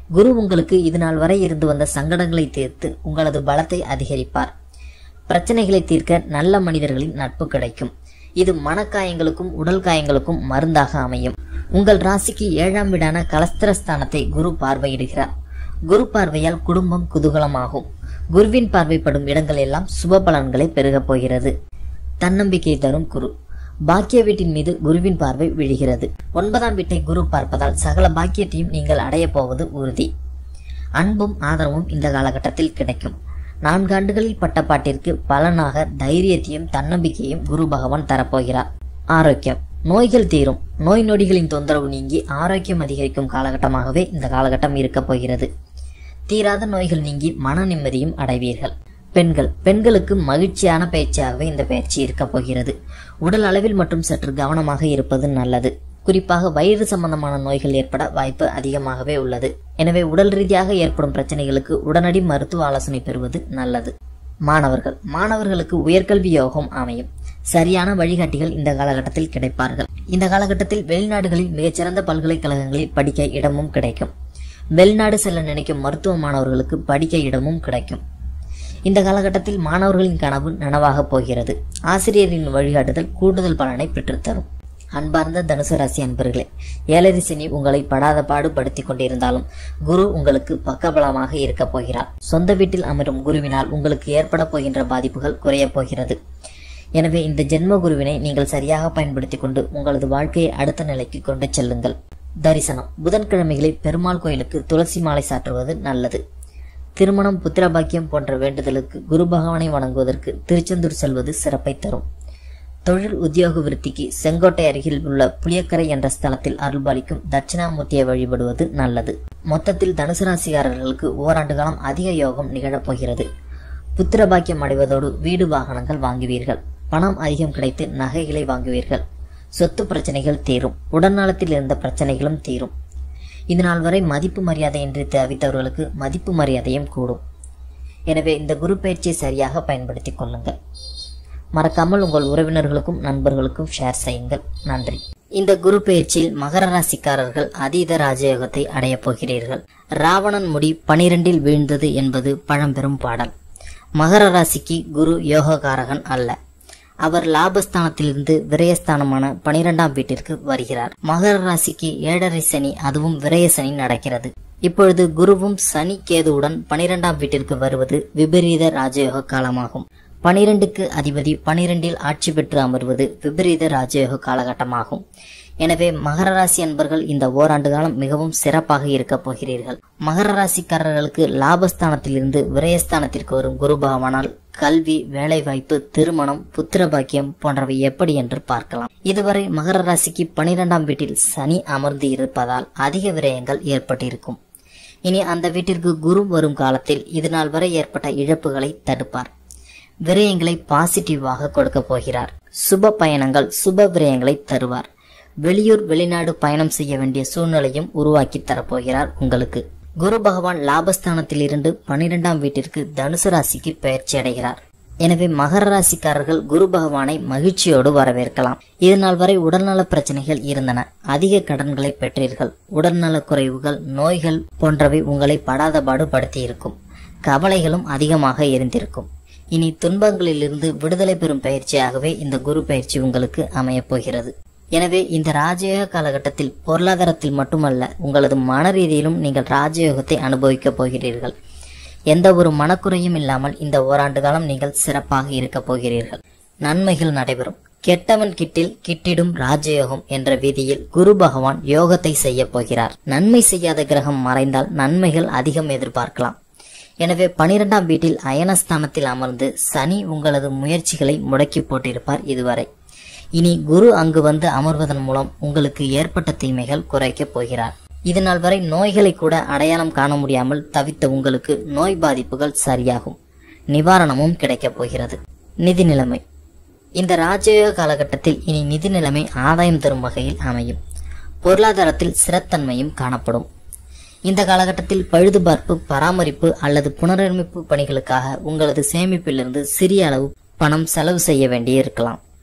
குரு உங்களுக்கு இது நாள் வரை இருந்து வந்த சங்கடங்களை தீர்த்து உங்களது பலத்தை அதிகரிப்பார் பிரச்சனைகளை தீர்க்க நல்ல மனிதர்களின் நட்பு கிடைக்கும் இது மனக்காயங்களுக்கும் உடல் காயங்களுக்கும் மருந்தாக அமையும் உங்கள் ராசிக்கு ஏழாம் வீடான கலஸ்திரஸ்தானத்தை குரு பார்வையிடுகிறார் குரு பார்வையால் குடும்பம் குதூகலமாகும் குருவின் பார்வைப்படும் இடங்கள் எல்லாம் சுப பலன்களை பெருகப் போகிறது தன்னம்பிக்கை தரும் குரு பாக்கிய வீட்டின் மீது குருவின் பார்வை விழுகிறது ஒன்பதாம் வீட்டை குரு பார்ப்பதால் சகல பாக்கியத்தையும் நீங்கள் அடையப் போவது உறுதி அன்பும் ஆதரவும் இந்த காலகட்டத்தில் கிடைக்கும் நான்கு ஆண்டுகளில் பட்ட பாட்டிற்கு பலனாக தைரியத்தையும் தன்னம்பிக்கையும் குரு பகவான் தரப்போகிறார் ஆரோக்கியம் நோய்கள் தீரும் நோய் நொடிகளின் தொந்தரவு நீங்கி ஆரோக்கியம் அதிகரிக்கும் காலகட்டமாகவே இந்த காலகட்டம் இருக்கப் போகிறது தீராத நோய்கள் நீங்கி மன நிம்மதியும் அடைவீர்கள் பெண்கள் பெண்களுக்கு மகிழ்ச்சியான பயிற்சியாகவே இந்த பயிற்சி இருக்கப் போகிறது உடல் அளவில் மட்டும் சற்று கவனமாக இருப்பது நல்லது குறிப்பாக வயிறு சம்பந்தமான நோய்கள் ஏற்பட வாய்ப்பு அதிகமாகவே உள்ளது எனவே உடல் ரீதியாக ஏற்படும் பிரச்சனைகளுக்கு உடனடி மருத்துவ ஆலோசனை பெறுவது நல்லது மாணவர்கள் மாணவர்களுக்கு உயர்கல்வி யோகம் அமையும் சரியான வழிகாட்டிகள் இந்த காலகட்டத்தில் கிடைப்பார்கள் இந்த காலகட்டத்தில் வெளிநாடுகளில் மிகச்சிறந்த பல்கலைக்கழகங்களில் படிக்க இடமும் கிடைக்கும் வெளிநாடு செல்ல நினைக்கும் மருத்துவ மாணவர்களுக்கு படிக்க இடமும் கிடைக்கும் இந்த காலகட்டத்தில் மாணவர்களின் கனவு நனவாகப் போகிறது ஆசிரியரின் வழிகாட்டுதல் கூடுதல் பலனை பெற்றுத்தரும் அன்பார்ந்த தனுசு ராசி அன்பர்களே ஏழரை சனி உங்களை படாத பாடு படுத்திக் கொண்டிருந்தாலும் குரு உங்களுக்கு பக்கபலமாக இருக்கப் போகிறார் சொந்த வீட்டில் அமரும் குருவினால் உங்களுக்கு ஏற்பட போகின்ற பாதிப்புகள் குறையப் போகிறது எனவே இந்த ஜென்ம குருவினை நீங்கள் சரியாக பயன்படுத்திக் கொண்டு உங்களது வாழ்க்கையை அடுத்த நிலைக்கு கொண்டு செல்லுங்கள் தரிசனம் புதன்கிழமைகளில் பெருமாள் கோயிலுக்கு துளசி மாலை சாற்றுவது நல்லது திருமணம் புத்திரபாக்கியம் போன்ற வேண்டுதலுக்கு குரு பகவானை வணங்குவதற்கு திருச்செந்தூர் செல்வது சிறப்பை தரும் தொழில் உத்தியோக விருத்திக்கு செங்கோட்டை அருகில் உள்ள புளியக்கரை என்ற ஸ்தலத்தில் அருள்பாலிக்கும் தட்சிணாமூர்த்தியை வழிபடுவது நல்லது மொத்தத்தில் தனுசு ராசிக்காரர்களுக்கு ஓராண்டு காலம் அதிக யோகம் நிகழப் போகிறது புத்திர பாக்கியம் அடைவதோடு வீடு வாகனங்கள் வாங்குவீர்கள் பணம் அதிகம் கிடைத்து நகைகளை வாங்குவீர்கள் சொத்து பிரச்சனைகள் தீரும் உடல்நலத்தில் இருந்த பிரச்சனைகளும் தீரும் இது நாள் வரை மதிப்பு மரியாதையின்றி தவித்தவர்களுக்கு மதிப்பு மரியாதையும் கூடும் எனவே இந்த குரு பயிற்சியை சரியாக பயன்படுத்திக் கொள்ளுங்கள் மறக்காமல் உங்கள் உறவினர்களுக்கும் நண்பர்களுக்கும் ஷேர் செய்யுங்கள் நன்றி இந்த குரு பயிற்சியில் மகர ராசிக்காரர்கள் அதீத ராஜயோகத்தை அடையப் போகிறீர்கள் ராவணன் முடி பனிரெண்டில் வீழ்ந்தது என்பது பழம்பெரும் பாடல் மகர ராசிக்கு குரு யோககாரகன் அல்ல அவர் லாபஸ்தானத்திலிருந்து விரயஸ்தானமான பனிரெண்டாம் வீட்டிற்கு வருகிறார் மகர ராசிக்கு ஏழரை சனி அதுவும் விரய சனி நடக்கிறது இப்பொழுது குருவும் சனி கேதுவுடன் பனிரெண்டாம் வீட்டிற்கு வருவது விபரீத ராஜயோக காலமாகும் பனிரெண்டுக்கு அதிபதி பனிரெண்டில் ஆட்சி பெற்று அமர்வது விபரீத ராஜயோக காலகட்டமாகும் எனவே மகர ராசி அன்பர்கள் இந்த ஓராண்டு காலம் மிகவும் சிறப்பாக இருக்கப் போகிறீர்கள் மகர ராசிக்காரர்களுக்கு லாபஸ்தானத்திலிருந்து விரயஸ்தானத்திற்கு வரும் குரு பகவானால் கல்வி வேலைவாய்ப்பு திருமணம் புத்திர பாக்கியம் போன்றவை எப்படி என்று பார்க்கலாம் இதுவரை மகர ராசிக்கு பனிரெண்டாம் வீட்டில் சனி அமர்ந்து இருப்பதால் அதிக விரயங்கள் ஏற்பட்டிருக்கும் இனி அந்த வீட்டிற்கு குரு வரும் காலத்தில் இது நாள் வரை ஏற்பட்ட இழப்புகளை தடுப்பார் விரயங்களை பாசிட்டிவாக கொடுக்க போகிறார் சுப பயணங்கள் சுப விரயங்களை தருவார் வெளியூர் வெளிநாடு பயணம் செய்ய வேண்டிய சூழ்நிலையும் உருவாக்கி தரப்போகிறார் உங்களுக்கு குரு பகவான் லாபஸ்தானத்தில் இருந்து பனிரெண்டாம் வீட்டிற்கு தனுசு ராசிக்கு பயிற்சி அடைகிறார் எனவே மகர ராசிக்காரர்கள் குரு பகவானை மகிழ்ச்சியோடு வரவேற்கலாம் இது நாள் வரை உடல்நல பிரச்சனைகள் இருந்தன அதிக கடன்களை பெற்றீர்கள் உடல்நல குறைவுகள் நோய்கள் போன்றவை உங்களை படாத பாடு படுத்தியிருக்கும் கவலைகளும் அதிகமாக இருந்திருக்கும் இனி துன்பங்களிலிருந்து விடுதலை பெறும் பயிற்சியாகவே இந்த குரு பயிற்சி உங்களுக்கு அமையப் போகிறது எனவே இந்த ராஜயோக காலகட்டத்தில் பொருளாதாரத்தில் மட்டுமல்ல உங்களது மன ரீதியிலும் நீங்கள் ராஜயோகத்தை அனுபவிக்கப் போகிறீர்கள் எந்த ஒரு மனக்குறையும் இல்லாமல் இந்த ஓராண்டு காலம் நீங்கள் சிறப்பாக இருக்கப் போகிறீர்கள் நன்மைகள் நடைபெறும் கெட்டவன் கிட்டில் கிட்டிடும் ராஜயோகம் என்ற விதியில் குரு பகவான் யோகத்தை செய்ய போகிறார் நன்மை செய்யாத கிரகம் மறைந்தால் நன்மைகள் அதிகம் எதிர்பார்க்கலாம் எனவே பனிரெண்டாம் வீட்டில் அயனஸ்தானத்தில் அமர்ந்து சனி உங்களது முயற்சிகளை முடக்கி போட்டிருப்பார் இதுவரை இனி குரு அங்கு வந்து அமர்வதன் மூலம் உங்களுக்கு ஏற்பட்ட தீமைகள் குறைக்கப் போகிறார் இது நாள் வரை நோய்களை கூட அடையாளம் காண முடியாமல் தவித்த உங்களுக்கு நோய் பாதிப்புகள் சரியாகும் நிவாரணமும் கிடைக்கப் போகிறது நிதி நிலைமை இந்த ராஜயோக காலகட்டத்தில் இனி நிதி நிலைமை ஆதாயம் தரும் வகையில் அமையும் பொருளாதாரத்தில் ஸ்திரத்தன்மையும் காணப்படும் இந்த காலகட்டத்தில் பழுதுபார்ப்பு பராமரிப்பு அல்லது புனரமைப்பு பணிகளுக்காக உங்களது சேமிப்பிலிருந்து சிறிய அளவு பணம் செலவு செய்ய வேண்டியிருக்கலாம்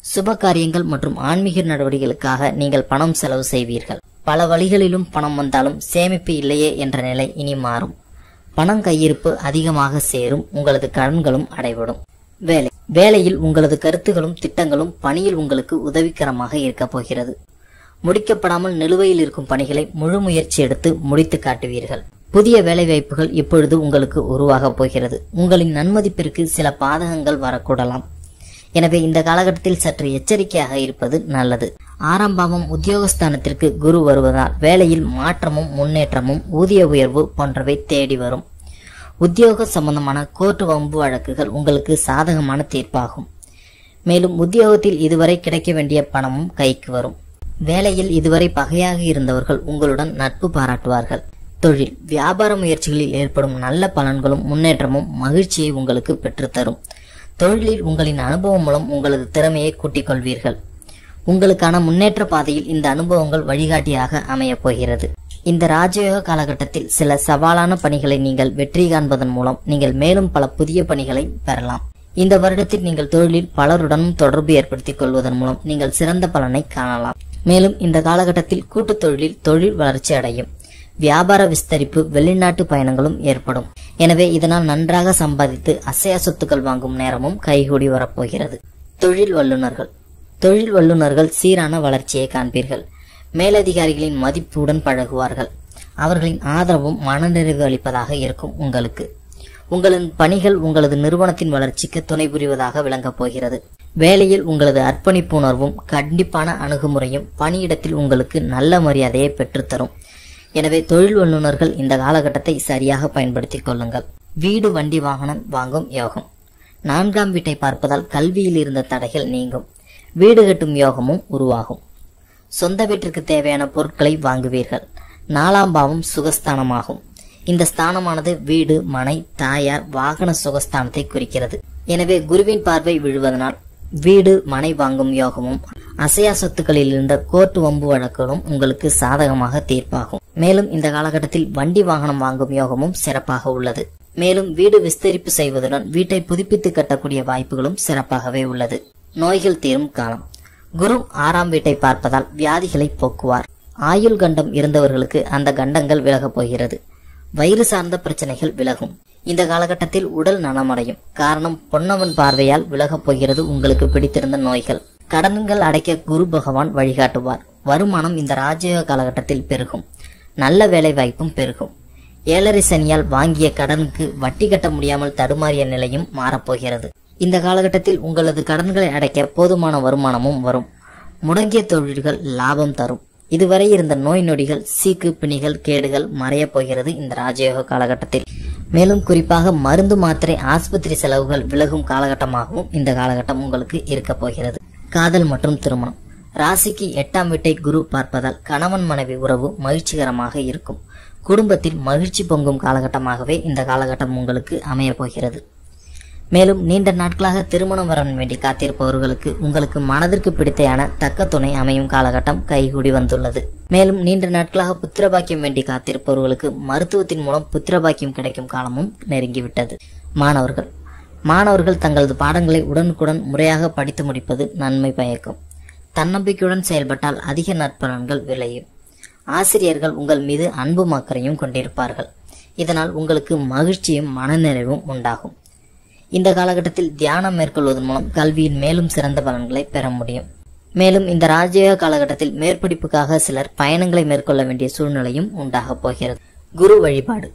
சுப காரியங்கள் மற்றும் ஆன்மீக நடவடிக்கைகளுக்காக நீங்கள் பணம் செலவு செய்வீர்கள் பல வழிகளிலும் பணம் வந்தாலும் சேமிப்பு இல்லையே என்ற நிலை இனி மாறும் பணம் கையிருப்பு அதிகமாக சேரும் உங்களது கடன்களும் அடைபடும் வேலை வேலையில் உங்களது கருத்துகளும் திட்டங்களும் பணியில் உங்களுக்கு உதவிகரமாக இருக்கப் போகிறது முடிக்கப்படாமல் நிலுவையில் இருக்கும் பணிகளை முழு முயற்சி எடுத்து முடித்து காட்டுவீர்கள் புதிய வேலைவாய்ப்புகள் இப்பொழுது உங்களுக்கு உருவாகப் போகிறது உங்களின் நன்மதிப்பிற்கு சில பாதகங்கள் வரக்கூடலாம் எனவே இந்த காலகட்டத்தில் சற்று எச்சரிக்கையாக இருப்பது நல்லது ஆறாம் பாவம் உத்தியோகஸ்தானத்திற்கு குரு வருவதால் வேலையில் மாற்றமும் முன்னேற்றமும் ஊதிய உயர்வு போன்றவை தேடி வரும் உத்தியோக சம்பந்தமான கோர்ட்டு வம்பு வழக்குகள் உங்களுக்கு சாதகமான தீர்ப்பாகும் மேலும் உத்தியோகத்தில் இதுவரை கிடைக்க வேண்டிய பணமும் கைக்கு வரும் வேலையில் இதுவரை பகையாக இருந்தவர்கள் உங்களுடன் நட்பு பாராட்டுவார்கள் தொழில் வியாபார முயற்சிகளில் ஏற்படும் நல்ல பலன்களும் முன்னேற்றமும் மகிழ்ச்சியை உங்களுக்கு பெற்றுத்தரும் தொழிலில் உங்களின் அனுபவம் மூலம் உங்களது திறமையை கூட்டிக் கொள்வீர்கள் உங்களுக்கான முன்னேற்ற பாதையில் இந்த அனுபவங்கள் வழிகாட்டியாக அமையப் போகிறது இந்த ராஜயோக காலகட்டத்தில் சில சவாலான பணிகளை நீங்கள் வெற்றி காண்பதன் மூலம் நீங்கள் மேலும் பல புதிய பணிகளை பெறலாம் இந்த வருடத்தில் நீங்கள் தொழிலில் பலருடனும் தொடர்பு ஏற்படுத்திக் கொள்வதன் மூலம் நீங்கள் சிறந்த பலனை காணலாம் மேலும் இந்த காலகட்டத்தில் கூட்டுத் தொழிலில் தொழில் வளர்ச்சி அடையும் வியாபார விஸ்தரிப்பு வெளிநாட்டு பயணங்களும் ஏற்படும் எனவே இதனால் நன்றாக சம்பாதித்து அசையா சொத்துக்கள் வாங்கும் நேரமும் கைகூடி வரப்போகிறது தொழில் வல்லுநர்கள் தொழில் வல்லுநர்கள் சீரான வளர்ச்சியை காண்பீர்கள் மேலதிகாரிகளின் மதிப்புடன் பழகுவார்கள் அவர்களின் ஆதரவும் மனநிறைவு அளிப்பதாக இருக்கும் உங்களுக்கு உங்களின் பணிகள் உங்களது நிறுவனத்தின் வளர்ச்சிக்கு துணை புரிவதாக விளங்கப் போகிறது வேலையில் உங்களது அர்ப்பணிப்பு உணர்வும் கண்டிப்பான அணுகுமுறையும் பணியிடத்தில் உங்களுக்கு நல்ல மரியாதையை பெற்றுத்தரும் எனவே தொழில் வல்லுநர்கள் இந்த காலகட்டத்தை சரியாக பயன்படுத்திக் கொள்ளுங்கள் வீடு வண்டி வாகனம் வாங்கும் யோகம் நான்காம் வீட்டை பார்ப்பதால் கல்வியில் இருந்த தடைகள் நீங்கும் வீடு கட்டும் யோகமும் உருவாகும் சொந்த வீட்டிற்கு தேவையான பொருட்களை வாங்குவீர்கள் நாலாம் பாவம் சுகஸ்தானமாகும் இந்த ஸ்தானமானது வீடு மனை தாயார் வாகன சுகஸ்தானத்தை குறிக்கிறது எனவே குருவின் பார்வை விழுவதனால் வீடு மனை வாங்கும் யோகமும் அசையா சொத்துக்களில் இருந்த கோர்ட்டு வம்பு வழக்குகளும் உங்களுக்கு சாதகமாக தீர்ப்பாகும் மேலும் இந்த காலகட்டத்தில் வண்டி வாகனம் வாங்கும் யோகமும் சிறப்பாக உள்ளது மேலும் வீடு விஸ்தரிப்பு செய்வதுடன் வீட்டை புதுப்பித்து கட்டக்கூடிய வாய்ப்புகளும் சிறப்பாகவே உள்ளது நோய்கள் தீரும் காலம் குரு ஆறாம் வீட்டை பார்ப்பதால் வியாதிகளை போக்குவார் ஆயுள் கண்டம் இருந்தவர்களுக்கு அந்த கண்டங்கள் விலகப் போகிறது வயிறு சார்ந்த பிரச்சனைகள் விலகும் இந்த காலகட்டத்தில் உடல் நலமடையும் காரணம் பொன்னவன் பார்வையால் விலகப் போகிறது உங்களுக்கு பிடித்திருந்த நோய்கள் கடன்கள் அடைக்க குரு பகவான் வழிகாட்டுவார் வருமானம் இந்த ராஜயோக காலகட்டத்தில் பெருகும் நல்ல வேலை வாய்ப்பும் பெருகும் ஏழரை சனியால் வாங்கிய கடனுக்கு வட்டி கட்ட முடியாமல் தடுமாறிய நிலையும் மாறப்போகிறது இந்த காலகட்டத்தில் உங்களது கடன்களை அடைக்க போதுமான வருமானமும் வரும் முடங்கிய தொழில்கள் லாபம் தரும் இதுவரை இருந்த நோய் நொடிகள் சீக்கு பிணிகள் கேடுகள் மறையப் போகிறது இந்த ராஜயோக காலகட்டத்தில் மேலும் குறிப்பாக மருந்து மாத்திரை ஆஸ்பத்திரி செலவுகள் விலகும் காலகட்டமாகவும் இந்த காலகட்டம் உங்களுக்கு இருக்கப் போகிறது காதல் மற்றும் திருமணம் ராசிக்கு எட்டாம் வீட்டை குரு பார்ப்பதால் கணவன் மனைவி உறவு மகிழ்ச்சிகரமாக இருக்கும் குடும்பத்தில் மகிழ்ச்சி பொங்கும் காலகட்டமாகவே இந்த காலகட்டம் உங்களுக்கு அமையப் போகிறது மேலும் நீண்ட நாட்களாக திருமணம் வர வேண்டி காத்திருப்பவர்களுக்கு உங்களுக்கு மனதிற்கு பிடித்தையான தக்க துணை அமையும் காலகட்டம் கைகூடி வந்துள்ளது மேலும் நீண்ட நாட்களாக புத்திரபாக்கியம் வேண்டி காத்திருப்பவர்களுக்கு மருத்துவத்தின் மூலம் புத்திரபாக்கியம் கிடைக்கும் காலமும் நெருங்கிவிட்டது மாணவர்கள் மாணவர்கள் தங்களது பாடங்களை உடனுக்குடன் முறையாக படித்து முடிப்பது நன்மை பயக்கும் தன்னம்பிக்கையுடன் செயல்பட்டால் அதிக நற்பலன்கள் விளையும் ஆசிரியர்கள் உங்கள் மீது அன்பும் அக்கறையும் கொண்டிருப்பார்கள் இதனால் உங்களுக்கு மகிழ்ச்சியும் மனநிறைவும் உண்டாகும் இந்த காலகட்டத்தில் தியானம் மேற்கொள்வதன் மூலம் கல்வியின் மேலும் சிறந்த பலன்களை பெற முடியும் மேலும் இந்த ராஜயோக காலகட்டத்தில் மேற்படிப்புக்காக சிலர் பயணங்களை மேற்கொள்ள வேண்டிய சூழ்நிலையும் உண்டாகப் போகிறது குரு வழிபாடு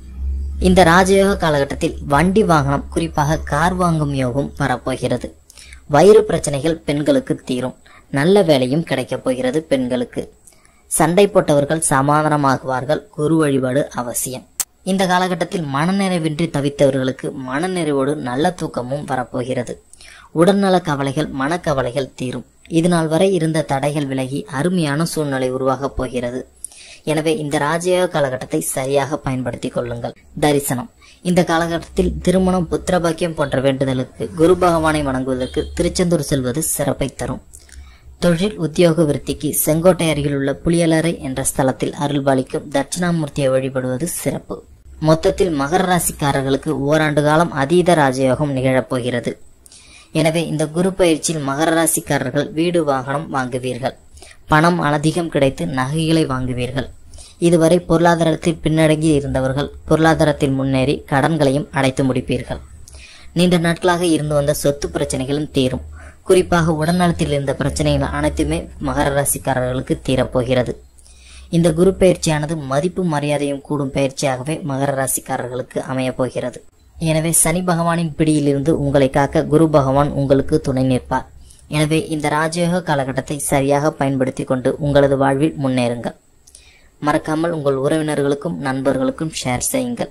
இந்த ராஜயோக காலகட்டத்தில் வண்டி வாகனம் குறிப்பாக கார் வாங்கும் யோகம் வரப்போகிறது வயிறு பிரச்சனைகள் பெண்களுக்கு தீரும் நல்ல வேலையும் கிடைக்கப் போகிறது பெண்களுக்கு சண்டை போட்டவர்கள் சமாதானமாகுவார்கள் குரு வழிபாடு அவசியம் இந்த காலகட்டத்தில் மனநிறைவின்றி தவித்தவர்களுக்கு மனநிறைவோடு நல்ல தூக்கமும் வரப்போகிறது உடல்நல கவலைகள் மனக்கவலைகள் தீரும் இதுநாள் வரை இருந்த தடைகள் விலகி அருமையான சூழ்நிலை உருவாகப் போகிறது எனவே இந்த ராஜயோக காலகட்டத்தை சரியாக பயன்படுத்திக் கொள்ளுங்கள் தரிசனம் இந்த காலகட்டத்தில் திருமணம் புத்திரபாக்கியம் போன்ற வேண்டுதலுக்கு குரு பகவானை வணங்குவதற்கு திருச்செந்தூர் செல்வது சிறப்பை தரும் தொழில் உத்தியோக விருத்திக்கு செங்கோட்டை அருகில் உள்ள புளியலறை என்ற ஸ்தலத்தில் அருள்பாலிக்கும் தட்சிணாமூர்த்தியை வழிபடுவது சிறப்பு மொத்தத்தில் மகர ராசிக்காரர்களுக்கு ஓராண்டு காலம் அதீத ராஜயோகம் நிகழப் போகிறது எனவே இந்த குரு பயிற்சியில் மகர ராசிக்காரர்கள் வீடு வாகனம் வாங்குவீர்கள் பணம் அதிகம் கிடைத்து நகைகளை வாங்குவீர்கள் இதுவரை பொருளாதாரத்தில் பின்னடங்கி இருந்தவர்கள் பொருளாதாரத்தில் முன்னேறி கடன்களையும் அடைத்து முடிப்பீர்கள் நீண்ட நாட்களாக இருந்து வந்த சொத்து பிரச்சனைகளும் தீரும் குறிப்பாக உடல்நலத்தில் இருந்த பிரச்சனைகள் அனைத்துமே மகர ராசிக்காரர்களுக்கு தீரப்போகிறது இந்த குரு பயிற்சியானது மதிப்பு மரியாதையும் கூடும் பயிற்சியாகவே மகர ராசிக்காரர்களுக்கு அமையப் போகிறது எனவே சனி பகவானின் பிடியிலிருந்து உங்களை காக்க குரு பகவான் உங்களுக்கு துணை நிற்பார் எனவே இந்த ராஜயோக காலகட்டத்தை சரியாக பயன்படுத்தி கொண்டு உங்களது வாழ்வில் முன்னேறுங்கள் மறக்காமல் உங்கள் உறவினர்களுக்கும் நண்பர்களுக்கும் ஷேர் செய்யுங்கள்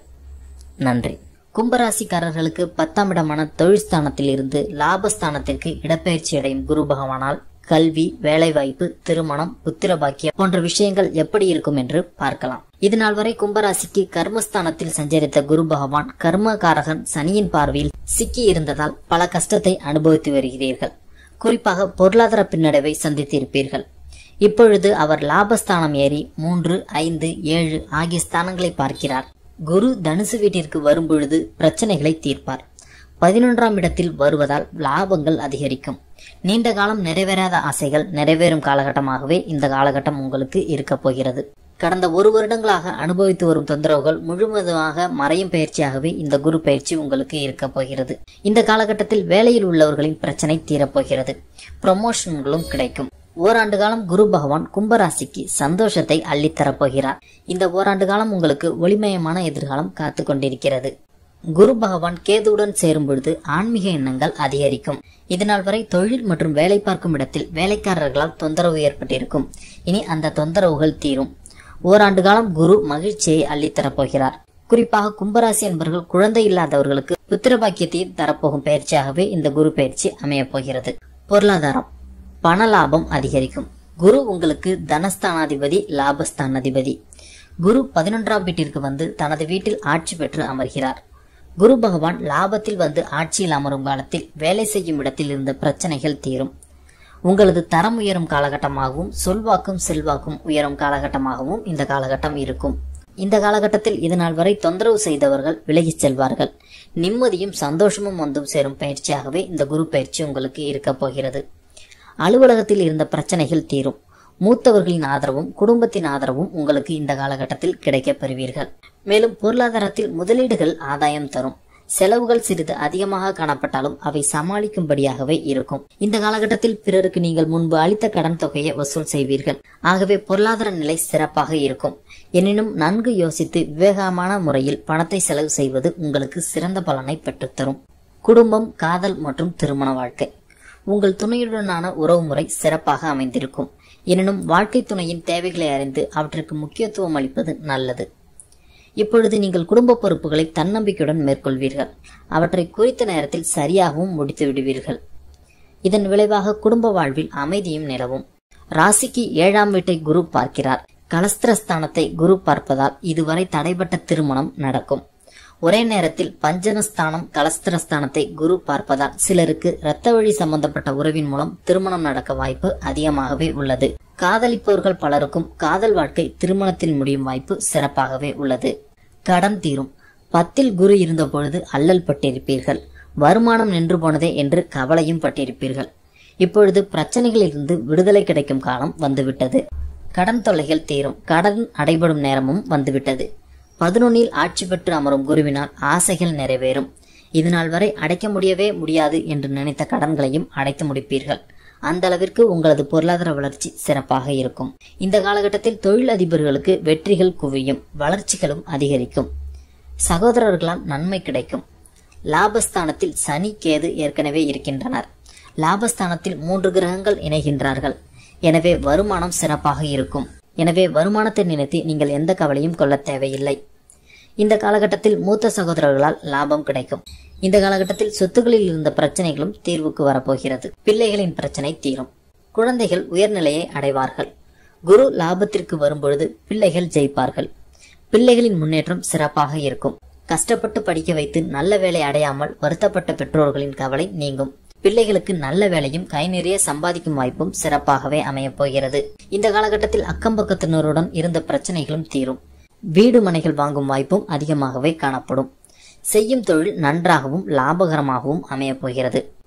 நன்றி கும்பராசிக்காரர்களுக்கு பத்தாம் இடமான தொழில் ஸ்தானத்தில் இருந்து லாபஸ்தானத்திற்கு இடப்பெயர்ச்சி அடையும் குரு பகவானால் கல்வி வேலைவாய்ப்பு திருமணம் புத்திர பாக்கியம் போன்ற விஷயங்கள் எப்படி இருக்கும் என்று பார்க்கலாம் இதுநாள் வரை கும்பராசிக்கு கர்மஸ்தானத்தில் சஞ்சரித்த குரு பகவான் கர்மகாரகன் சனியின் பார்வையில் சிக்கி இருந்ததால் பல கஷ்டத்தை அனுபவித்து வருகிறீர்கள் குறிப்பாக பொருளாதார பின்னடைவை சந்தித்திருப்பீர்கள் இப்பொழுது அவர் லாபஸ்தானம் ஏறி மூன்று ஐந்து ஏழு ஆகிய ஸ்தானங்களை பார்க்கிறார் குரு தனுசு வீட்டிற்கு வரும்பொழுது பிரச்சனைகளை தீர்ப்பார் பதினொன்றாம் இடத்தில் வருவதால் லாபங்கள் அதிகரிக்கும் நீண்ட காலம் நிறைவேறாத ஆசைகள் நிறைவேறும் காலகட்டமாகவே இந்த காலகட்டம் உங்களுக்கு இருக்கப் போகிறது கடந்த ஒரு வருடங்களாக அனுபவித்து வரும் தொந்தரவுகள் முழுவதுமாக மறையும் பயிற்சியாகவே இந்த குரு பயிற்சி உங்களுக்கு இருக்க போகிறது இந்த காலகட்டத்தில் வேலையில் உள்ளவர்களின் பிரச்சனை தீரப்போகிறது ப்ரமோஷன்களும் கிடைக்கும் ஓராண்டு காலம் குரு பகவான் கும்பராசிக்கு சந்தோஷத்தை அள்ளித்தரப் போகிறார் இந்த ஓராண்டு காலம் உங்களுக்கு ஒளிமயமான எதிர்காலம் காத்து கொண்டிருக்கிறது குரு பகவான் கேதுவுடன் சேரும் பொழுது ஆன்மீக எண்ணங்கள் அதிகரிக்கும் இதனால் வரை தொழில் மற்றும் வேலை பார்க்கும் இடத்தில் வேலைக்காரர்களால் தொந்தரவு ஏற்பட்டிருக்கும் இனி அந்த தொந்தரவுகள் தீரும் ஓராண்டு காலம் குரு மகிழ்ச்சியை அள்ளித்தரப் போகிறார் குறிப்பாக கும்பராசி என்பவர்கள் குழந்தை இல்லாதவர்களுக்கு புத்திர பாக்கியத்தையும் தரப்போகும் பயிற்சியாகவே இந்த குரு பயிற்சி அமையப் போகிறது பொருளாதாரம் பண லாபம் அதிகரிக்கும் குரு உங்களுக்கு தனஸ்தானாதிபதி லாபஸ்தானாதிபதி குரு பதினொன்றாம் வீட்டிற்கு வந்து தனது வீட்டில் ஆட்சி பெற்று அமர்கிறார் குரு பகவான் லாபத்தில் வந்து ஆட்சியில் அமரும் காலத்தில் வேலை செய்யும் இடத்தில் இருந்த பிரச்சனைகள் தீரும் உங்களது தரம் உயரும் காலகட்டமாகவும் சொல்வாக்கும் செல்வாக்கும் உயரும் காலகட்டமாகவும் இந்த காலகட்டம் இருக்கும் இந்த காலகட்டத்தில் இதனால் வரை தொந்தரவு செய்தவர்கள் விலகிச் செல்வார்கள் நிம்மதியும் சந்தோஷமும் வந்தும் சேரும் பயிற்சியாகவே இந்த குரு பயிற்சி உங்களுக்கு இருக்கப் போகிறது அலுவலகத்தில் இருந்த பிரச்சனைகள் தீரும் மூத்தவர்களின் ஆதரவும் குடும்பத்தின் ஆதரவும் உங்களுக்கு இந்த காலகட்டத்தில் கிடைக்கப் பெறுவீர்கள் மேலும் பொருளாதாரத்தில் முதலீடுகள் ஆதாயம் தரும் செலவுகள் சிறிது அதிகமாக காணப்பட்டாலும் அவை சமாளிக்கும்படியாகவே இருக்கும் இந்த காலகட்டத்தில் பிறருக்கு நீங்கள் முன்பு அளித்த கடன் தொகையை வசூல் செய்வீர்கள் ஆகவே பொருளாதார நிலை சிறப்பாக இருக்கும் எனினும் நன்கு யோசித்து விவேகமான முறையில் பணத்தை செலவு செய்வது உங்களுக்கு சிறந்த பலனை பெற்றுத்தரும் குடும்பம் காதல் மற்றும் திருமண வாழ்க்கை உங்கள் துணையுடனான உறவுமுறை சிறப்பாக அமைந்திருக்கும் எனினும் வாழ்க்கை துணையின் தேவைகளை அறிந்து அவற்றிற்கு முக்கியத்துவம் அளிப்பது நல்லது இப்பொழுது நீங்கள் குடும்ப பொறுப்புகளை தன்னம்பிக்கையுடன் மேற்கொள்வீர்கள் அவற்றை குறித்த நேரத்தில் சரியாகவும் முடித்து விடுவீர்கள் இதன் விளைவாக குடும்ப வாழ்வில் அமைதியும் நிலவும் ராசிக்கு ஏழாம் வீட்டை குரு பார்க்கிறார் கலஸ்திரஸ்தானத்தை குரு பார்ப்பதால் இதுவரை தடைபட்ட திருமணம் நடக்கும் ஒரே நேரத்தில் பஞ்சனஸ்தானம் கலஸ்திரஸ்தானத்தை குரு பார்ப்பதால் சிலருக்கு இரத்த வழி சம்பந்தப்பட்ட உறவின் மூலம் திருமணம் நடக்க வாய்ப்பு அதிகமாகவே உள்ளது காதலிப்பவர்கள் பலருக்கும் காதல் வாழ்க்கை திருமணத்தில் முடியும் வாய்ப்பு சிறப்பாகவே உள்ளது கடன் தீரும் பத்தில் குரு இருந்த பொழுது அல்லல் பட்டிருப்பீர்கள் வருமானம் நின்று போனதே என்று கவலையும் பட்டிருப்பீர்கள் இப்பொழுது பிரச்சனைகளிலிருந்து விடுதலை கிடைக்கும் காலம் வந்துவிட்டது கடன் தொல்லைகள் தீரும் கடன் அடைபடும் நேரமும் வந்துவிட்டது பதினொன்னில் ஆட்சி பெற்று அமரும் குருவினால் ஆசைகள் நிறைவேறும் இதுநாள் வரை அடைக்க முடியவே முடியாது என்று நினைத்த கடன்களையும் அடைத்து முடிப்பீர்கள் அந்த அளவிற்கு உங்களது பொருளாதார வளர்ச்சி சிறப்பாக இருக்கும் இந்த காலகட்டத்தில் தொழில் அதிபர்களுக்கு வெற்றிகள் குவியும் வளர்ச்சிகளும் அதிகரிக்கும் சகோதரர்களால் நன்மை கிடைக்கும் லாபஸ்தானத்தில் சனி கேது ஏற்கனவே இருக்கின்றனர் லாபஸ்தானத்தில் மூன்று கிரகங்கள் இணைகின்றார்கள் எனவே வருமானம் சிறப்பாக இருக்கும் எனவே வருமானத்தை நினைத்து நீங்கள் எந்த கவலையும் கொள்ள தேவையில்லை இந்த காலகட்டத்தில் மூத்த சகோதரர்களால் லாபம் கிடைக்கும் இந்த காலகட்டத்தில் சொத்துக்களில் இருந்த பிரச்சனைகளும் தீர்வுக்கு வரப்போகிறது பிள்ளைகளின் பிரச்சனை தீரும் குழந்தைகள் உயர்நிலையை அடைவார்கள் குரு லாபத்திற்கு வரும்பொழுது பிள்ளைகள் ஜெயிப்பார்கள் பிள்ளைகளின் முன்னேற்றம் சிறப்பாக இருக்கும் கஷ்டப்பட்டு படிக்க வைத்து நல்ல வேலை அடையாமல் வருத்தப்பட்ட பெற்றோர்களின் கவலை நீங்கும் பிள்ளைகளுக்கு நல்ல வேலையும் கை நிறைய சம்பாதிக்கும் வாய்ப்பும் சிறப்பாகவே அமையப் போகிறது இந்த காலகட்டத்தில் அக்கம் பக்கத்தினருடன் இருந்த பிரச்சனைகளும் தீரும் வீடு மனைகள் வாங்கும் வாய்ப்பும் அதிகமாகவே காணப்படும் செய்யும் தொழில் நன்றாகவும் லாபகரமாகவும் அமையப் போகிறது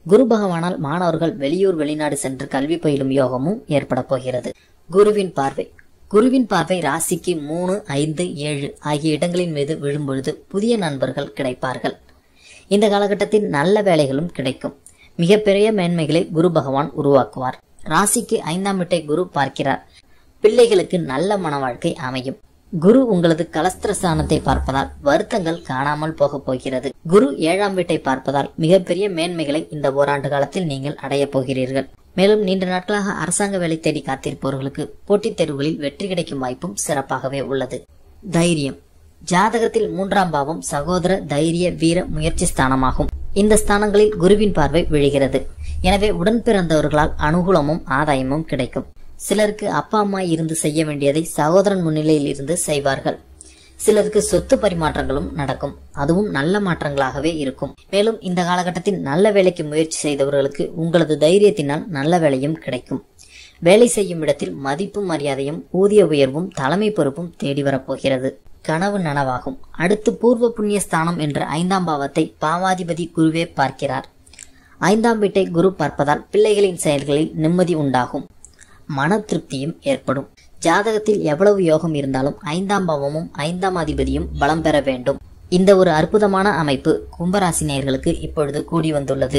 குரு பகவானால் மாணவர்கள் வெளியூர் வெளிநாடு சென்று கல்வி பயிலும் யோகமும் ஏற்பட போகிறது குருவின் பார்வை குருவின் பார்வை ராசிக்கு மூணு ஐந்து ஏழு ஆகிய இடங்களின் மீது விழும்பொழுது புதிய நண்பர்கள் கிடைப்பார்கள் இந்த காலகட்டத்தில் நல்ல வேலைகளும் கிடைக்கும் மிகப்பெரிய மேன்மைகளை குரு பகவான் உருவாக்குவார் ராசிக்கு ஐந்தாம் வீட்டை குரு பார்க்கிறார் பிள்ளைகளுக்கு நல்ல மன வாழ்க்கை அமையும் குரு உங்களது கலஸ்திரஸ்தானத்தை பார்ப்பதால் வருத்தங்கள் காணாமல் போக போகிறது குரு ஏழாம் வீட்டை பார்ப்பதால் மிகப்பெரிய மேன்மைகளை இந்த ஓராண்டு காலத்தில் நீங்கள் அடையப் போகிறீர்கள் மேலும் நீண்ட நாட்களாக அரசாங்க வேலை தேடி காத்திருப்பவர்களுக்கு போட்டித் தேர்வுகளில் வெற்றி கிடைக்கும் வாய்ப்பும் சிறப்பாகவே உள்ளது தைரியம் ஜாதகத்தில் மூன்றாம் பாவம் சகோதர தைரிய வீர முயற்சி ஸ்தானமாகும் இந்த ஸ்தானங்களில் குருவின் பார்வை விழுகிறது எனவே உடன் பிறந்தவர்களால் அனுகூலமும் ஆதாயமும் கிடைக்கும் சிலருக்கு அப்பா அம்மா இருந்து செய்ய வேண்டியதை சகோதரன் முன்னிலையில் இருந்து செய்வார்கள் சிலருக்கு சொத்து பரிமாற்றங்களும் நடக்கும் அதுவும் நல்ல மாற்றங்களாகவே இருக்கும் மேலும் இந்த காலகட்டத்தில் நல்ல வேலைக்கு முயற்சி செய்தவர்களுக்கு உங்களது தைரியத்தினால் நல்ல வேலையும் கிடைக்கும் வேலை செய்யும் இடத்தில் மதிப்பும் மரியாதையும் ஊதிய உயர்வும் தலைமை பொறுப்பும் தேடி வரப்போகிறது கனவு நனவாகும் அடுத்து பூர்வ புண்ணிய ஸ்தானம் என்ற ஐந்தாம் பாவத்தை பாவாதிபதி குருவே பார்க்கிறார் ஐந்தாம் வீட்டை குரு பார்ப்பதால் பிள்ளைகளின் செயல்களில் நிம்மதி உண்டாகும் மன திருப்தியும் ஏற்படும் ஜாதகத்தில் எவ்வளவு யோகம் இருந்தாலும் ஐந்தாம் பாவமும் ஐந்தாம் அதிபதியும் பலம் பெற வேண்டும் இந்த ஒரு அற்புதமான அமைப்பு கும்பராசி நேயர்களுக்கு இப்பொழுது கூடி வந்துள்ளது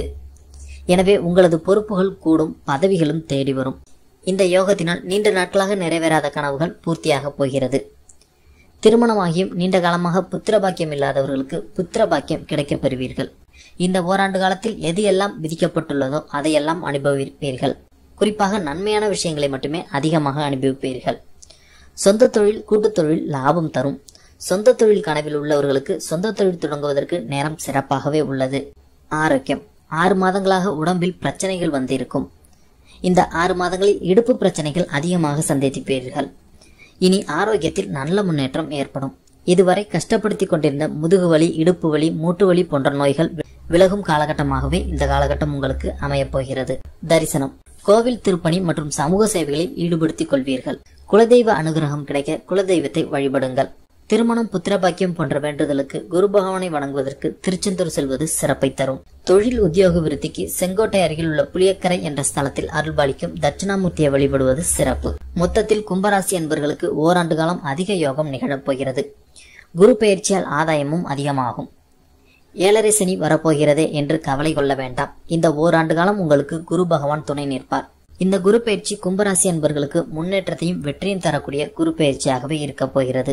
எனவே உங்களது பொறுப்புகள் கூடும் பதவிகளும் தேடி வரும் இந்த யோகத்தினால் நீண்ட நாட்களாக நிறைவேறாத கனவுகள் பூர்த்தியாக போகிறது திருமணமாகியும் நீண்ட காலமாக புத்திர பாக்கியம் இல்லாதவர்களுக்கு புத்திர பாக்கியம் கிடைக்கப் பெறுவீர்கள் இந்த ஓராண்டு காலத்தில் எது எல்லாம் விதிக்கப்பட்டுள்ளதோ அதையெல்லாம் அனுபவிப்பீர்கள் குறிப்பாக நன்மையான விஷயங்களை மட்டுமே அதிகமாக அனுபவிப்பீர்கள் சொந்த தொழில் கூட்டுத் தொழில் லாபம் தரும் சொந்த தொழில் கனவில் உள்ளவர்களுக்கு சொந்த தொழில் தொடங்குவதற்கு நேரம் சிறப்பாகவே உள்ளது ஆரோக்கியம் ஆறு மாதங்களாக உடம்பில் பிரச்சனைகள் வந்திருக்கும் இந்த ஆறு மாதங்களில் இடுப்பு பிரச்சனைகள் அதிகமாக சந்தித்திருப்பீர்கள் இனி ஆரோக்கியத்தில் நல்ல முன்னேற்றம் ஏற்படும் இதுவரை கஷ்டப்படுத்திக் கொண்டிருந்த முதுகு வலி இடுப்பு வலி மூட்டு வலி போன்ற நோய்கள் விலகும் காலகட்டமாகவே இந்த காலகட்டம் உங்களுக்கு அமையப் போகிறது தரிசனம் கோவில் திருப்பணி மற்றும் சமூக சேவைகளில் ஈடுபடுத்திக் கொள்வீர்கள் குலதெய்வ அனுகிரகம் கிடைக்க குலதெய்வத்தை வழிபடுங்கள் திருமணம் புத்திரபாக்கியம் போன்ற வேண்டுதலுக்கு குரு பகவானை வணங்குவதற்கு திருச்செந்தூர் செல்வது சிறப்பை தரும் தொழில் உத்தியோக விருத்திக்கு செங்கோட்டை அருகில் உள்ள புளியக்கரை என்ற ஸ்தலத்தில் அருள்பாலிக்கும் தட்சிணாமூர்த்தியை வழிபடுவது சிறப்பு மொத்தத்தில் கும்பராசி என்பவர்களுக்கு ஓராண்டு காலம் அதிக யோகம் நிகழப் போகிறது குரு பெயர்ச்சியால் ஆதாயமும் அதிகமாகும் ஏழரை சனி வரப்போகிறதே என்று கவலை கொள்ள வேண்டாம் இந்த ஓராண்டு காலம் உங்களுக்கு குரு பகவான் துணை நிற்பார் இந்த குரு பயிற்சி கும்பராசி என்பவர்களுக்கு முன்னேற்றத்தையும் வெற்றியும் தரக்கூடிய குரு பயிற்சியாகவே இருக்கப் போகிறது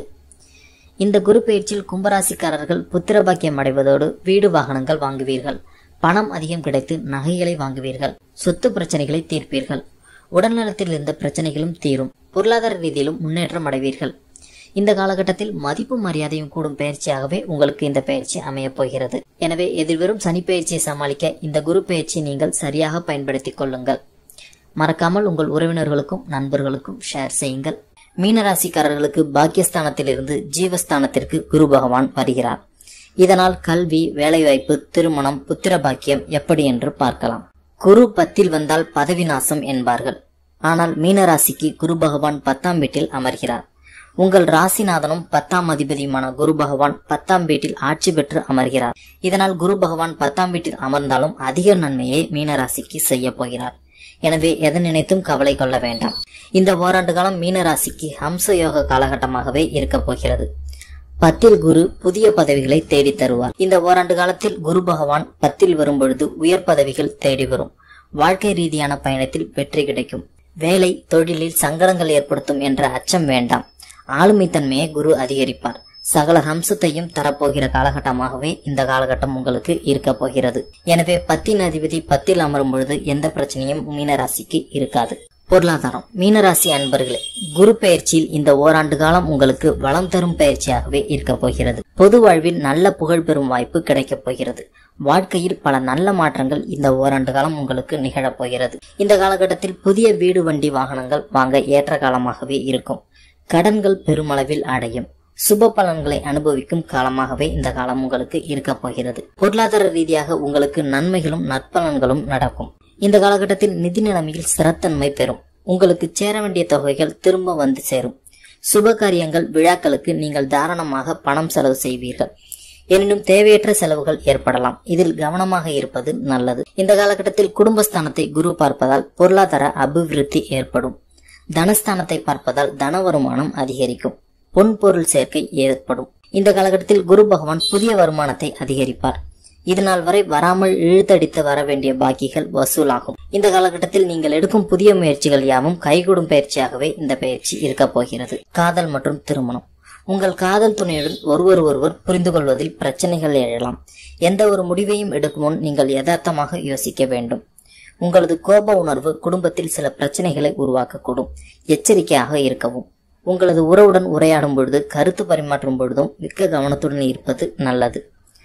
இந்த குரு பயிற்சியில் கும்பராசிக்காரர்கள் புத்திர பாக்கியம் அடைவதோடு வீடு வாகனங்கள் வாங்குவீர்கள் பணம் அதிகம் கிடைத்து நகைகளை வாங்குவீர்கள் சொத்து பிரச்சனைகளை தீர்ப்பீர்கள் உடல்நலத்தில் இருந்த பிரச்சனைகளும் தீரும் பொருளாதார ரீதியிலும் முன்னேற்றம் அடைவீர்கள் இந்த காலகட்டத்தில் மதிப்பு மரியாதையும் கூடும் பயிற்சியாகவே உங்களுக்கு இந்த பயிற்சி அமையப் போகிறது எனவே எதிர்வரும் சனி பயிற்சியை சமாளிக்க இந்த குரு பயிற்சியை நீங்கள் சரியாக பயன்படுத்திக் கொள்ளுங்கள் மறக்காமல் உங்கள் உறவினர்களுக்கும் நண்பர்களுக்கும் ஷேர் செய்யுங்கள் மீனராசிக்காரர்களுக்கு பாக்கியஸ்தானத்திலிருந்து ஜீவஸ்தானத்திற்கு குரு பகவான் வருகிறார் இதனால் கல்வி வேலைவாய்ப்பு திருமணம் புத்திர பாக்கியம் எப்படி என்று பார்க்கலாம் குரு பத்தில் வந்தால் பதவி நாசம் என்பார்கள் ஆனால் மீனராசிக்கு குரு பகவான் பத்தாம் வீட்டில் அமர்கிறார் உங்கள் ராசிநாதனும் பத்தாம் அதிபதியுமான குரு பகவான் பத்தாம் வீட்டில் ஆட்சி பெற்று அமர்கிறார் இதனால் குரு பகவான் பத்தாம் வீட்டில் அமர்ந்தாலும் அதிக நன்மையை மீனராசிக்கு செய்ய போகிறார் எனவே எதை நினைத்தும் கவலை கொள்ள வேண்டாம் இந்த ஓராண்டு காலம் மீனராசிக்கு ஹம்ச யோக காலகட்டமாகவே இருக்கப் போகிறது பத்தில் குரு புதிய பதவிகளை தேடி தருவார் இந்த ஓராண்டு காலத்தில் குரு பகவான் பத்தில் வரும் பொழுது உயர் பதவிகள் தேடி வரும் வாழ்க்கை ரீதியான பயணத்தில் வெற்றி கிடைக்கும் வேலை தொழிலில் சங்கடங்கள் ஏற்படுத்தும் என்ற அச்சம் வேண்டாம் ஆளுமைத்தன்மையை குரு அதிகரிப்பார் சகல ஹம்சத்தையும் தரப்போகிற காலகட்டமாகவே இந்த காலகட்டம் உங்களுக்கு இருக்க போகிறது எனவே பத்தின் அதிபதி பத்தில் அமரும் பொழுது எந்த பிரச்சனையும் மீனராசிக்கு இருக்காது பொருளாதாரம் மீனராசி அன்பர்களே குரு பயிற்சியில் இந்த ஓராண்டு காலம் உங்களுக்கு வளம் தரும் பயிற்சியாகவே இருக்க போகிறது பொது வாழ்வில் நல்ல புகழ் பெறும் வாய்ப்பு கிடைக்கப் போகிறது வாழ்க்கையில் பல நல்ல மாற்றங்கள் இந்த ஓராண்டு காலம் உங்களுக்கு நிகழப் போகிறது இந்த காலகட்டத்தில் புதிய வீடு வண்டி வாகனங்கள் வாங்க ஏற்ற காலமாகவே இருக்கும் கடன்கள் பெருமளவில் அடையும் சுப பலன்களை அனுபவிக்கும் காலமாகவே இந்த காலம் உங்களுக்கு இருக்க போகிறது பொருளாதார ரீதியாக உங்களுக்கு நன்மைகளும் நற்பலன்களும் நடக்கும் இந்த காலகட்டத்தில் நிதி நிலைமையில் ஸ்திரத்தன்மை பெறும் உங்களுக்கு சேர வேண்டிய தொகைகள் திரும்ப வந்து சேரும் சுப காரியங்கள் விழாக்களுக்கு நீங்கள் தாராளமாக பணம் செலவு செய்வீர்கள் எனினும் தேவையற்ற செலவுகள் ஏற்படலாம் இதில் கவனமாக இருப்பது நல்லது இந்த காலகட்டத்தில் குடும்பஸ்தானத்தை குரு பார்ப்பதால் பொருளாதார அபிவிருத்தி ஏற்படும் தனஸ்தானத்தை பார்ப்பதால் தன வருமானம் அதிகரிக்கும் பொன் பொருள் சேர்க்கை ஏற்படும் இந்த காலகட்டத்தில் குரு பகவான் புதிய வருமானத்தை அதிகரிப்பார் இதனால் வரை வராமல் இழுத்தடித்து வர வேண்டிய பாக்கிகள் வசூலாகும் இந்த காலகட்டத்தில் நீங்கள் எடுக்கும் புதிய முயற்சிகள் யாவும் கைகூடும் பயிற்சியாகவே இந்த பயிற்சி இருக்கப் போகிறது காதல் மற்றும் திருமணம் உங்கள் காதல் துணையுடன் ஒருவர் ஒருவர் புரிந்து கொள்வதில் பிரச்சனைகள் எழலாம் எந்த ஒரு முடிவையும் எடுக்கும் முன் நீங்கள் யதார்த்தமாக யோசிக்க வேண்டும் உங்களது கோப உணர்வு குடும்பத்தில் சில பிரச்சனைகளை உருவாக்கக்கூடும் எச்சரிக்கையாக இருக்கவும் உங்களது உறவுடன் உரையாடும் பொழுது கருத்து பரிமாற்றும் பொழுதும் மிக்க கவனத்துடன் இருப்பது நல்லது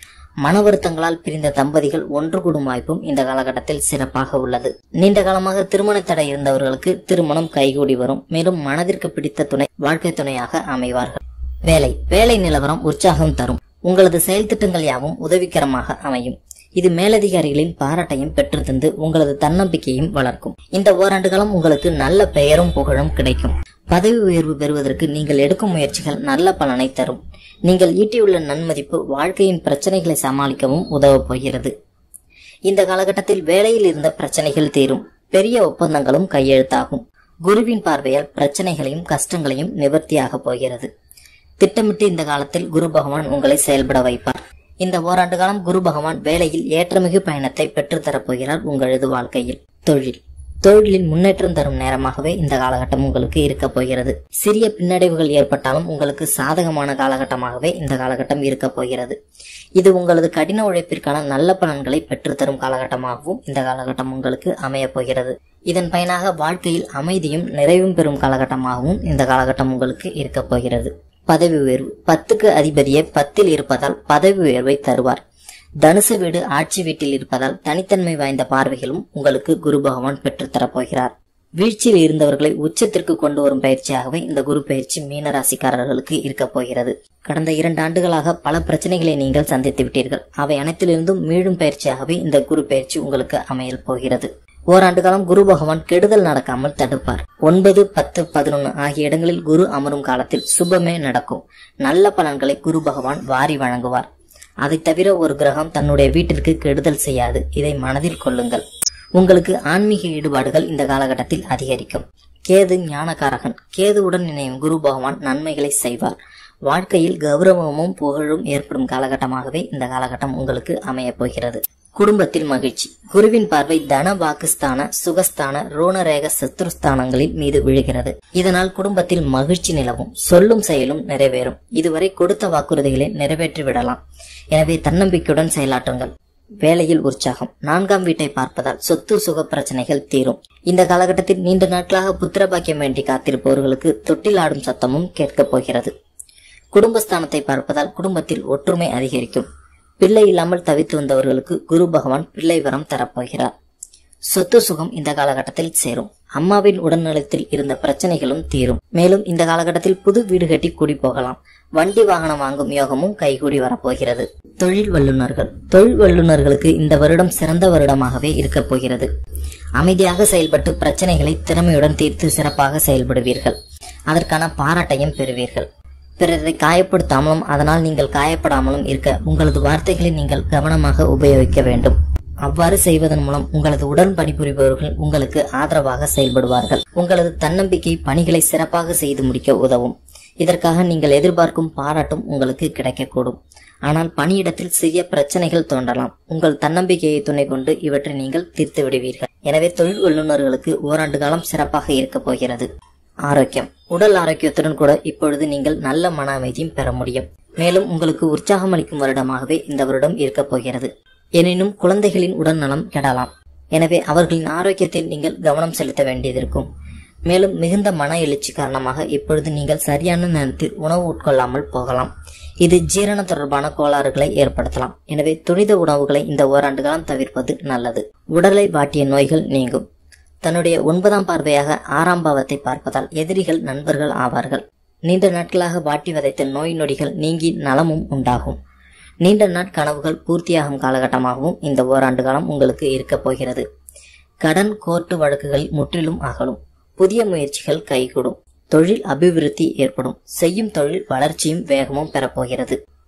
மன வருத்தங்களால் பிரிந்த தம்பதிகள் ஒன்று கூடும் வாய்ப்பும் இந்த காலகட்டத்தில் சிறப்பாக உள்ளது நீண்ட காலமாக திருமண தடை இருந்தவர்களுக்கு திருமணம் கைகூடி வரும் மேலும் மனதிற்கு பிடித்த துணை வாழ்க்கை துணையாக அமைவார்கள் வேலை வேலை நிலவரம் உற்சாகம் தரும் உங்களது செயல் திட்டங்கள் யாவும் உதவிகரமாக அமையும் இது மேலதிகாரிகளின் பாராட்டையும் பெற்று தந்து உங்களது தன்னம்பிக்கையும் வளர்க்கும் இந்த ஓராண்டு காலம் உங்களுக்கு நல்ல பெயரும் புகழும் கிடைக்கும் பதவி உயர்வு பெறுவதற்கு நீங்கள் எடுக்கும் முயற்சிகள் நல்ல பலனை தரும் நீங்கள் ஈட்டியுள்ள நன்மதிப்பு வாழ்க்கையின் பிரச்சனைகளை சமாளிக்கவும் உதவப் போகிறது இந்த காலகட்டத்தில் வேலையில் இருந்த பிரச்சனைகள் தீரும் பெரிய ஒப்பந்தங்களும் கையெழுத்தாகும் குருவின் பார்வையால் பிரச்சனைகளையும் கஷ்டங்களையும் நிவர்த்தியாக போகிறது திட்டமிட்டு இந்த காலத்தில் குரு பகவான் உங்களை செயல்பட வைப்பார் இந்த ஓராண்டு காலம் குரு பகவான் வேலையில் ஏற்றமிகு பயணத்தை பெற்றுத்தரப் போகிறார் உங்களது வாழ்க்கையில் தொழில் தொழிலில் முன்னேற்றம் தரும் நேரமாகவே இந்த காலகட்டம் உங்களுக்கு இருக்க போகிறது சிறிய பின்னடைவுகள் ஏற்பட்டாலும் உங்களுக்கு சாதகமான காலகட்டமாகவே இந்த காலகட்டம் இருக்க போகிறது இது உங்களது கடின உழைப்பிற்கான நல்ல பலன்களை பெற்றுத்தரும் காலகட்டமாகவும் இந்த காலகட்டம் உங்களுக்கு அமையப் போகிறது இதன் பயனாக வாழ்க்கையில் அமைதியும் நிறைவும் பெறும் காலகட்டமாகவும் இந்த காலகட்டம் உங்களுக்கு இருக்க போகிறது பதவி உயர்வு பத்துக்கு அதிபதியே பத்தில் இருப்பதால் பதவி உயர்வை தருவார் தனுசு வீடு ஆட்சி வீட்டில் இருப்பதால் தனித்தன்மை வாய்ந்த பார்வைகளும் உங்களுக்கு குரு பகவான் பெற்றுத்தரப் போகிறார் வீழ்ச்சியில் இருந்தவர்களை உச்சத்திற்கு கொண்டு வரும் பயிற்சியாகவே இந்த குரு பயிற்சி மீன ராசிக்காரர்களுக்கு இருக்கப் போகிறது கடந்த இரண்டு ஆண்டுகளாக பல பிரச்சனைகளை நீங்கள் சந்தித்து விட்டீர்கள் அவை அனைத்திலிருந்தும் மீளும் பயிற்சியாகவே இந்த குரு பயிற்சி உங்களுக்கு அமையல் போகிறது ஓராண்டு காலம் குரு பகவான் கெடுதல் நடக்காமல் தடுப்பார் ஒன்பது பத்து பதினொன்று ஆகிய இடங்களில் குரு அமரும் காலத்தில் சுபமே நடக்கும் நல்ல பலன்களை குரு பகவான் வாரி வழங்குவார் அதை தவிர ஒரு கிரகம் தன்னுடைய வீட்டிற்கு கெடுதல் செய்யாது இதை மனதில் கொள்ளுங்கள் உங்களுக்கு ஆன்மீக ஈடுபாடுகள் இந்த காலகட்டத்தில் அதிகரிக்கும் கேது ஞானகாரகன் கேதுவுடன் இணையும் குரு பகவான் நன்மைகளை செய்வார் வாழ்க்கையில் கௌரவமும் புகழும் ஏற்படும் காலகட்டமாகவே இந்த காலகட்டம் உங்களுக்கு அமையப் போகிறது குடும்பத்தில் மகிழ்ச்சி குருவின் பார்வை தன வாக்குஸ்தான சுகஸ்தான ரோணரேக சத்ருஸ்தானங்களின் மீது விழுகிறது இதனால் குடும்பத்தில் மகிழ்ச்சி நிலவும் சொல்லும் செயலும் நிறைவேறும் இதுவரை கொடுத்த வாக்குறுதிகளை நிறைவேற்றி விடலாம் எனவே தன்னம்பிக்கையுடன் செயலாற்றுங்கள் வேலையில் உற்சாகம் நான்காம் வீட்டை பார்ப்பதால் சொத்து சுக பிரச்சனைகள் தீரும் இந்த காலகட்டத்தில் நீண்ட நாட்களாக புத்திர பாக்கியம் வேண்டி காத்திருப்பவர்களுக்கு தொட்டில் ஆடும் சத்தமும் கேட்கப் போகிறது குடும்பஸ்தானத்தை பார்ப்பதால் குடும்பத்தில் ஒற்றுமை அதிகரிக்கும் பிள்ளை இல்லாமல் தவித்து வந்தவர்களுக்கு குரு பகவான் பிள்ளை வரம் தரப்போகிறார் சொத்து சுகம் இந்த காலகட்டத்தில் சேரும் அம்மாவின் உடல்நலத்தில் இருந்த பிரச்சனைகளும் தீரும் மேலும் இந்த காலகட்டத்தில் புது வீடு கட்டி கூடி போகலாம் வண்டி வாகனம் வாங்கும் யோகமும் கைகூடி வரப்போகிறது தொழில் வல்லுநர்கள் தொழில் வல்லுநர்களுக்கு இந்த வருடம் சிறந்த வருடமாகவே இருக்கப் போகிறது அமைதியாக செயல்பட்டு பிரச்சனைகளை திறமையுடன் தீர்த்து சிறப்பாக செயல்படுவீர்கள் அதற்கான பாராட்டையும் பெறுவீர்கள் பிறரை காயப்படுத்தாமலும் அதனால் நீங்கள் காயப்படாமலும் இருக்க உங்களது வார்த்தைகளை நீங்கள் கவனமாக உபயோகிக்க வேண்டும் அவ்வாறு செய்வதன் மூலம் உங்களது உடன் பணிபுரிபவர்கள் உங்களுக்கு ஆதரவாக செயல்படுவார்கள் உங்களது தன்னம்பிக்கை பணிகளை சிறப்பாக செய்து முடிக்க உதவும் இதற்காக நீங்கள் எதிர்பார்க்கும் பாராட்டும் உங்களுக்கு கிடைக்கக்கூடும் ஆனால் பணியிடத்தில் சிறிய பிரச்சனைகள் தோன்றலாம் உங்கள் தன்னம்பிக்கையை துணை கொண்டு இவற்றை நீங்கள் தீர்த்து விடுவீர்கள் எனவே தொழில் வல்லுநர்களுக்கு ஓராண்டு காலம் சிறப்பாக இருக்கப் போகிறது ஆரோக்கியம் உடல் ஆரோக்கியத்துடன் கூட இப்பொழுது நீங்கள் நல்ல மன அமைதியும் பெற முடியும் மேலும் உங்களுக்கு உற்சாகம் அளிக்கும் வருடமாகவே இந்த வருடம் இருக்கப் போகிறது எனினும் குழந்தைகளின் உடல்நலம் கெடலாம் எனவே அவர்களின் ஆரோக்கியத்தில் நீங்கள் கவனம் செலுத்த வேண்டியதிருக்கும் மேலும் மிகுந்த மன எழுச்சி காரணமாக இப்பொழுது நீங்கள் சரியான நேரத்தில் உணவு உட்கொள்ளாமல் போகலாம் இது ஜீரண தொடர்பான கோளாறுகளை ஏற்படுத்தலாம் எனவே துரித உணவுகளை இந்த ஓராண்டு காலம் தவிர்ப்பது நல்லது உடலை வாட்டிய நோய்கள் நீங்கும் தன்னுடைய ஒன்பதாம் பார்வையாக ஆறாம் பாவத்தை பார்ப்பதால் எதிரிகள் நண்பர்கள் ஆவார்கள் நீண்ட நாட்களாக வாட்டி வதைத்த நோய் நொடிகள் நீங்கி நலமும் உண்டாகும் நீண்ட நாட் கனவுகள் பூர்த்தியாகும் காலகட்டமாகவும் இந்த ஓராண்டு காலம் உங்களுக்கு இருக்கப் போகிறது கடன் கோர்ட்டு வழக்குகள் முற்றிலும் அகலும் புதிய முயற்சிகள் கைகூடும் தொழில் அபிவிருத்தி ஏற்படும் செய்யும் தொழில் வளர்ச்சியும் வேகமும் பெறப்போகிறது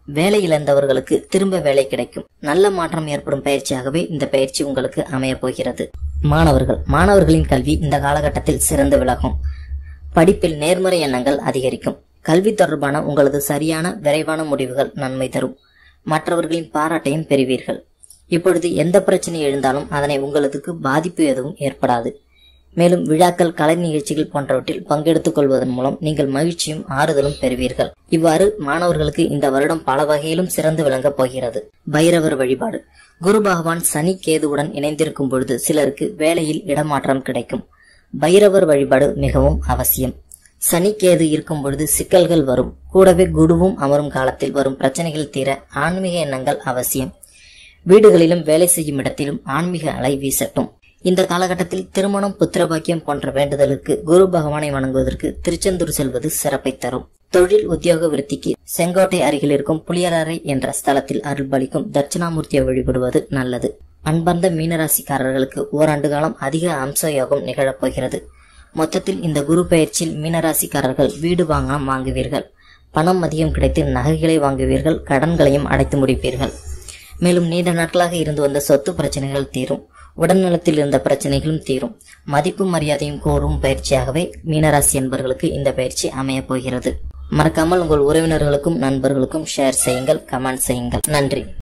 வேலை இழந்தவர்களுக்கு திரும்ப வேலை கிடைக்கும் நல்ல மாற்றம் ஏற்படும் பயிற்சியாகவே இந்த பயிற்சி உங்களுக்கு அமையப் போகிறது மாணவர்கள் மாணவர்களின் கல்வி இந்த காலகட்டத்தில் சிறந்து விளங்கும் படிப்பில் நேர்மறை எண்ணங்கள் அதிகரிக்கும் கல்வி தொடர்பான உங்களது சரியான விரைவான முடிவுகள் நன்மை தரும் மற்றவர்களின் பாராட்டையும் பெறுவீர்கள் இப்பொழுது எந்த பிரச்சனை எழுந்தாலும் அதனை உங்களதுக்கு பாதிப்பு எதுவும் ஏற்படாது மேலும் விழாக்கள் கலை நிகழ்ச்சிகள் போன்றவற்றில் பங்கெடுத்துக் கொள்வதன் மூலம் நீங்கள் மகிழ்ச்சியும் ஆறுதலும் பெறுவீர்கள் இவ்வாறு மாணவர்களுக்கு இந்த வருடம் பல வகையிலும் சிறந்து விளங்கப் போகிறது பைரவர் வழிபாடு குரு பகவான் சனி கேதுவுடன் இணைந்திருக்கும் பொழுது சிலருக்கு வேலையில் இடமாற்றம் கிடைக்கும் பைரவர் வழிபாடு மிகவும் அவசியம் சனி கேது இருக்கும் பொழுது சிக்கல்கள் வரும் கூடவே குருவும் அமரும் காலத்தில் வரும் பிரச்சனைகள் தீர ஆன்மீக எண்ணங்கள் அவசியம் வீடுகளிலும் வேலை செய்யும் இடத்திலும் ஆன்மீக அலை வீசட்டும் இந்த காலகட்டத்தில் திருமணம் புத்திரபாக்கியம் போன்ற வேண்டுதலுக்கு குரு பகவானை வணங்குவதற்கு திருச்செந்தூர் செல்வது சிறப்பை தரும் தொழில் உத்தியோக விருத்திக்கு செங்கோட்டை அருகில் இருக்கும் புளியரறை என்ற ஸ்தலத்தில் அருள்பளிக்கும் தட்சிணாமூர்த்தியை வழிபடுவது நல்லது அன்பார்ந்த மீனராசிக்காரர்களுக்கு ஓராண்டு காலம் அதிக அம்ச யோகம் நிகழப்போகிறது மொத்தத்தில் இந்த குரு பயிற்சியில் மீனராசிக்காரர்கள் வீடு வாங்கலாம் வாங்குவீர்கள் பணம் அதிகம் கிடைத்து நகைகளை வாங்குவீர்கள் கடன்களையும் அடைத்து முடிப்பீர்கள் மேலும் நீண்ட நாட்களாக இருந்து வந்த சொத்து பிரச்சனைகள் தீரும் உடல்நலத்தில் இருந்த பிரச்சனைகளும் தீரும் மதிப்பு மரியாதையும் கோரும் பயிற்சியாகவே மீனராசி என்பவர்களுக்கு இந்த பயிற்சி அமையப் போகிறது மறக்காமல் உங்கள் உறவினர்களுக்கும் நண்பர்களுக்கும் ஷேர் செய்யுங்கள் கமெண்ட் செய்யுங்கள் நன்றி